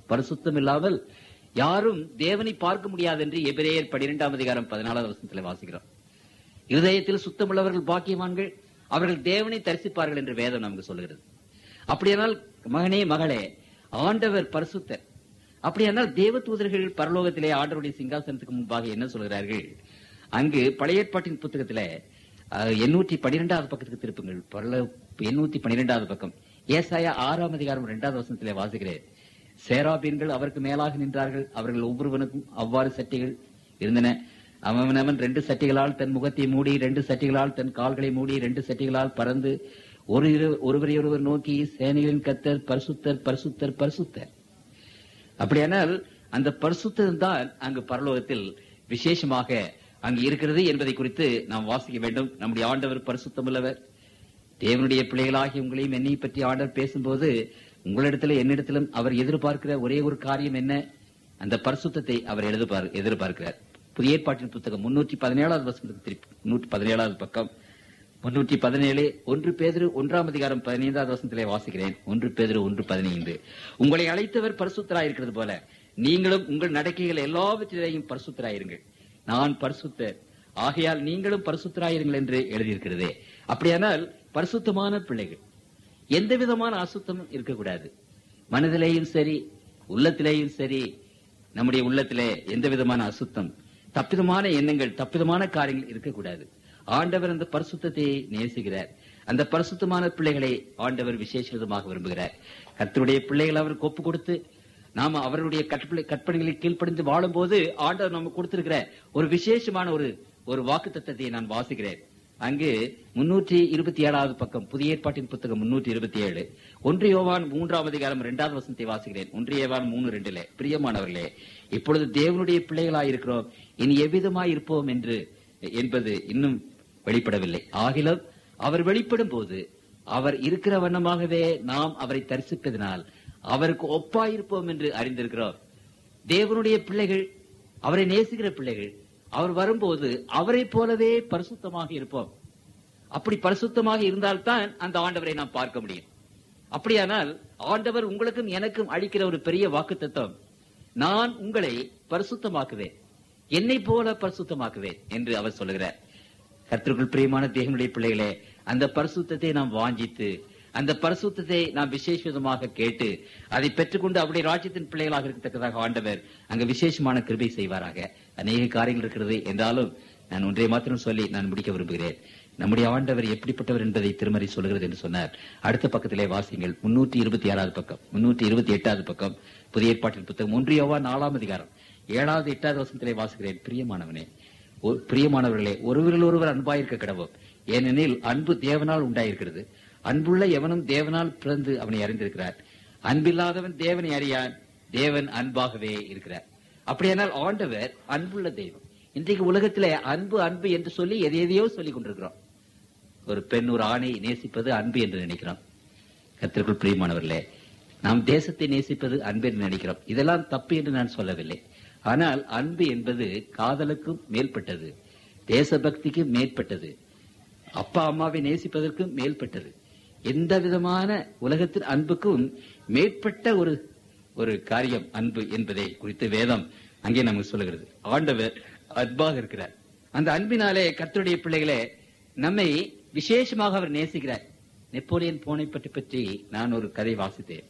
பரிசுத்தம் இல்லாமல் யாரும் தேவனை பார்க்க முடியாது என்று எபிரேயர் பனிரெண்டாம் அதிகாரம் பதினாலாவது வசனத்தில் வாசிக்கிறோம் இருதயத்தில் சுத்தமுள்ளவர்கள் பாக்கியவான்கள் அவர்கள் தேவனை தரிசிப்பார்கள் என்று வேதம் நமக்கு சொல்கிறது அப்படியானால் மகனே மகளே ஆண்டவர் பரிசுத்தர் அப்படியானால் தேவ தூதர்கள் பரலோகத்திலே ஆண்டவருடைய சிங்காசனத்துக்கு முன்பாக என்ன சொல்கிறார்கள் அங்கு பழைய ஏற்பாட்டின் புத்தகத்துல எண்ணூற்றி பனிரெண்டாவது பக்கத்துக்கு திருப்புங்கள் பரல எண்ணூத்தி பனிரெண்டாவது பக்கம் ஏசாயா ஆறாம் அதிகாரம் இரண்டாவது வசனத்திலே வாசிக்கிறேன் சேராபீன்கள் அவருக்கு மேலாக நின்றார்கள் அவர்கள் ஒவ்வொருவனுக்கும் அவ்வாறு சட்டைகள் இருந்தன அவன் அவன் ரெண்டு சட்டிகளால் தன் முகத்தை மூடி ரெண்டு சட்டிகளால் தன் கால்களை மூடி ரெண்டு சட்டிகளால் பறந்து ஒரு ஒருவரை ஒருவர் நோக்கி சேனைகளின் கத்தர் பரிசுத்தர் பரிசுத்தர் பரிசுத்தர் அப்படியானால் அந்த பரிசுத்தம் தான் அங்கு பரலோகத்தில் விசேஷமாக அங்கு இருக்கிறது என்பதை குறித்து நாம் வாசிக்க வேண்டும் நம்முடைய ஆண்டவர் பரிசுத்தம் உள்ளவர் தேவனுடைய பிள்ளைகளாகி உங்களையும் என்னையும் பற்றி ஆண்டவர் பேசும்போது உங்களிடத்துல என்னிடத்திலும் அவர் எதிர்பார்க்கிற ஒரே ஒரு காரியம் என்ன அந்த பரிசுத்தத்தை அவர் எழுதுபார் எதிர்பார்க்கிறார் புதிய ஏற்பாட்டின் புத்தகம் முன்னூற்றி பதினேழாவது வசனத்துக்கு திருப்பி முன்னூற்றி பதினேழாவது பக்கம் முன்னூற்றி பதினேழு ஒன்று பேதிரு ஒன்றாம் அதிகாரம் பதினைந்தாவது வசனத்திலே வாசிக்கிறேன் ஒன்று பேதிரு ஒன்று பதினைந்து உங்களை அழைத்தவர் பரிசுத்தராயிருக்கிறது போல நீங்களும் உங்கள் நடக்கைகள் எல்லாவற்றிலேயும் பரிசுத்தராயிருங்கள் நான் பரிசுத்தர் ஆகையால் நீங்களும் பரிசுத்தராயிருங்கள் என்று எழுதியிருக்கிறதே அப்படியானால் பரிசுத்தமான பிள்ளைகள் எந்த விதமான அசுத்தமும் இருக்கக்கூடாது மனதிலேயும் சரி உள்ளத்திலேயும் சரி நம்முடைய உள்ளத்திலே எந்த விதமான அசுத்தம் தப்பிதமான எண்ணங்கள் தப்பிதமான காரியங்கள் இருக்கக்கூடாது ஆண்டவர் அந்த பரிசுத்தத்தை நேசிக்கிறார் அந்த பரிசுத்தமான பிள்ளைகளை ஆண்டவர் விசேஷ விதமாக விரும்புகிறார் கர்த்தருடைய பிள்ளைகள் அவருக்கு ஒப்பு கொடுத்து நாம அவருடைய கற்பனை கற்பனைகளில் கீழ்ப்படிந்து வாழும்போது ஆண்டவர் நமக்கு கொடுத்திருக்கிற ஒரு விசேஷமான ஒரு ஒரு வாக்கு தத்தத்தை நான் வாசிக்கிறேன் அங்கு முன்னூற்றி இருபத்தி ஏழாவது பக்கம் புதிய ஏற்பாட்டின் புத்தகம் முன்னூற்றி இருபத்தி ஏழு ஒன்று யோவான் மூன்றாம் அதிகாரம் இரண்டாவது வசனத்தை வாசிக்கிறேன் ஒன்று யோவான் மூணு ரெண்டுல பிரியமானவர்களே இப்பொழுது தேவனுடைய பிள்ளைகளாய் இருக்கிறோம் இனி எவ்விதமாய் இருப்போம் என்று என்பது இன்னும் வெளிப்படவில்லை ஆகிலும் அவர் வெளிப்படும் போது அவர் இருக்கிற வண்ணமாகவே நாம் அவரை தரிசிப்பதனால் அவருக்கு ஒப்பாயிருப்போம் என்று அறிந்திருக்கிறோம் தேவனுடைய பிள்ளைகள் அவரை நேசிக்கிற பிள்ளைகள் அவர் வரும்போது அவரை போலவே பரிசுத்தமாக இருப்போம் அப்படி பரிசுத்தமாக இருந்தால்தான் அந்த ஆண்டவரை நாம் பார்க்க முடியும் அப்படியானால் ஆண்டவர் உங்களுக்கும் எனக்கும் அளிக்கிற ஒரு பெரிய வாக்கு தத்துவம் நான் உங்களை பரிசுத்தமாக்குவேன் என்னை போல பரிசுத்தமாக்குவேன் என்று அவர் சொல்லுகிறார் கர்த்தருக்குள் பிரியமான தேவனுடைய பிள்ளைகளே அந்த பரிசுத்தத்தை நாம் வாஞ்சித்து அந்த பரிசுத்தத்தை நாம் விசேஷ விதமாக கேட்டு அதை பெற்றுக்கொண்டு அவருடைய ராஜ்யத்தின் பிள்ளைகளாக இருக்கத்தக்கதாக ஆண்டவர் அங்க விசேஷமான கிருபை செய்வாராக அநேக காரியங்கள் இருக்கிறது என்றாலும் நான் ஒன்றை மாத்திரம் சொல்லி நான் முடிக்க விரும்புகிறேன் நம்முடைய ஆண்டவர் எப்படிப்பட்டவர் என்பதை திருமறை சொல்கிறது என்று சொன்னார் அடுத்த பக்கத்திலே வாசிங்கள் முன்னூற்றி இருபத்தி ஆறாவது பக்கம் முன்னூற்றி இருபத்தி எட்டாவது பக்கம் புதிய ஏற்பாட்டின் புத்தகம் ஒன்றியவா நாலாம் அதிகாரம் ஏழாவது எட்டாவது வசனத்திலே வாசிக்கிறேன் பிரியமானவனே ஒ- பிரியமானவர்களே ஒருவரில் ஒருவர் அன்பாயிருக்க கடவோம் ஏனெனில் அன்பு தேவனால் உண்டாயிருக்கிறது அன்புள்ள எவனும் தேவனால் பிறந்து அவனை அறிந்திருக்கிறார் அன்பில்லாதவன் தேவனை அறியான் தேவன் அன்பாகவே இருக்கிறார் அப்படியானால் ஆண்டவர் அன்புள்ள தெய்வம் இன்றைக்கு உலகத்திலே அன்பு அன்பு என்று சொல்லி எதை எதையோ சொல்லிக் கொண்டிருக்கிறோம் ஒரு பெண் ஒரு ஆணை நேசிப்பது அன்பு என்று நினைக்கிறோம் கத்திற்குள் பிரியமானவர்களே நாம் தேசத்தை நேசிப்பது அன்பு என்று நினைக்கிறோம் இதெல்லாம் தப்பு என்று நான் சொல்லவில்லை ஆனால் அன்பு என்பது காதலுக்கும் மேல்பட்டது தேசபக்திக்கு மேற்பட்டது அப்பா அம்மாவை நேசிப்பதற்கும் மேல்பட்டது எந்த விதமான உலகத்தின் அன்புக்கும் மேற்பட்ட ஒரு ஒரு காரியம் அன்பு என்பதை குறித்து வேதம் அங்கே நமக்கு சொல்லுகிறது ஆண்டவர் அன்பாக இருக்கிறார் அந்த அன்பினாலே கர்த்தருடைய பிள்ளைகளே நம்மை விசேஷமாக அவர் நேசிக்கிறார் நெப்போலியன் போனை பற்றி பற்றி நான் ஒரு கதை வாசித்தேன்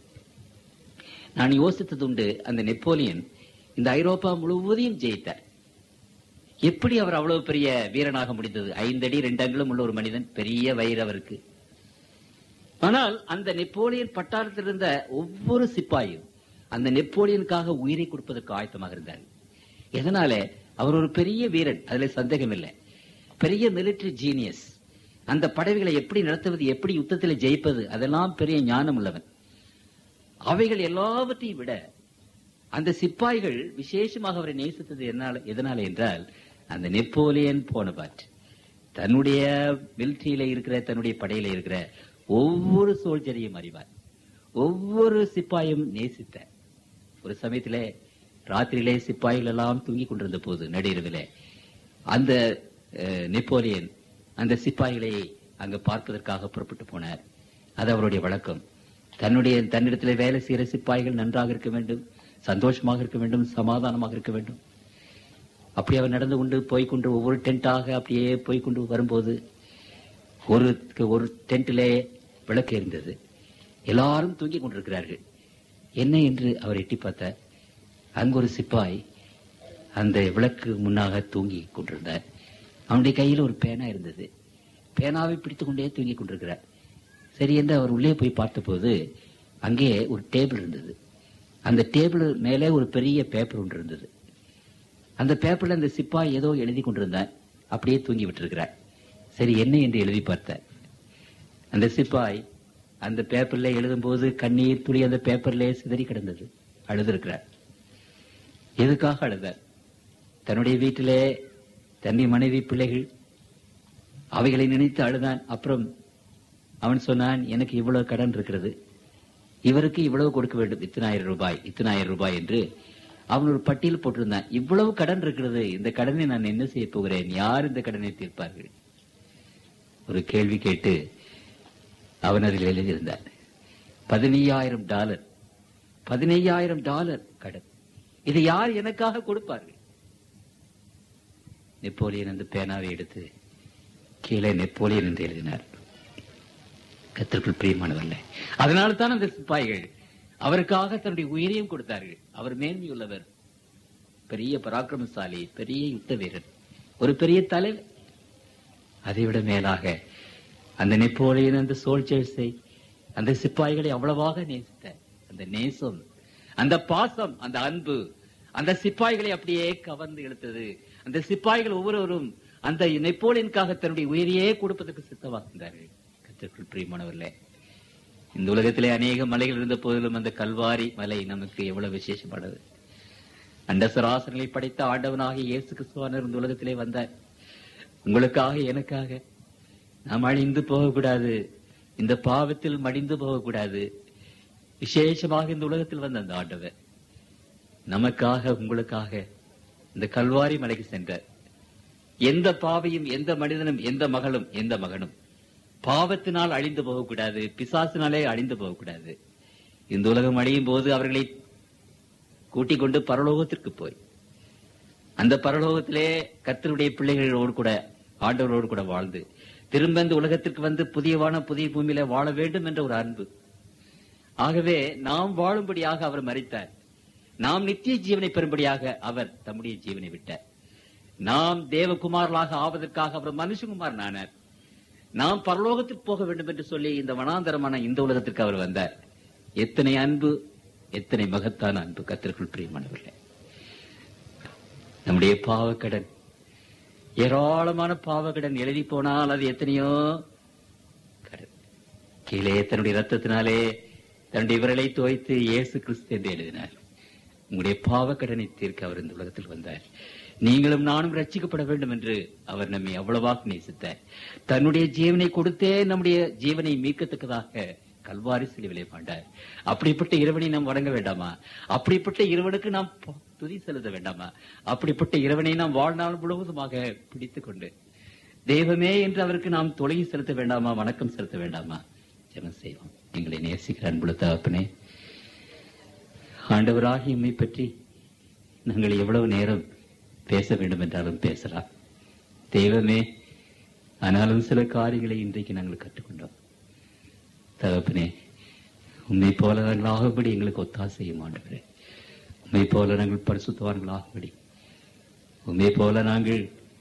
நான் யோசித்தது உண்டு அந்த நெப்போலியன் இந்த ஐரோப்பா முழுவதையும் ஜெயித்தார் எப்படி அவர் அவ்வளவு பெரிய வீரனாக முடிந்தது ஐந்தடி ரெண்டு அங்குலம் உள்ள ஒரு மனிதன் பெரிய வயிறு அவருக்கு ஆனால் அந்த நெப்போலியன் பட்டாளத்தில் இருந்த ஒவ்வொரு சிப்பாயும் அந்த நெப்போலியனுக்காக உயிரை கொடுப்பதற்கு ஆயத்தமாக இருந்தார் எதனால அவர் ஒரு பெரிய வீரன் அதுல சந்தேகம் இல்லை பெரிய மிலிட்டரி ஜீனியஸ் அந்த படைகளை எப்படி நடத்துவது எப்படி யுத்தத்தில் ஜெயிப்பது அதெல்லாம் பெரிய ஞானம் உள்ளவன் அவைகள் எல்லாவற்றையும் விட அந்த சிப்பாய்கள் விசேஷமாக அவரை நேசித்தது என்னால எதனால என்றால் அந்த நெப்போலியன் போனபாட் தன்னுடைய மிலிட்டரியில இருக்கிற தன்னுடைய படையில இருக்கிற ஒவ்வொரு சோல்ஜரையும் அறிவார் ஒவ்வொரு சிப்பாயும் நேசித்த ஒரு சமயத்திலே ராத்திரியிலே சிப்பாய்கள் எல்லாம் தூங்கிக் கொண்டிருந்த போது நடுஇரவிலே அந்த அஹ், நெப்போலியன் அந்த சிப்பாய்களை அங்க பார்ப்பதற்காக புறப்பட்டு போனார் அது அவருடைய வழக்கம் தன்னுடைய தன்னிடத்தில் வேலை செய்கிற சிப்பாய்கள் நன்றாக இருக்க வேண்டும் சந்தோஷமாக இருக்க வேண்டும் சமாதானமாக இருக்க வேண்டும் அப்படி அவர் நடந்து கொண்டு போய்க்கொண்டு ஒவ்வொரு டென்ட்டாக அப்படியே போய்க்கொண்டு வரும்போது ஒரு ஒரு டென்ட்டிலே விளக்கு எரிந்தது எல்லாரும் தூங்கிக் கொண்டிருக்கிறார்கள் என்ன என்று அவர் எட்டி பார்த்தார் அங்கு ஒரு சிப்பாய் அந்த விளக்கு முன்னாக தூங்கி கொண்டிருந்தார் அவனுடைய கையில் ஒரு பேனா இருந்தது பேனாவை பிடித்துக் கொண்டே தூங்கிக் கொண்டிருக்கிறார் சரி என்று அவர் உள்ளே போய் பார்த்தபோது அங்கே ஒரு டேபிள் இருந்தது அந்த டேபிள் மேலே ஒரு பெரிய பேப்பர் ஒன்று இருந்தது அந்த பேப்பர்ல அந்த சிப்பாய் ஏதோ எழுதி கொண்டிருந்தார் அப்படியே தூங்கி விட்டிருக்கிறார் சரி என்ன என்று எழுதி பார்த்தார் அந்த சிப்பாய் அந்த பேப்பர்ல எழுதும்போது கண்ணீர் துளி அந்த பேப்பர்ல சிதறி கிடந்தது அழுதிருக்கிறார் எதுக்காக அழுதார் தன்னுடைய வீட்டிலே தன்னுடைய மனைவி பிள்ளைகள் அவைகளை நினைத்து அழுதான் அப்புறம் அவன் சொன்னான் எனக்கு இவ்வளவு கடன் இருக்கிறது இவருக்கு இவ்வளவு கொடுக்க வேண்டும் இத்தனாயிரம் ரூபாய் இத்தனாயிரம் ரூபாய் என்று அவன் ஒரு பட்டியல் போட்டிருந்தான் இவ்வளவு கடன் இருக்கிறது இந்த கடனை நான் என்ன செய்ய போகிறேன் யார் இந்த கடனை தீர்ப்பார்கள் ஒரு கேள்வி கேட்டு அவன் அதில் எழுதியிருந்தார் பதினையாயிரம் டாலர் பதினையாயிரம் டாலர் கடன் இதை யார் எனக்காக கொடுப்பார்கள் நெப்போலியன் அந்த பேனாவை எடுத்து கீழே நெப்போலியன் என்று எழுதினார் கத்திற்குள் பிரியமானவல்ல அதனால தான் அந்த சிப்பாய்கள் அவருக்காக தன்னுடைய உயிரையும் கொடுத்தார்கள் அவர் மேன்மையுள்ளவர் பெரிய பராக்கிரமசாலி பெரிய யுத்த வீரர் ஒரு பெரிய தலைவர் அதைவிட மேலாக அந்த நெப்போலியன் அந்த சோல்ஜர்ஸை அந்த சிப்பாய்களை அவ்வளவாக நேசித்த அந்த நேசம் அந்த பாசம் அந்த அன்பு அந்த சிப்பாய்களை அப்படியே கவர்ந்து இழுத்தது அந்த சிப்பாய்கள் ஒவ்வொருவரும் அந்த நெப்போலியனுக்காக தன்னுடைய உயிரையே கொடுப்பதற்கு சித்தமாகின்றார்கள் கத்திற்குள் பிரியமானவர்களே இந்த உலகத்திலே அநேக மலைகள் இருந்த போதிலும் அந்த கல்வாரி மலை நமக்கு எவ்வளவு விசேஷமானது அண்ட சராசரங்களை படைத்த ஆண்டவனாகிய இயேசு கிறிஸ்துவானர் இந்த உலகத்திலே வந்தார் உங்களுக்காக எனக்காக நாம் அழிந்து போகக்கூடாது இந்த பாவத்தில் மடிந்து போகக்கூடாது விசேஷமாக இந்த உலகத்தில் வந்த அந்த ஆண்டவர் நமக்காக உங்களுக்காக இந்த கல்வாரி மலைக்கு சென்றார் எந்த பாவையும் எந்த மனிதனும் எந்த மகளும் எந்த மகனும் பாவத்தினால் அழிந்து போகக்கூடாது பிசாசினாலே அழிந்து போகக்கூடாது இந்த உலகம் அழியும் போது அவர்களை கூட்டிக் கொண்டு பரலோகத்திற்கு போய் அந்த பரலோகத்திலே கர்த்தருடைய பிள்ளைகளோடு கூட ஆண்டவரோடு கூட வாழ்ந்து திரும்ப இந்த உலகத்திற்கு வந்து புதியவான புதிய பூமியில வாழ வேண்டும் என்ற ஒரு அன்பு ஆகவே நாம் வாழும்படியாக அவர் மறித்தார் நாம் நித்திய ஜீவனை பெறும்படியாக அவர் தம்முடைய ஜீவனை விட்டார் நாம் தேவகுமாரலாக ஆவதற்காக அவர் மனுஷகுமார் ஆனார் நாம் பரலோகத்துக்கு போக வேண்டும் என்று சொல்லி இந்த வனாந்தரமான இந்த உலகத்திற்கு அவர் வந்தார் எத்தனை அன்பு எத்தனை மகத்தான அன்பு கத்திற்குள் பிரியமானவர்களே நம்முடைய பாவக்கடன் ஏராளமான பாவக்கடன் எழுதி போனால் அது எத்தனையோ கடன் கீழே தன்னுடைய ரத்தத்தினாலே தன்னுடைய விரலை துவைத்து இயேசு கிறிஸ்து என்று எழுதினார் உங்களுடைய பாவக்கடனை தீர்க்க அவர் இந்த உலகத்தில் வந்தார் நீங்களும் நானும் ரட்சிக்கப்பட வேண்டும் என்று அவர் நம்மை அவ்வளவாக நேசித்தார் தன்னுடைய ஜீவனை கொடுத்தே நம்முடைய ஜீவனை மீட்கத்தக்கதாக கல்வாரி சிலுவிலே மாண்டார் அப்படிப்பட்ட இறைவனை நாம் வணங்க வேண்டாமா அப்படிப்பட்ட இறைவனுக்கு நாம் ப- துதி செலுத்த வேண்டாமா அப்படிப்பட்ட இறைவனை நாம் வாழ்நாள் முழுவதுமாக பிடித்துக் கொண்டு தெய்வமே என்று அவருக்கு நாம் தொலைகி செலுத்த வேண்டாமா வணக்கம் செலுத்த வேண்டாமா ஜெபம் செய்வோம் எங்களை நேசிக்கிற அன்புள்ள தகப்பனே ஆண்டவராகி எம்மை பற்றி நாங்கள் எவ்வளவு நேரம் பேச வேண்டும் என்றாலும் பேசலாம் தெய்வமே ஆனாலும் சில காரியங்களை இன்றைக்கு நாங்கள் கற்றுக்கொண்டோம் தகப்பனே உண்மை போல நாங்கள் ஆகும்படி எங்களுக்கு ஒத்தாசையும் ஆண்டவரே உண்மை போல நாங்கள் பரிசுத்தவான்கள் ஆகும்படி உண்மை போல நாங்கள்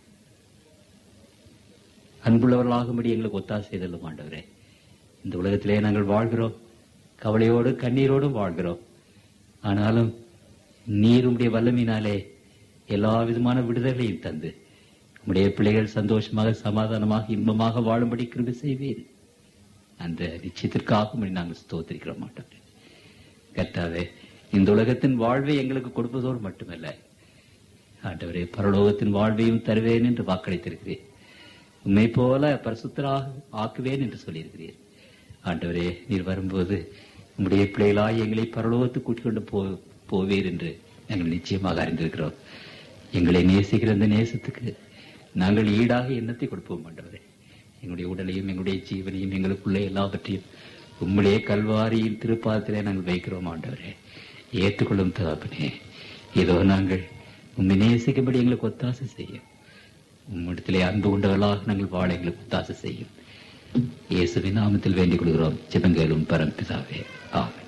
அன்புள்ளவர்களாகும்படி எங்களுக்கு ஒத்தாசை செய்தல்லும் ஆண்டவரே இந்த உலகத்திலே நாங்கள் வாழ்கிறோம் கவலையோடு கண்ணீரோடும் வாழ்கிறோம் ஆனாலும் நீர் உம்முடைய வல்லமினாலே எல்லா விதமான விடுதலையும் தந்து உம்முடைய பிள்ளைகள் சந்தோஷமாக சமாதானமாக இன்பமாக வாழும்படி கிருபை செய்வீர் அந்த நிச்சயத்திற்காக உம்மை நாங்கள் ஸ்தோத்திரிக்கிற மாட்டோம் கர்த்தாவே இந்த உலகத்தின் வாழ்வை எங்களுக்கு கொடுப்பதோடு மட்டுமல்ல ஆண்டவரே பரலோகத்தின் வாழ்வையும் தருவேன் என்று வாக்களித்திருக்கிறீர் உண்மை போல பரிசுத்தராக ஆக்குவேன் என்று சொல்லியிருக்கிறீர் ஆண்டவரே நீர் வரும்போது உம்முடைய பிள்ளைகளாய் எங்களை பரலோகத்துக்கு கூட்டிக் கொண்டு போ போவீர் என்று நாங்கள் நிச்சயமாக அறிந்திருக்கிறோம் எங்களை நேசிக்கிற அந்த நேசத்துக்கு நாங்கள் ஈடாக எண்ணத்தை கொடுப்போம் ஆண்டவரே எங்களுடைய உடலையும் எங்களுடைய ஜீவனையும் எங்களுக்குள்ளே எல்லாவற்றையும் உம்முடைய கல்வாரியின் திருப்பாதத்திலே நாங்கள் வைக்கிறோம் ஆண்டவரே ஏற்றுக்கொள்ளும் தகப்பனே இதோ நாங்கள் உண்மை நேசிக்கும்படி எங்களுக்கு ஒத்தாசை செய்யும் உம்மிடத்திலே அன்பு கொண்டவர்களாக நாங்கள் வாழ எங்களுக்கு ஒத்தாசை செய்யும் இயேசுவின் நாமத்தில் வேண்டிக் கொள்கிறோம் ஜெபங்கேலும் பரம்பிதாவே ஆமென்